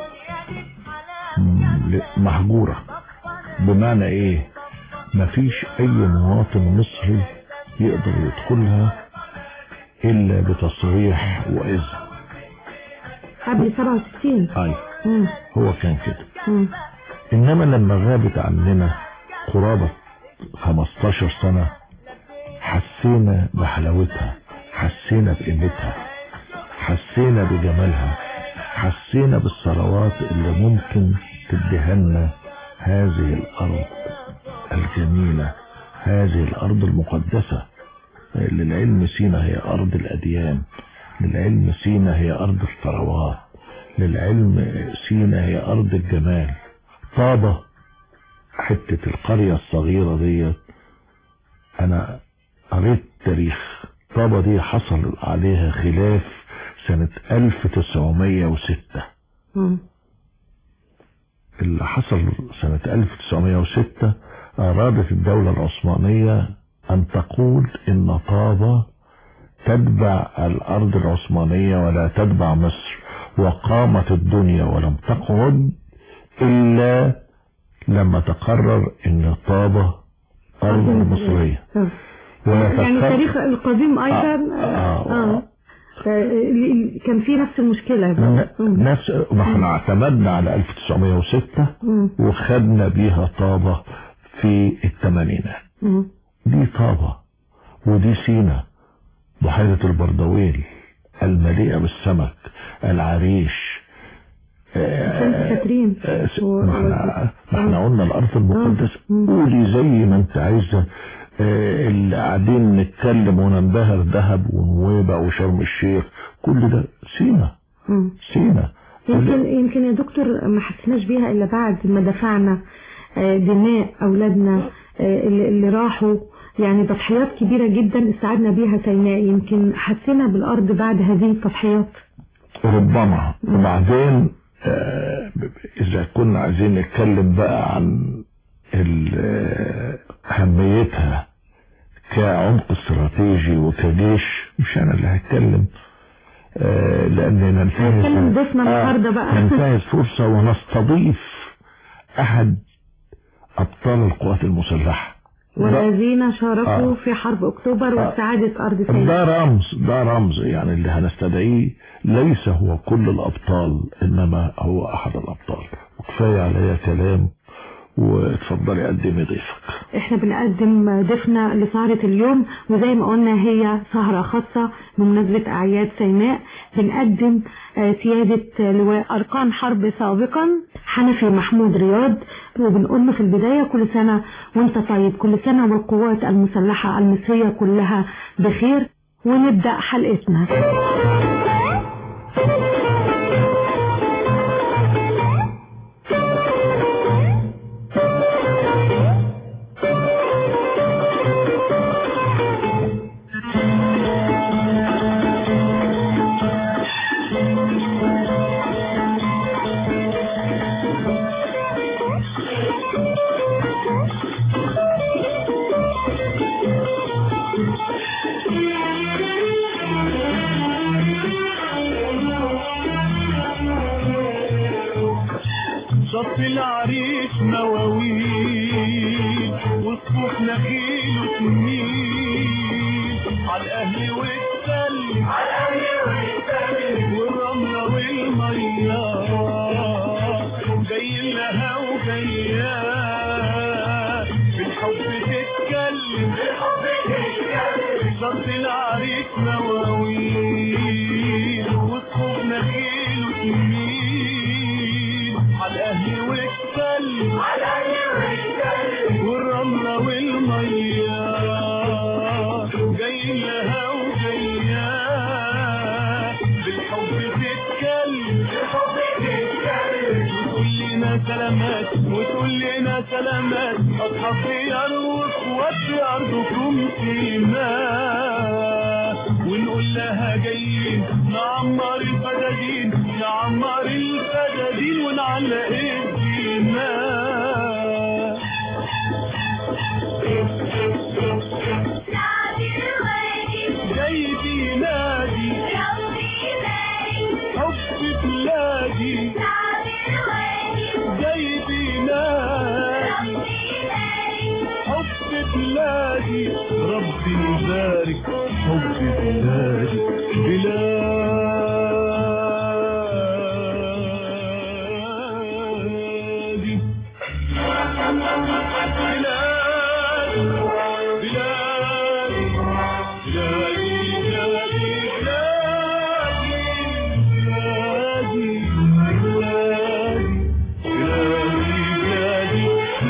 مهجورة بمعنى ايه مفيش اي مواطن مصري يقدر يدخلها الا بتصريح واذن قبل 67 اي مم. هو كان كده مم. انما لما غابت عننا قرابة 15 سنة حسينا بحلاوتها حسينا بقيمتها حسينا بجمالها حسينا بالثروات اللي ممكن تديها لنا هذه الارض الجميلة هذه الارض المقدسة للعلم سينا هي ارض الاديان للعلم سينا هي ارض الثروات للعلم سينا هي ارض الجمال طابة حتة القرية الصغيرة دي انا قريت تاريخ طابة دي حصل عليها خلاف سنة 1906 مم. اللي حصل سنة 1906 أرادت الدولة العثمانية أن تقول إن طابة تتبع الأرض العثمانية ولا تتبع مصر وقامت الدنيا ولم تقعد إلا لما تقرر إن طابة أرض مصرية آه. يعني التاريخ القديم ايضا آه. آه. كان في نفس المشكلة بقى. مم. نفس ما احنا اعتمدنا على 1906 مم. وخدنا بيها طابة في الثمانينات مم. دي طابة ودي سينا بحيرة البردويل المليئة بالسمك العريش سانت كاترين آه، س- ما احنا ما احنا قلنا الارض المقدسة قولي زي ما انت عايزة آه، اللي قاعدين نتكلم وننبهر دهب ونويبع وشرم الشيخ كل ده سينا مم. سينا يمكن يمكن يا دكتور ما حسيناش بيها الا بعد ما دفعنا آه، دماء اولادنا آه، اللي اللي راحوا يعني تضحيات كبيرة جدا استعدنا بيها سيناء يمكن حسينا بالارض بعد هذه التضحيات ربما وبعدين آه، اذا كنا عايزين نتكلم بقى عن ال- آه، اهميتها كعمق استراتيجي وكجيش مش انا اللي هتكلم آه، لاننا ننتهز هنتكلم ضيفنا النهارده بقى. ننتهز فرصة ونستضيف احد ابطال القوات المسلحة والذين شاركوا آه. في حرب اكتوبر واستعادة ارض سيناء ده رمز ده رمز يعني اللي هنستدعيه ليس هو كل الأبطال إنما هو أحد الأبطال وكفاية عليا كلام واتفضلي قدمي ضيفك احنا بنقدم ضيفنا لسهرة اليوم وزي ما قلنا هي سهرة خاصة بمناسبة اعياد سيناء بنقدم آه، سيادة لواء اركان حرب سابقا حنفي محمود رياض وبنقول له في البداية كل سنة وانت طيب كل سنة والقوات المسلحة المصرية كلها بخير ونبدأ حلقتنا شط العريش مواويل وصفوف نخيل وسنين على الاهل والسلم على الاهل والسلم والرملة والمية جاي لها وجايات بالحب تتكلم بالحب تتكلم شط العريس مواويل وصفوف نخيل وسنين على الاهل والسلم على الاهل والسلم والرملة والمية جاي لها وجايات بالحب تتكلم بالحب تتكلم وتقول لنا سلامات وتقول لنا سلامات اصحاب ديار واخوات في ارضكم سيناء ونقول لها جايين نعمر الفدادين نعمر الفدادين ونعلق الدماء جاي بينادي حب بلادي جاي بينادي حب بلادي ربي يبارك حب بلادي بلادي بلادي بلادي بلادي بلادي بلادي بلادي بلادي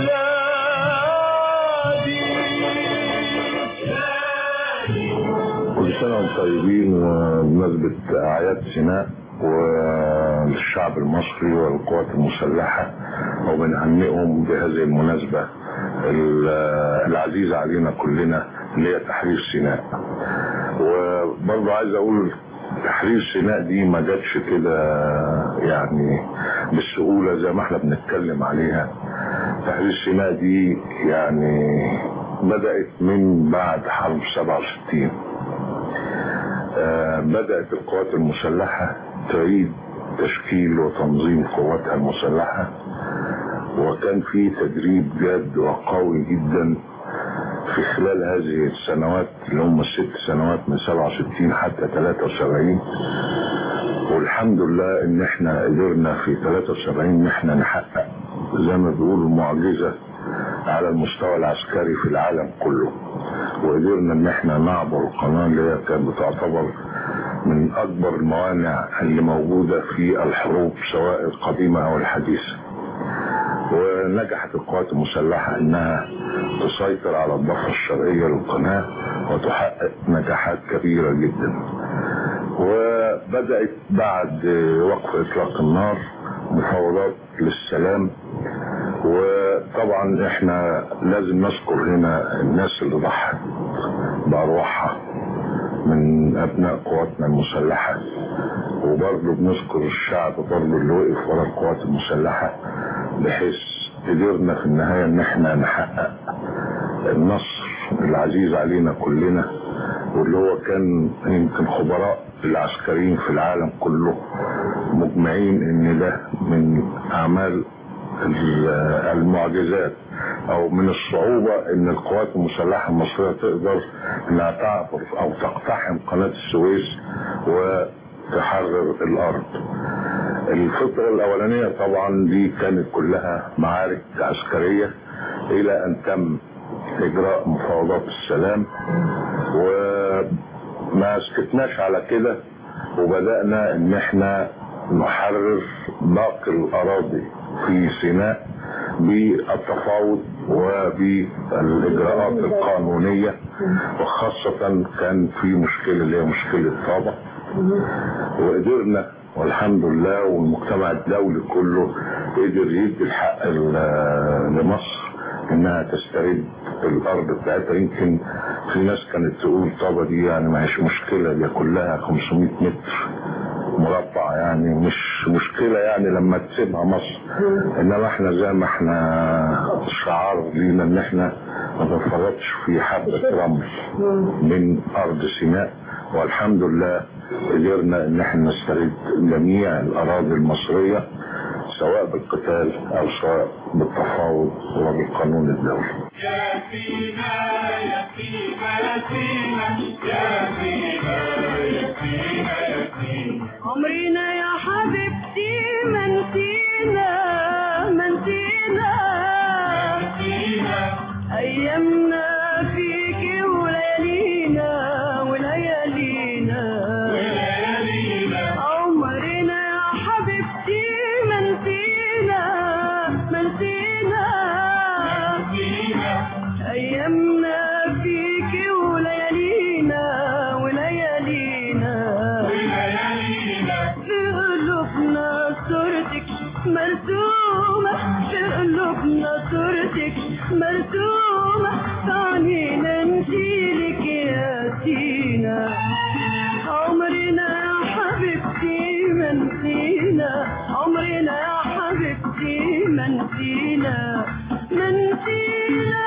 كل سنة وانتم طيبين وبمناسبة أعياد سيناء والشعب المصري والقوات المسلحة وبنهنئهم بهذه المناسبة ال- العزيزة علينا كلنا اللي هي تحرير سيناء وبرضه عايز أقول تحرير سيناء دي ما جاتش كده يعني بالسهولة زي ما احنا بنتكلم عليها تحرير سيناء دي يعني بدأت من بعد حرب 67 آه، بدأت القوات المسلحة تعيد تشكيل وتنظيم قواتها المسلحة وكان في تدريب جاد وقوي جدا في خلال هذه السنوات اللي هم الست سنوات من 67 حتى 73 والحمد لله ان احنا قدرنا في 73 ان احنا نحقق زي ما بيقولوا معجزة على المستوى العسكري في العالم كله وقدرنا ان احنا نعبر القناة اللي هي كانت بتعتبر من اكبر الموانع اللي موجودة في الحروب سواء القديمة او الحديثة ونجحت القوات المسلحة انها تسيطر على الضفة الشرقية للقناة وتحقق نجاحات كبيرة جدا وبدأت بعد وقف اطلاق النار مفاوضات للسلام وطبعا احنا لازم نذكر هنا الناس اللي ضحت بارواحها من ابناء قواتنا المسلحة وبرضه بنذكر الشعب برضه اللي وقف ورا القوات المسلحة بحيث قدرنا في النهاية ان احنا نحقق النصر العزيز علينا كلنا واللي هو كان يمكن خبراء العسكريين في العالم كله مجمعين ان ده من اعمال المعجزات او من الصعوبة ان القوات المسلحة المصرية تقدر انها تعبر او تقتحم قناة السويس وتحرر الارض الفترة الاولانية طبعا دي كانت كلها معارك عسكرية الى ان تم اجراء مفاوضات السلام وما سكتناش على كده وبدأنا ان احنا نحرر باقي الاراضي في سيناء بالتفاوض وبالاجراءات القانونية وخاصة كان في مشكلة اللي هي مشكلة طابة وقدرنا والحمد لله والمجتمع الدولي كله قدر يدي الحق ل- لمصر انها تسترد الارض بتاعتها يمكن في ناس كانت تقول طابة دي يعني ما هيش مشكلة دي كلها 500 متر مربع يعني مش مشكلة يعني لما تسيبها مصر انما احنا زي ما احنا شعار لينا ان احنا ما بنفرطش في حبة رمل من ارض سيناء والحمد لله قدرنا ان احنا نسترد جميع الاراضي المصرية سواء بالقتال او سواء بالتفاوض وبالقانون الدولي يا سينا يا سينا يا سينا يا سينا يا سينا يا سينا عمرنا يا حبيبتي ما نسينا ما نسينا ايامنا فيكي وليالينا وليالينا عمرنا يا حبيبتي ما نسينا ما نسينا ايامنا فيكي وليالينا وليالينا في قلوبنا صورتك مرسومة في قلوبنا صورتك مرسومة عنينا نشيلك يا سينا عمرنا يا حبيبتي ما نسينا عمرنا يا حبيبتي ما نسينا ما نسينا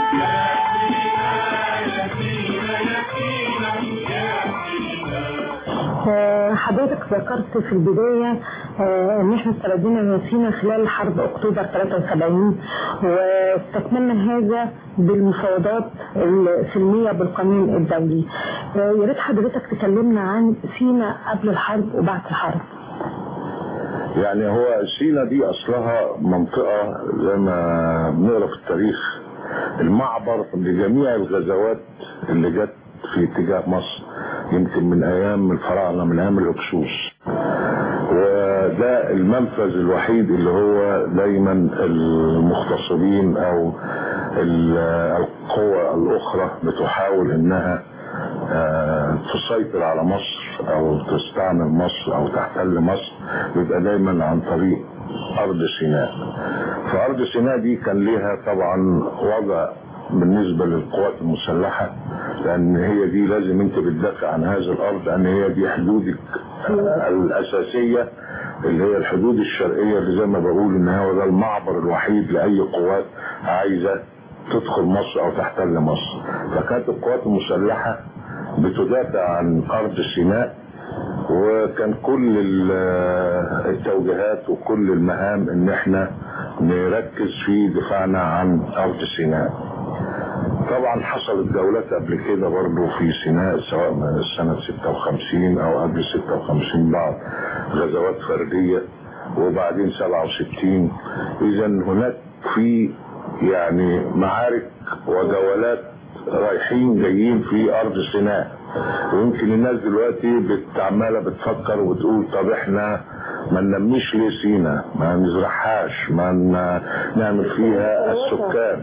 آه، حضرتك ذكرت في البداية آه، ان احنا استردينا سينا خلال حرب اكتوبر 73 واستكملنا هذا بالمفاوضات السلمية بالقانون الدولي آه، يا ريت حضرتك تكلمنا عن سينا قبل الحرب وبعد الحرب يعني هو سينا دي اصلها منطقة زي ما بنقرا في التاريخ المعبر لجميع الغزوات اللي جت في اتجاه مصر يمكن من ايام الفراعنه من ايام الهكسوس وده المنفذ الوحيد اللي هو دايما المغتصبين او ال- القوى الاخرى بتحاول انها آه، تسيطر على مصر او تستعمر مصر او تحتل مصر بيبقى دايما عن طريق ارض سيناء فارض سيناء دي كان ليها طبعا وضع بالنسبه للقوات المسلحه لان هي دي لازم انت بتدافع عن هذه الارض لان هي دي حدودك الاساسيه اللي هي الحدود الشرقيه اللي زي ما بقول ان هو ده المعبر الوحيد لاي قوات عايزه تدخل مصر او تحتل مصر فكانت القوات المسلحه بتدافع عن ارض سيناء وكان كل ال- التوجيهات وكل المهام ان احنا نركز في دفاعنا عن ارض سيناء طبعا حصلت جولات قبل كده برضه في سيناء سواء من سنة 56 او قبل 56 بعض غزوات فردية وبعدين 67 اذا هناك في يعني معارك وجولات رايحين جايين في ارض سيناء ويمكن الناس دلوقتي بت- عماله بتفكر وبتقول طب احنا ما ننميش ليه سينا ما نزرعهاش ما ن- نعمل فيها السكان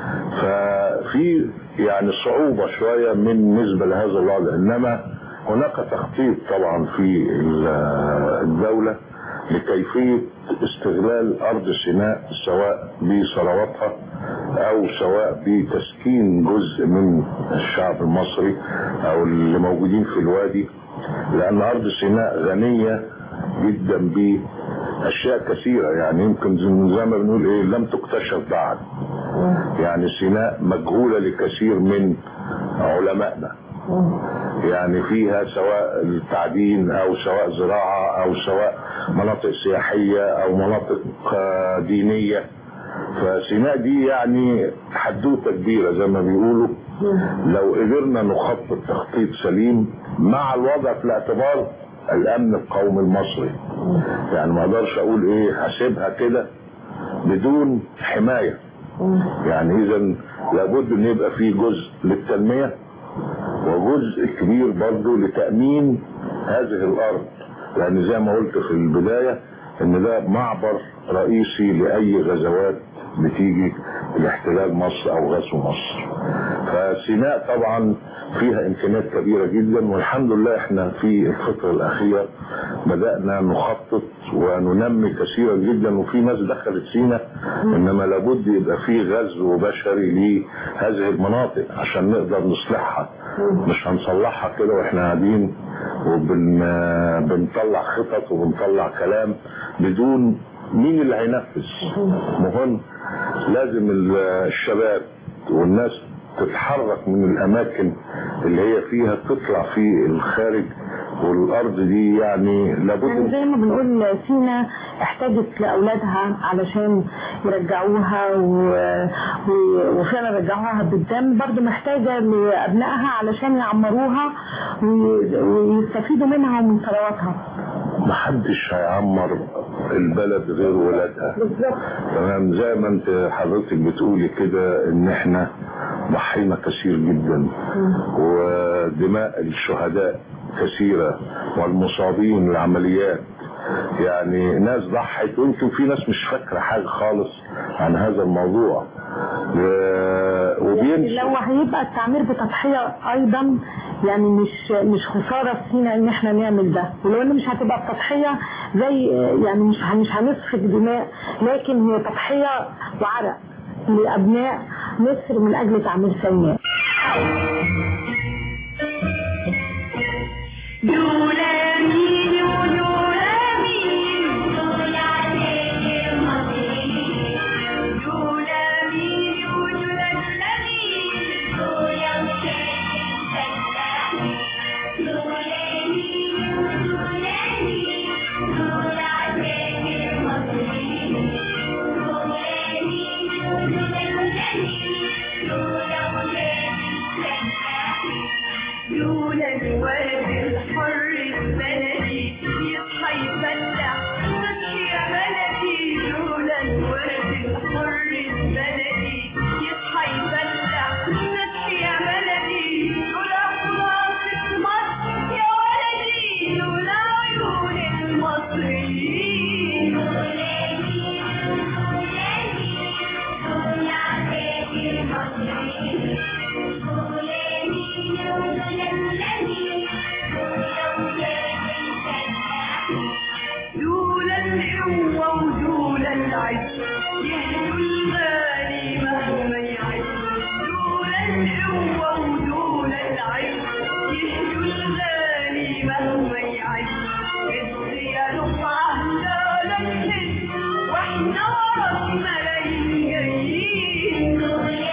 ففي يعني صعوبة شوية من نسبة لهذا الوضع انما هناك تخطيط طبعا في ال- الدولة لكيفية استغلال أرض سيناء سواء بثرواتها أو سواء بتسكين جزء من الشعب المصري أو اللي موجودين في الوادي لأن أرض سيناء غنية جدا بأشياء كثيرة يعني يمكن زي زي ما بنقول إيه لم تكتشف بعد يعني سيناء مجهولة لكثير من علمائنا يعني فيها سواء التعدين او سواء زراعة او سواء مناطق سياحية او مناطق آه، دينية فسيناء دي يعني حدوتة كبيرة زي ما بيقولوا لو قدرنا نخطط تخطيط سليم مع الوضع في الاعتبار الامن القومي المصري يعني ما اقدرش اقول ايه هسيبها كده بدون حماية يعني اذا لابد ان يبقى في جزء للتنمية وجزء كبير برضه لتأمين هذه الأرض لأن زي ما قلت في البداية إن ده معبر رئيسي لأي غزوات بتيجي لاحتلال مصر أو غزو مصر فسيناء طبعا فيها إمكانيات كبيرة جدا والحمد لله إحنا في الفترة الأخيرة بدأنا نخطط وننمي كثيرا جدا وفي ناس دخلت سيناء إنما لابد يبقى في غزو بشري لهذه المناطق عشان نقدر نصلحها مش هنصلحها كده واحنا قاعدين وبنطلع خطط وبنطلع كلام بدون مين اللي هينفذ مهم لازم ال- الشباب والناس تتحرك من الاماكن اللي هي فيها تطلع في الخارج والارض دي يعني لابد يعني زي ما بنقول سينا احتاجت لأولادها علشان يرجعوها و... و... وفعلا رجعوها بالدم برضو محتاجة لأبنائها علشان يعمروها وي... ويستفيدوا منها ومن ثرواتها محدش هيعمر البلد غير ولادها بالظبط تمام زي ما انت حضرتك بتقولي كده ان احنا ضحينا كثير جدا ودماء الشهداء كثيرة والمصابين العمليات يعني ناس ضحت ويمكن في ناس مش فاكرة حاجة خالص عن هذا الموضوع و- وبينسوا لو هيبقى التعمير بتضحية ايضا يعني مش مش خسارة فينا ان احنا نعمل ده ولو ان مش هتبقى بتضحية زي يعني مش مش هنسفك دماء لكن هي تضحية وعرق لابناء مصر من اجل تعمير سيناء دولامين ودولامين دول عليك المصريين دولامين ودولامين دول وشاك الفلاحين دولامين ودولامين دول عليك المصريين دولامين ودولامين دول وشاك الفلاحين دول الولد الحر البلدي يصحى يفلح ماشي يا بلدي دول الولد الحر البلدي يصحى يفلح ماشي يا بلدي دول أخلاص مصر يا ولدي دول عيون المصريين دول عتاك المصريين دول الحوة ودول العز يهدوا الغالي مهما يعز دول الحوة ودول العز يهدوا الغالي مهما يعز عز يا رفعة لا ننهز واحنا ورا ملايين جايين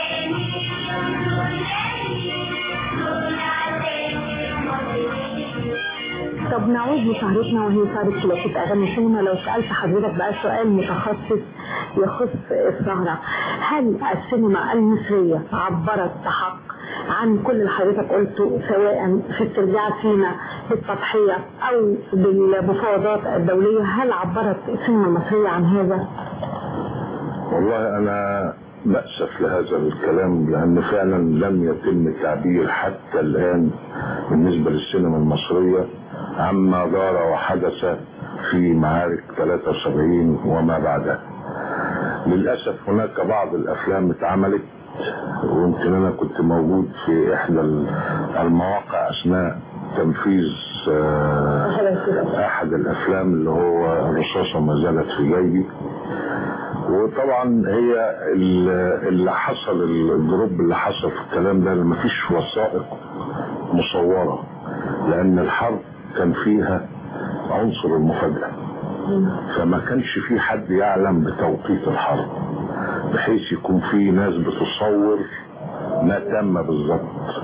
طب نعود لسهرتنا وهي سهرة كلاسيك أغاني السينما لو سألت حضرتك بقى سؤال متخصص يخص السهرة هل السينما المصرية عبرت بحق عن كل اللي حضرتك قلته سواء في استرجاع سينا بالتضحية أو بالمفاوضات الدولية هل عبرت السينما المصرية عن هذا؟ والله انا بأسف لهذا الكلام لان فعلا لم يتم التعبير حتى الان بالنسبة للسينما المصرية عما دار وحدث في معارك 73 وما بعدها للأسف هناك بعض الأفلام اتعملت ويمكن أنا كنت موجود في إحدى المواقع أثناء تنفيذ آه، أحد الأفلام اللي هو الرصاصة ما زالت في جيبي وطبعا هي ال- اللي حصل الجروب اللي حصل في الكلام ده ما فيش وثائق مصورة لأن الحرب كان فيها عنصر المفاجأة فما كانش في حد يعلم بتوقيت الحرب بحيث يكون في ناس بتصور ما تم بالظبط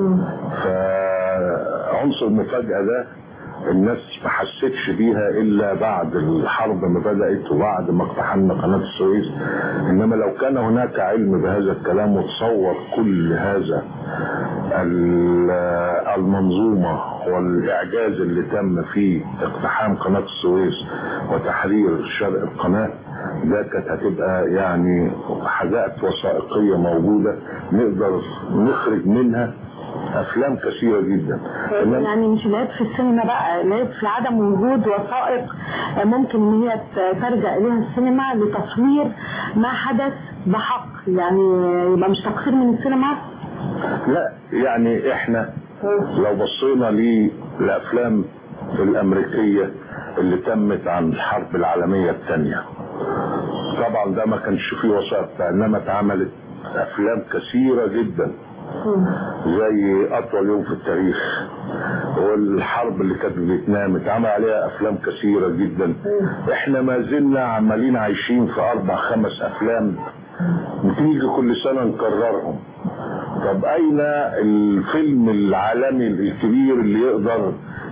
فعنصر المفاجأة ده الناس ما حستش بيها الا بعد الحرب ما بدأت وبعد ما اقتحمنا قناة السويس انما لو كان هناك علم بهذا الكلام وتصور كل هذا ال- المنظومة والاعجاز اللي تم في اقتحام قناة السويس وتحرير شرق القناة ده كانت هتبقى يعني حاجات وثائقية موجودة نقدر نخرج منها افلام كثيرة جدا إنما- يعني مش العيب في السينما بقى العيب في عدم وجود وثائق ممكن ان هي ت- ترجع اليها السينما لتصوير ما حدث بحق يعني يبقى مش تقصير من السينما لا يعني احنا لو بصينا للافلام الامريكية اللي تمت عن الحرب العالمية الثانية طبعا ده ما كانش فيه وثائق انما اتعملت افلام كثيرة جدا زي اطول يوم في التاريخ والحرب اللي كانت في فيتنام اتعمل عليها افلام كثيرة جدا احنا ما زلنا عمالين عايشين في اربع خمس افلام بتيجي كل سنة نكررهم طب اين الفيلم العالمي الكبير اللي يقدر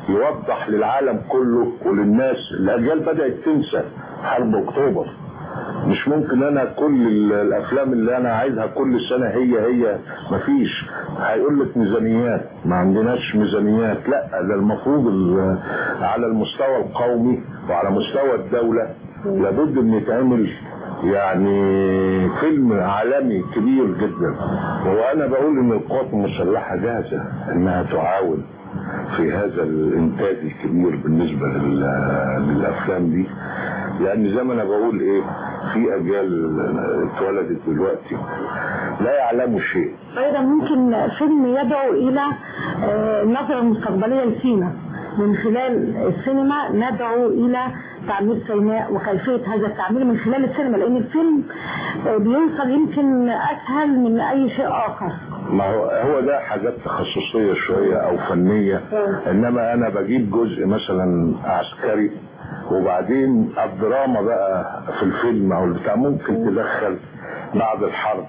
يوضح للعالم كله وللناس الاجيال بدات تنسى حرب اكتوبر مش ممكن انا كل ال- الافلام اللي انا عايزها كل سنه هي هي مفيش هيقول لك ميزانيات ما عندناش ميزانيات لا ده المفروض ال- على المستوى القومي وعلى مستوى الدوله لابد ان يتعمل يعني فيلم عالمي كبير جدا وانا بقول ان القوات المسلحه جاهزه انها تعاون في هذا الانتاج الكبير بالنسبه لل- للافلام دي لان زي ما انا بقول ايه في اجيال اتولدت دلوقتي لا يعلموا شيء أيضا ممكن فيلم يدعو إلى آه، النظرة المستقبلية لسينا من خلال السينما ندعو إلى تعمير سيناء وكيفية هذا التعمير من خلال السينما لأن الفيلم آه، بيوصل يمكن أسهل من أي شيء آخر ما هو هو ده حاجات تخصصيه شويه او فنيه انما انا بجيب جزء مثلا عسكري وبعدين الدراما بقى في الفيلم او البتاع ممكن تدخل بعد الحرب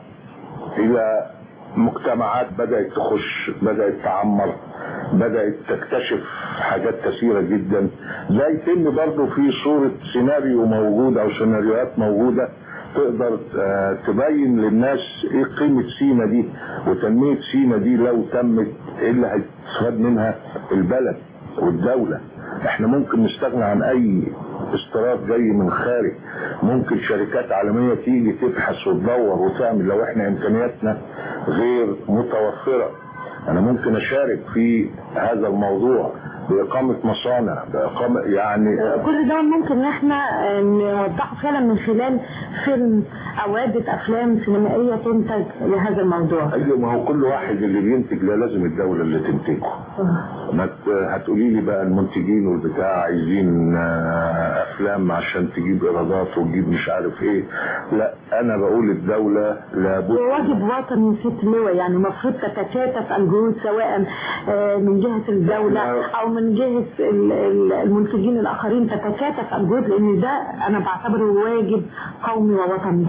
الى مجتمعات بدات تخش بدات تعمر بدات تكتشف حاجات كثيره جدا ده يتم برضه في صوره سيناريو موجود او سيناريوهات موجوده تقدر آه، تبين للناس ايه قيمة سينا دي وتنمية سينا دي لو تمت ايه اللي هيستفاد منها البلد والدولة احنا ممكن نستغنى عن اي استيراد جاي من الخارج ممكن شركات عالمية تيجي تبحث وتدور وتعمل لو احنا امكانياتنا غير متوفرة انا ممكن اشارك في هذا الموضوع باقامة مصانع باقامة يعني كل ده ممكن ان احنا آه، نوضحه فعلا من خلال فيلم او عدة افلام سينمائية تنتج لهذا الموضوع ايوه ما هو كل واحد اللي بينتج لا لازم الدولة اللي تنتجه ما ت- هتقولي لي بقى المنتجين والبتاع عايزين آه، افلام عشان تجيب ايرادات وتجيب مش عارف ايه لا انا بقول الدولة لابد واجب وطني ست لواء يعني المفروض تتكاتف الجهود سواء آه، من جهة الدولة او من جهة ال- ال- المنتجين الاخرين تتكاتف الجهود لان ده انا بعتبره واجب قومي ووطني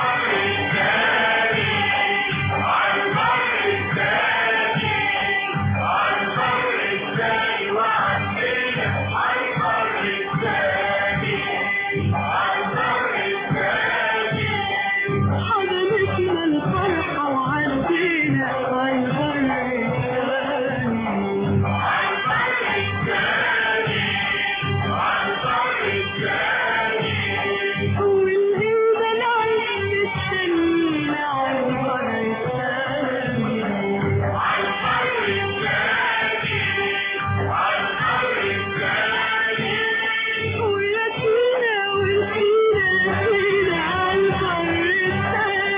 حضنتنا الفرحة وعدينا عالبر والهيبة العين مستنينا عالبر وياسينا والسينا سينا عالبر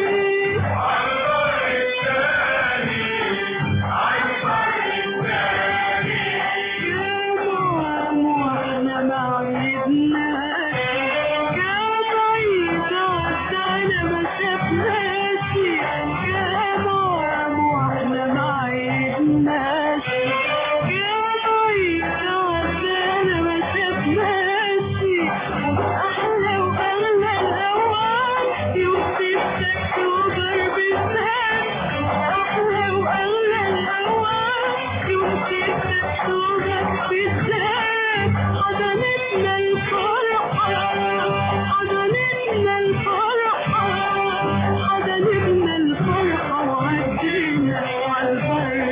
احنا ما عيدناش يا بعيد عدانا ما شفناش يا ماما واحنا ما عيدناش يا بعيد عدانا ما شفناش احلى واغلى الاوان يوسف اكتوبر بالذات احلى واغلى الاوان يوسف اكتوبر بالذات حضنتنا الفرحة حضنتنا الفرحة حضنتنا الفرحة وعدينا عالبر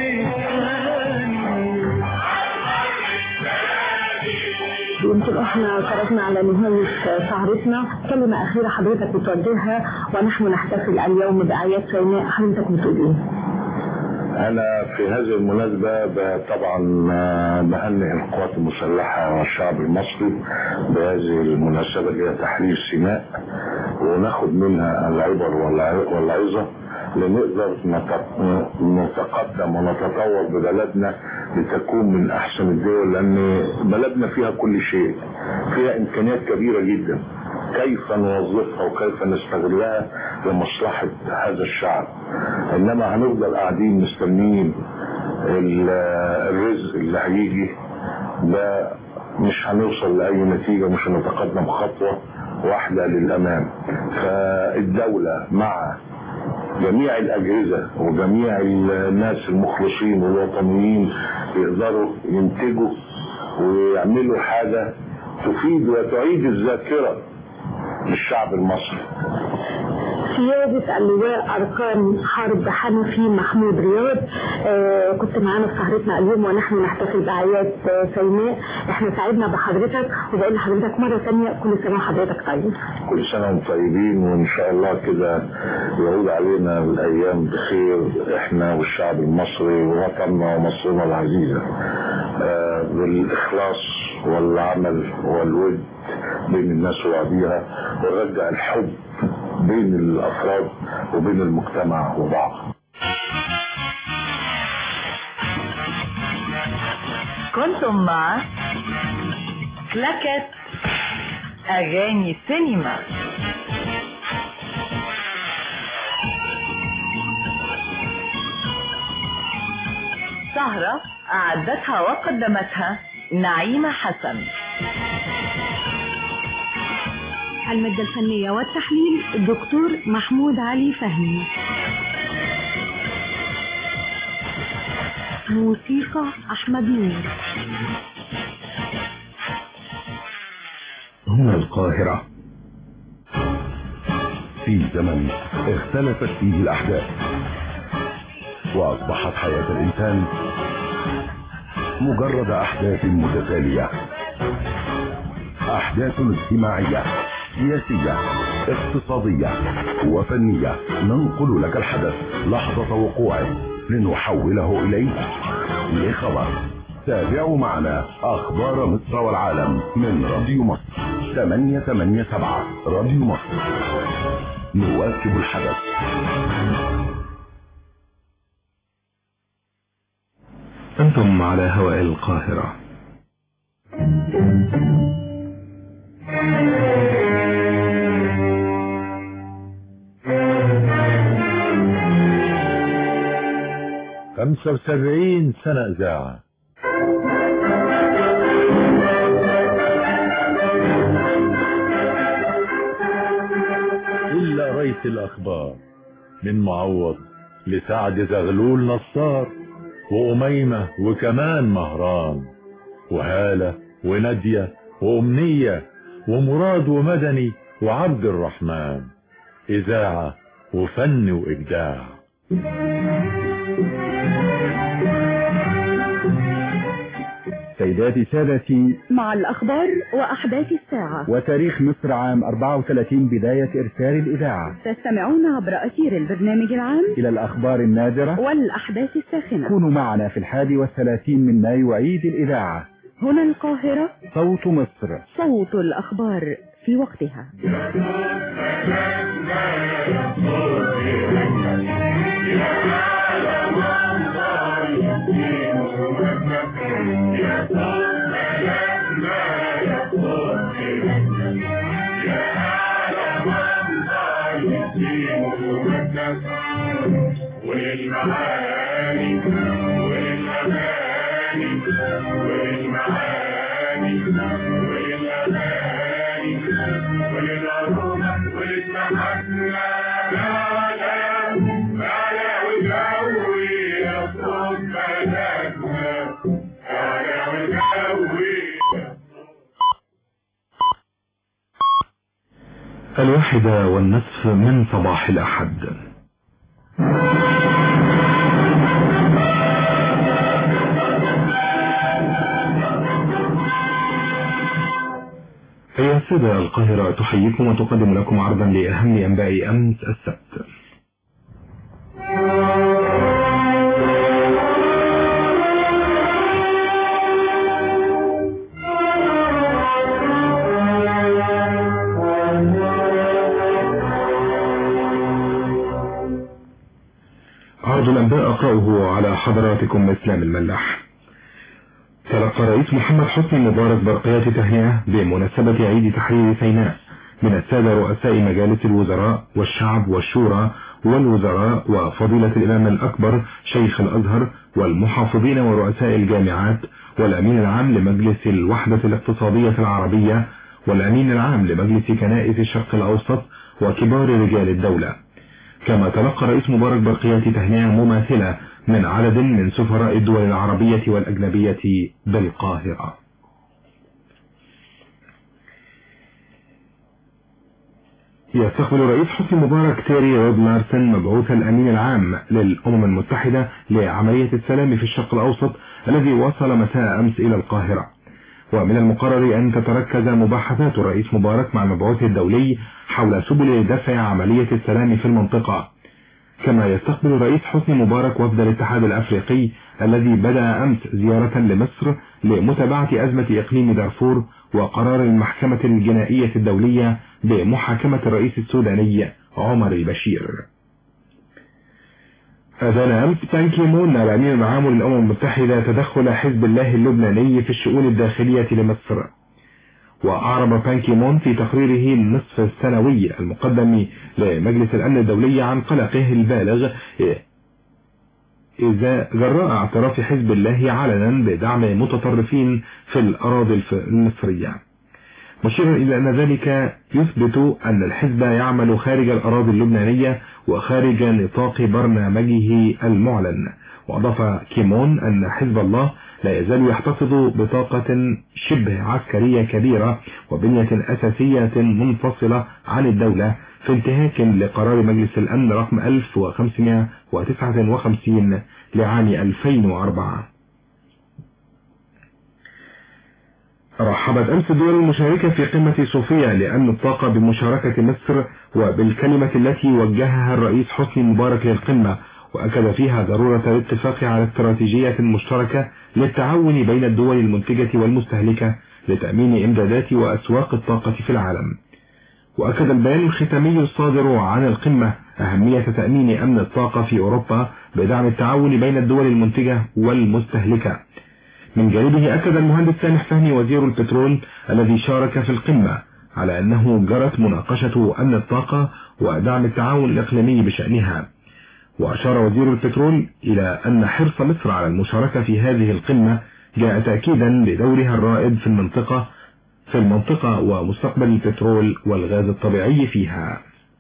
يمكن احنا خرجنا على نهاية سهرتنا كلمة أخيرة حضرتك بتوجهها ونحن نحتفل اليوم بأعياد سيناء حضرتك بتقول ايه؟ انا في هذه المناسبة ب- طبعا آه، بهنئ القوات المسلحة والشعب المصري بهذه المناسبة اللي هي تحرير سيناء وناخد منها العبر والع- والعظة لنقدر نت- نتقدم ونتطور ببلدنا لتكون من احسن الدول لان بلدنا فيها كل شيء فيها امكانيات كبيرة جدا كيف نوظفها وكيف نستغلها لمصلحة هذا الشعب انما هنفضل قاعدين مستنيين ال- الرزق اللي هيجي ده مش هنوصل لأي نتيجة مش هنتقدم خطوة واحدة للأمام فالدولة مع جميع الأجهزة وجميع الناس المخلصين والوطنيين يقدروا ينتجوا ويعملوا حاجة تفيد وتعيد الذاكرة للشعب المصري سيادة اللواء أركان حرب حنفي محمود رياض آه كنت معانا في سهرتنا اليوم ونحن نحتفل بأعياد آه سيناء احنا سعدنا بحضرتك وبقول لحضرتك مرة ثانية كل سنة وحضرتك طيب كل سنة وانتم طيبين وإن شاء الله كده يعود علينا الأيام بخير إحنا والشعب المصري ووطننا ومصرنا العزيزة آه بالإخلاص والعمل والود بين الناس وبعضيها ونرجع الحب بين الأفراد وبين المجتمع وبعضه كنتم مع كلاكت أغاني سينما سهرة أعدتها وقدمتها نعيمة حسن المادة الفنية والتحليل الدكتور محمود علي فهمي موسيقى أحمد نور هنا القاهرة في زمن اختلفت فيه الأحداث وأصبحت حياة الإنسان مجرد أحداث متتالية أحداث اجتماعية سياسية اقتصادية وفنية ننقل لك الحدث لحظة وقوعه لنحوله إليك لخبر تابعوا معنا أخبار مصر والعالم من راديو مصر 887 راديو مصر نواكب الحدث أنتم على هواء القاهرة خمسة وسبعين سنة إذاعة إلا ريت الأخبار من معوض لسعد زغلول نصار وأميمة وكمان مهران وهالة ونادية وأمنية ومراد ومدني وعبد الرحمن إذاعة وفن وإبداع سيداتي سادتي مع الأخبار وأحداث الساعة وتاريخ مصر عام 34 بداية إرسال الإذاعة تستمعون عبر أثير البرنامج العام إلى الأخبار النادرة والأحداث الساخنة كونوا معنا في الحادي والثلاثين من مايو عيد الإذاعة هنا القاهرة صوت مصر صوت الأخبار في وقتها والمعاني والأماني والمعاني والأماني والعروبة والمحنة على على وجوي يصوت بلدنا على وجوي الواحدة والنصف من صباح الأحد أيها السادة القاهرة تحييكم وتقدم لكم عرضا لأهم أنباء أمس السبت عرض الأنباء أقرأه على حضراتكم إسلام الملاح تلقى رئيس محمد حسني مبارك برقيات تهنئة بمناسبة عيد تحرير سيناء من السادة رؤساء مجالس الوزراء والشعب والشورى والوزراء وفضيلة الإمام الأكبر شيخ الأزهر والمحافظين ورؤساء الجامعات والأمين العام لمجلس الوحدة الاقتصادية العربية والأمين العام لمجلس كنائس الشرق الأوسط وكبار رجال الدولة كما تلقى رئيس مبارك برقيات تهنئة مماثلة من عدد من سفراء الدول العربية والأجنبية بالقاهرة يستقبل رئيس حسني مبارك تيري رود لارسن مبعوث الأمين العام للأمم المتحدة لعملية السلام في الشرق الأوسط الذي وصل مساء أمس إلى القاهرة ومن المقرر أن تتركز مباحثات الرئيس مبارك مع المبعوث الدولي حول سبل دفع عملية السلام في المنطقة كما يستقبل رئيس حسني مبارك وفد الاتحاد الأفريقي الذي بدأ أمس زيارة لمصر لمتابعة أزمة إقليم دارفور وقرار المحكمة الجنائية الدولية بمحاكمة الرئيس السوداني عمر البشير أذان أمس بان كيمون الأمين العام للأمم المتحدة تدخل حزب الله اللبناني في الشؤون الداخلية لمصر وأعرب بان كيمون في تقريره النصف السنوي المقدم لمجلس الأمن الدولي عن قلقه البالغ إذا جراء اعتراف حزب الله علنا بدعم متطرفين في الأراضي المصرية مشيرا إلى أن ذلك يثبت أن الحزب يعمل خارج الأراضي اللبنانية وخارج نطاق برنامجه المعلن وأضاف كيمون أن حزب الله لا يزال يحتفظ بطاقة شبه عسكرية كبيرة وبنية أساسية منفصلة عن الدولة في انتهاك لقرار مجلس الأمن رقم 1559 لعام 2004 رحبت أمس الدول المشاركة في قمة صوفيا لأمن الطاقة بمشاركة مصر وبالكلمة التي وجهها الرئيس حسني مبارك للقمة وأكد فيها ضرورة الاتفاق على استراتيجية مشتركة للتعاون بين الدول المنتجة والمستهلكة لتأمين إمدادات وأسواق الطاقة في العالم وأكد البيان الختامي الصادر عن القمة أهمية تأمين أمن الطاقة في أوروبا بدعم التعاون بين الدول المنتجة والمستهلكة من جانبه أكد المهندس سامح فهمي وزير البترول الذي شارك في القمة على أنه جرت مناقشة أمن الطاقة ودعم التعاون الإقليمي بشأنها وأشار وزير البترول إلى أن حرص مصر على المشاركة في هذه القمة جاء تأكيدا لدورها الرائد في المنطقة في المنطقة ومستقبل البترول والغاز الطبيعي فيها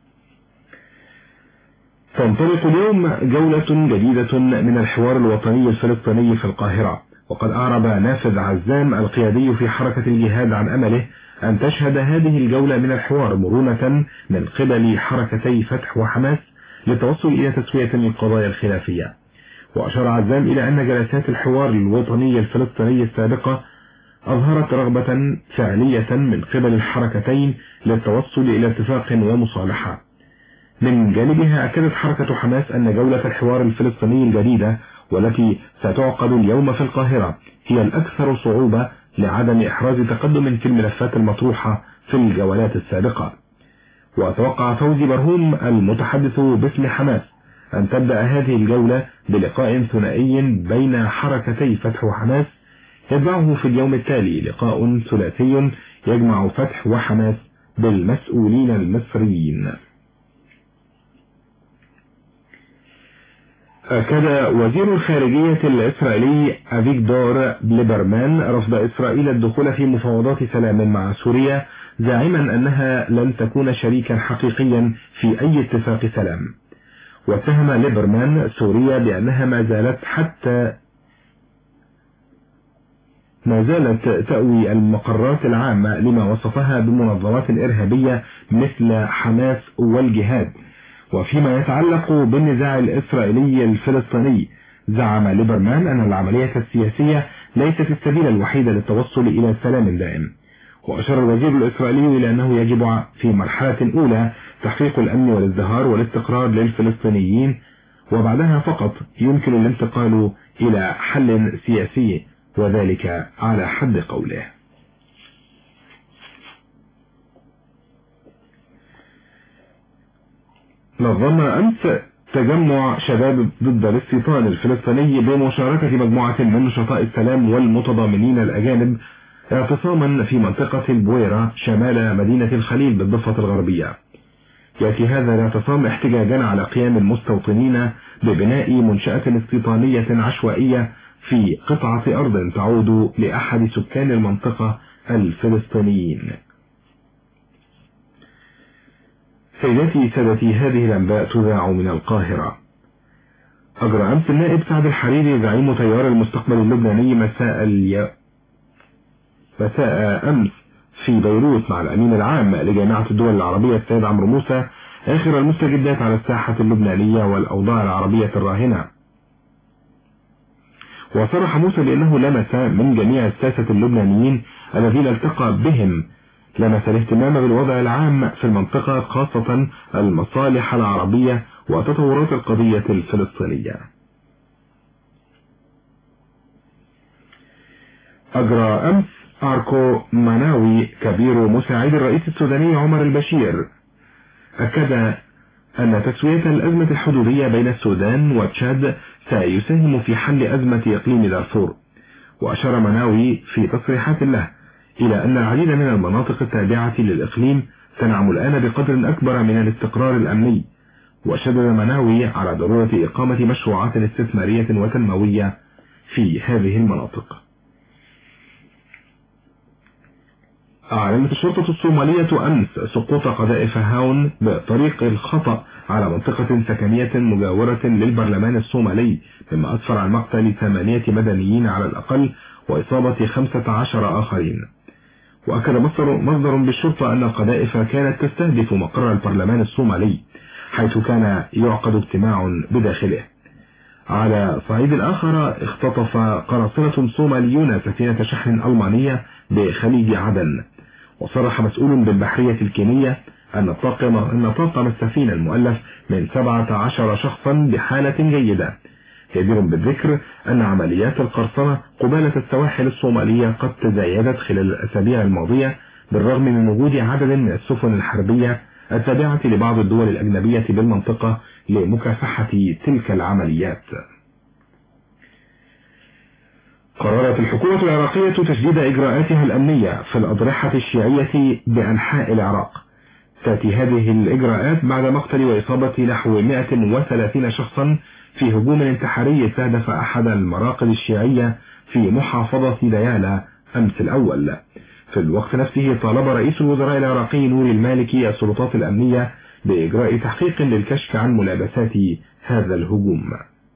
تنطلق اليوم جولة جديدة من الحوار الوطني الفلسطيني في القاهرة وقد أعرب نافذ عزام القيادي في حركة الجهاد عن أمله أن تشهد هذه الجولة من الحوار مرونة من قبل حركتي فتح وحماس للتوصل إلى تسوية القضايا الخلافية وأشار عزام إلى أن جلسات الحوار الوطني الفلسطيني السابقة أظهرت رغبة فعلية من قبل الحركتين للتوصل إلى اتفاق ومصالحة من جانبها أكدت حركة حماس أن جولة الحوار الفلسطيني الجديدة والتي ستعقد اليوم في القاهرة هي الأكثر صعوبة لعدم إحراز تقدم في الملفات المطروحة في الجولات السابقة وأتوقع فوزي برهوم المتحدث باسم حماس أن تبدأ هذه الجولة بلقاء ثنائي بين حركتي فتح وحماس يتبعه في اليوم التالي لقاء ثلاثي يجمع فتح وحماس بالمسؤولين المصريين أكد وزير الخارجية الإسرائيلي أفيكدور ليبرمان رفض إسرائيل الدخول في مفاوضات سلام مع سوريا زاعما أنها لن تكون شريكا حقيقيا في أي اتفاق سلام واتهم ليبرمان سوريا بأنها ما زالت حتى ما زالت تأوي المقرات العامة لما وصفها بمنظمات إرهابية مثل حماس والجهاد وفيما يتعلق بالنزاع الإسرائيلي الفلسطيني زعم ليبرمان أن العملية السياسية ليست السبيل الوحيد للتوصل إلى سلام دائم وأشار الوزير الإسرائيلي إلى أنه يجب في مرحلة أولى تحقيق الأمن والازدهار والاستقرار للفلسطينيين وبعدها فقط يمكن الانتقال إلى حل سياسي وذلك على حد قوله نظم أمس تجمع شباب ضد الاستيطان الفلسطيني بمشاركة مجموعة من نشطاء السلام والمتضامنين الأجانب اعتصاما في منطقة البويرة شمال مدينة الخليل بالضفة الغربية يأتي هذا الاعتصام احتجاجا على قيام المستوطنين ببناء منشأة استيطانية عشوائية في قطعة أرض تعود لأحد سكان المنطقة الفلسطينيين سيداتي سادتي هذه الأنباء تذاع من القاهرة أجرى أمس النائب سعد الحريري زعيم تيار المستقبل اللبناني مساء الي... مساء أمس في بيروت مع الأمين العام لجامعة الدول العربية السيد عمرو موسى آخر المستجدات على الساحة اللبنانية والأوضاع العربية الراهنة وصرح موسى بأنه لمس من جميع الساسة اللبنانيين الذين التقى بهم لمس الاهتمام بالوضع العام في المنطقة خاصة المصالح العربية وتطورات القضية الفلسطينية أجرى أمس أركو مناوي كبير مساعد الرئيس السوداني عمر البشير أكد أن تسوية الأزمة الحدودية بين السودان وتشاد سيساهم في حل أزمة إقليم دارفور وأشار مناوي في تصريحات له إلى أن العديد من المناطق التابعة للإقليم تنعم الآن بقدر أكبر من الاستقرار الأمني وشدد مناوي على ضرورة إقامة مشروعات استثمارية وتنموية في هذه المناطق أعلنت الشرطة الصومالية أمس سقوط قذائف هاون بطريق الخطأ على منطقة سكنية مجاورة للبرلمان الصومالي مما أسفر عن مقتل ثمانية مدنيين على الأقل وإصابة خمسة عشر آخرين وأكد مصدر, مصدر بالشرطة أن القذائف كانت تستهدف مقر البرلمان الصومالي حيث كان يعقد اجتماع بداخله على صعيد آخر اختطف قراصنة صوماليون سفينة شحن ألمانية بخليج عدن وصرح مسؤول بالبحرية الكينية أن الطاقم, أن طاقم السفينة المؤلف من 17 شخصا بحالة جيدة جدير بالذكر أن عمليات القرصنة قبالة السواحل الصومالية قد تزايدت خلال الأسابيع الماضية بالرغم من وجود عدد من السفن الحربية التابعة لبعض الدول الأجنبية بالمنطقة لمكافحة تلك العمليات قررت الحكومة العراقية تشديد إجراءاتها الأمنية في الأضرحة الشيعية بأنحاء العراق تأتي هذه الإجراءات بعد مقتل وإصابة نحو 130 شخصا في هجوم انتحاري استهدف أحد المراقد الشيعية في محافظة ديالى أمس الأول في الوقت نفسه طالب رئيس الوزراء العراقي نور المالكي السلطات الأمنية بإجراء تحقيق للكشف عن ملابسات هذا الهجوم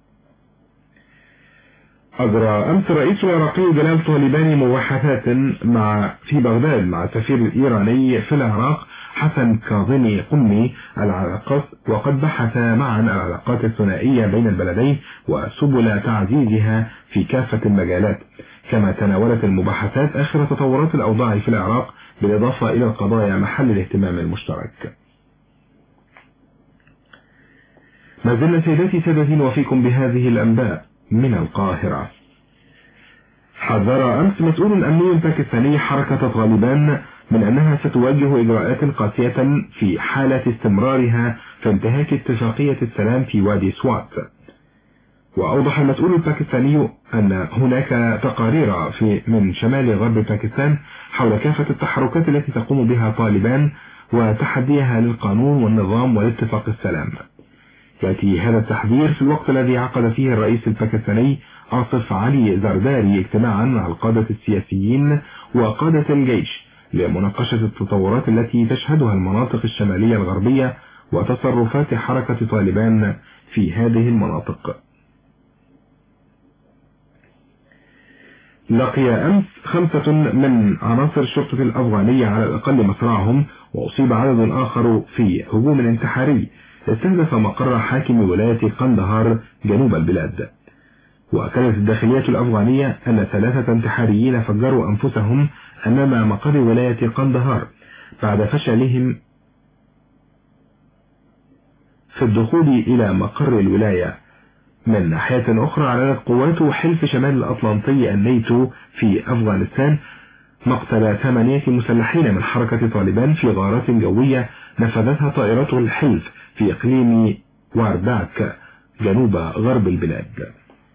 أجرى أمس الرئيس العراقي جلال طالباني مباحثات مع في بغداد مع السفير الإيراني في العراق حسن كاظمي قمي العلاقات وقد بحث معا العلاقات الثنائية بين البلدين وسبل تعزيزها في كافة المجالات كما تناولت المباحثات آخر تطورات الأوضاع في العراق بالإضافة إلى القضايا محل الاهتمام المشترك ما زلنا سيداتي سادتي وفيكم بهذه الأنباء من القاهرة حذر أمس مسؤول أمني باكستاني حركة طالبان من أنها ستواجه إجراءات قاسية في حالة استمرارها في انتهاك اتفاقية السلام في وادي سوات وأوضح المسؤول الباكستاني أن هناك تقارير في من شمال غرب باكستان حول كافة التحركات التي تقوم بها طالبان وتحديها للقانون والنظام والاتفاق السلام يأتي هذا التحذير في الوقت الذي عقد فيه الرئيس الباكستاني آصف علي زرداري اجتماعا مع القادة السياسيين وقادة الجيش لمناقشة التطورات التي تشهدها المناطق الشمالية الغربية وتصرفات حركة طالبان في هذه المناطق لقي أمس خمسة من عناصر الشرطة الأفغانية على الأقل مصرعهم وأصيب عدد آخر في هجوم انتحاري استهدف مقر حاكم ولاية قندهار جنوب البلاد وأكدت الداخلية الأفغانية أن ثلاثة انتحاريين فجروا أنفسهم أمام مقر ولاية قندهار بعد فشلهم في الدخول إلى مقر الولاية من ناحية أخرى أعلنت قوات حلف شمال الأطلنطي النيتو في أفغانستان مقتل ثمانية مسلحين من حركة طالبان في غارات جوية نفذتها طائرات الحلف في إقليم وارداك جنوب غرب البلاد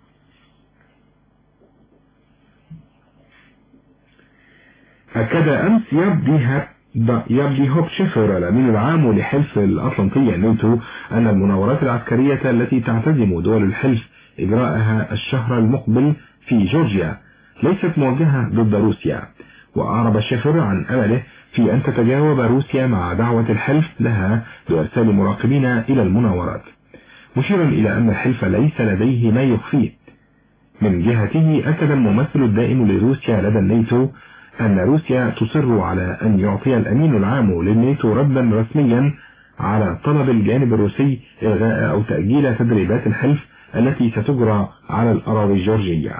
أكد أمس يبدي يبدي هوب شيفر الأمين العام لحلف الأطلنطي الناتو أن المناورات العسكرية التي تعتزم دول الحلف إجراءها الشهر المقبل في جورجيا ليست موجهة ضد روسيا وأعرب شيفر عن أمله في أن تتجاوب روسيا مع دعوة الحلف لها بإرسال مراقبين إلى المناورات مشيرا إلى أن الحلف ليس لديه ما يخفيه من جهته أكد الممثل الدائم لروسيا لدى الناتو أن روسيا تصر على أن يعطي الأمين العام للناتو ردا رسميا على طلب الجانب الروسي إلغاء أو تأجيل تدريبات الحلف التي ستجرى على الأراضي الجورجية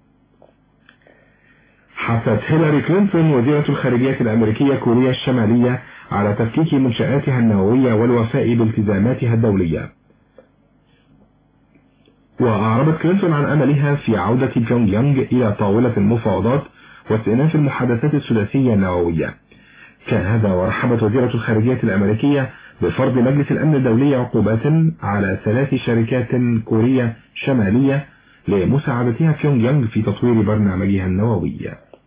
حثت هيلاري كلينتون وزيرة الخارجية الأمريكية كوريا الشمالية على تفكيك منشآتها النووية والوفاء بالتزاماتها الدولية وأعربت كلينتون عن أملها في عودة بيونغ يانغ إلى طاولة المفاوضات واستئناف المحادثات الثلاثية النووية كان هذا ورحبت وزيرة الخارجية الأمريكية بفرض مجلس الأمن الدولي عقوبات على ثلاث شركات كورية شمالية لمساعدتها بيونغ يانغ في تطوير برنامجها النووي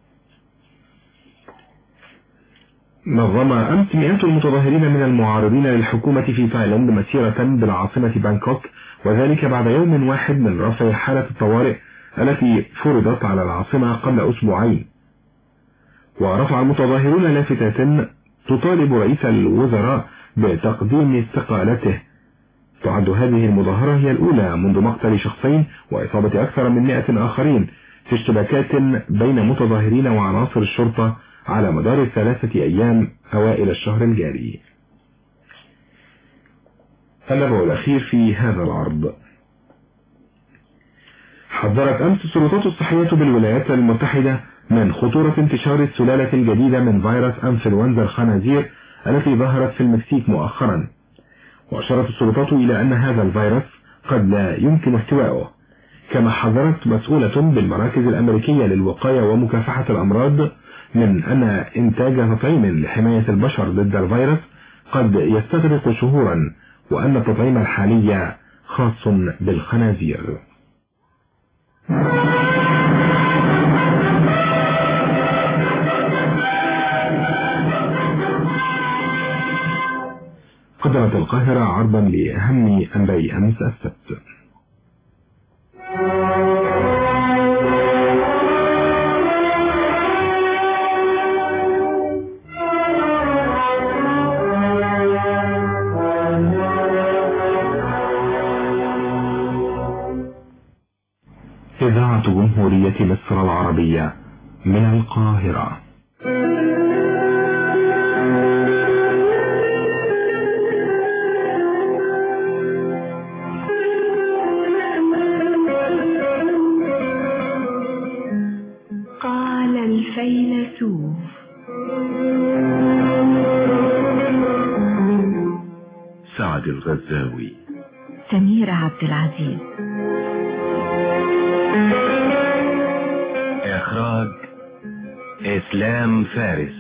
نظم أمس مئات المتظاهرين من المعارضين للحكومة في تايلاند مسيرة بالعاصمة بانكوك وذلك بعد يوم واحد من رفع حالة الطوارئ التي فرضت على العاصمة قبل أسبوعين ورفع المتظاهرون لافتات تطالب رئيس الوزراء بتقديم استقالته تعد هذه المظاهرة هي الأولى منذ مقتل شخصين وإصابة أكثر من مئة آخرين في اشتباكات بين متظاهرين وعناصر الشرطة على مدار الثلاثة أيام أوائل الشهر الجاري النبع الأخير في هذا العرض حذرت أمس السلطات الصحية بالولايات المتحدة من خطورة انتشار السلالة الجديدة من فيروس أنفلونزا الخنازير التي ظهرت في المكسيك مؤخرا وأشارت السلطات إلى أن هذا الفيروس قد لا يمكن احتوائه كما حذرت مسؤولة بالمراكز الأمريكية للوقاية ومكافحة الأمراض من أن إنتاج تطعيم لحماية البشر ضد الفيروس قد يستغرق شهورا وأن التطعيم الحالي خاص بالخنازير قدرت القاهرة عرضا لأهم أنباء أمس السبت إذاعة جمهورية مصر العربية من القاهرة قال الفيلسوف سعد الغزاوي سمير عبد العزيز إخراج إسلام فارس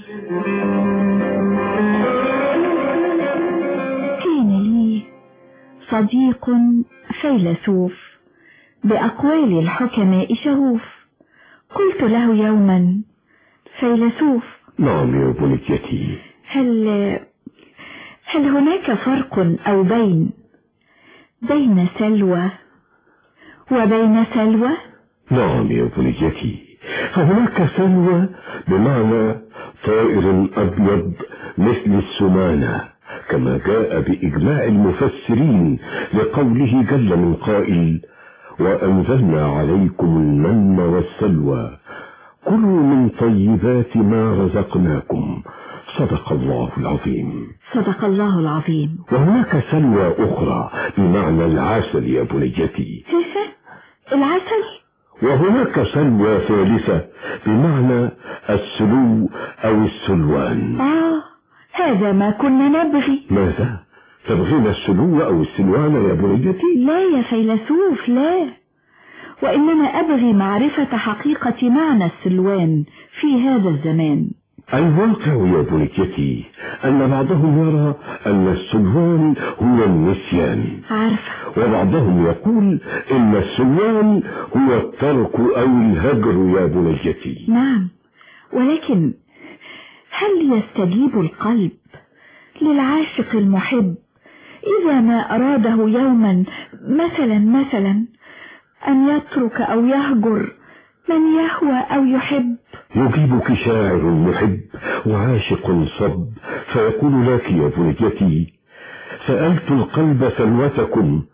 كان لي صديق فيلسوف بأقوال الحكماء شغوف قلت له يوما فيلسوف نعم يا بنيتي هل هل هناك فرق أو بين بين سلوى وبين سلوى نعم يا بنيتي فهناك سلوى بمعنى طائر أبيض مثل السمانة كما جاء بإجماع المفسرين لقوله جل من قائل وأنزلنا عليكم المن والسلوى كلوا من طيبات ما رزقناكم صدق الله العظيم صدق الله العظيم وهناك سلوى أخرى بمعنى العسل يا بنيتي العسل وهناك سلوى ثالثة بمعنى السلو أو السلوان آه هذا ما كنا نبغي ماذا؟ تبغين السلو أو السلوان يا بنيتي؟ لا يا فيلسوف لا وإنما أبغي معرفة حقيقة معنى السلوان في هذا الزمان الواقع يا بنيتي أن بعضهم يرى أن السلوان هو النسيان عارفة وبعضهم يقول إن السلوان هو الترك أو الهجر يا بنيتي نعم ولكن هل يستجيب القلب للعاشق المحب إذا ما أراده يوما مثلا مثلا أن يترك أو يهجر من يهوى أو يحب يجيبك شاعر محب وعاشق صب فيقول لك يا بنيتي سألت القلب سلوتكم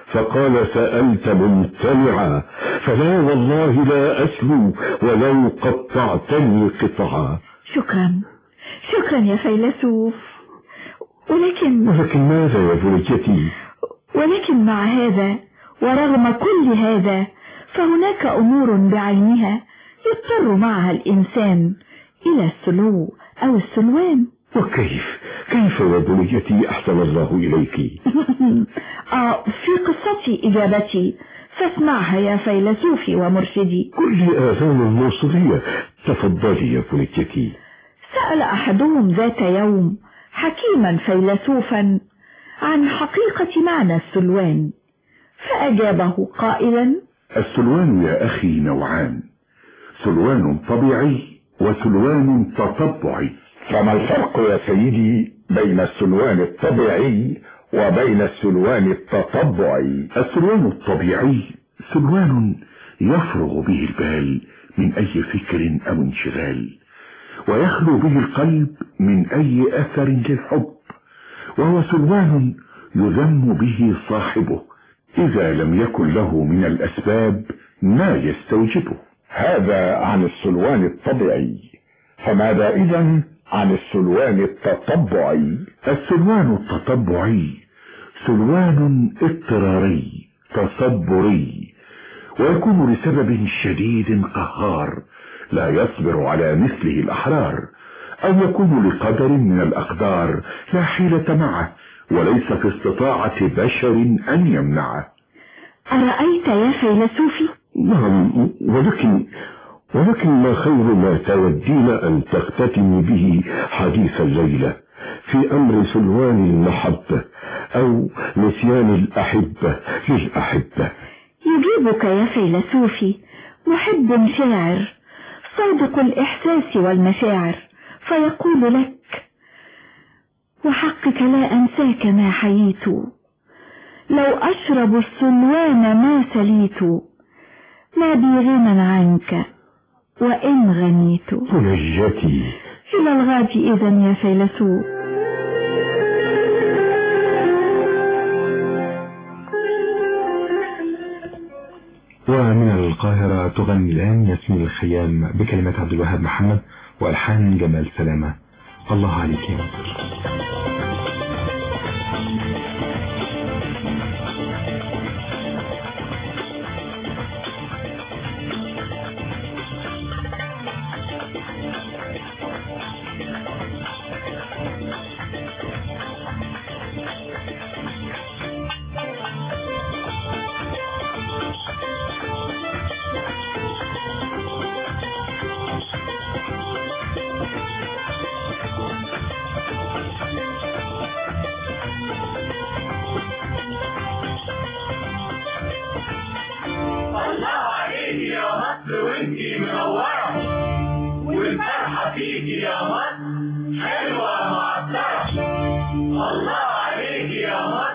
فقال سألت ممتنعا فلا والله لا أسلو ولو قطعتني قطعا شكرا شكرا يا فيلسوف ولكن ولكن ماذا يا بنيتي ولكن مع هذا ورغم كل هذا فهناك أمور بعينها يضطر معها الإنسان إلى السلو أو السلوان وكيف كيف يا بنيتي أحسن الله إليك آه في قصتي إجابتي فاسمعها يا فيلسوفي ومرشدي كل آذان موصلية تفضلي يا بنيتي سأل أحدهم ذات يوم حكيما فيلسوفا عن حقيقة معنى السلوان فأجابه قائلا السلوان يا أخي نوعان سلوان طبيعي وسلوان تطبعي فما الفرق يا سيدي بين السلوان الطبيعي وبين السلوان التطبعي السلوان الطبيعي سلوان يفرغ به البال من أي فكر أو انشغال ويخلو به القلب من أي أثر للحب وهو سلوان يذم به صاحبه إذا لم يكن له من الأسباب ما يستوجبه هذا عن السلوان الطبيعي فماذا إذا عن السلوان التطبعي السلوان التطبعي سلوان اضطراري تصبري ويكون لسبب شديد قهار لا يصبر على مثله الأحرار أو يكون لقدر من الأقدار لا حيلة معه وليس في استطاعة بشر أن يمنعه أرأيت يا فيلسوفي نعم ولكن ولكن ما خير ما تودين أن تختتمي به حديث الليلة في أمر سلوان المحبة أو نسيان الأحبة للأحبة يجيبك يا فيلسوفي محب شاعر صادق الإحساس والمشاعر فيقول لك وحقك لا أنساك ما حييت لو أشرب السلوان ما سليت ما بي غنى عنك وإن غنيت بنيتي إلى الغد إذا يا فيلسوف ومن القاهرة تغني الآن ياسمين الخيام بكلمات عبد الوهاب محمد وألحان جمال سلامة الله عليك يا مصر الله عليك يا مصر وانتي منورة والفرحة فيكي يا مصر حلوة معطرة الله عليك يا مصر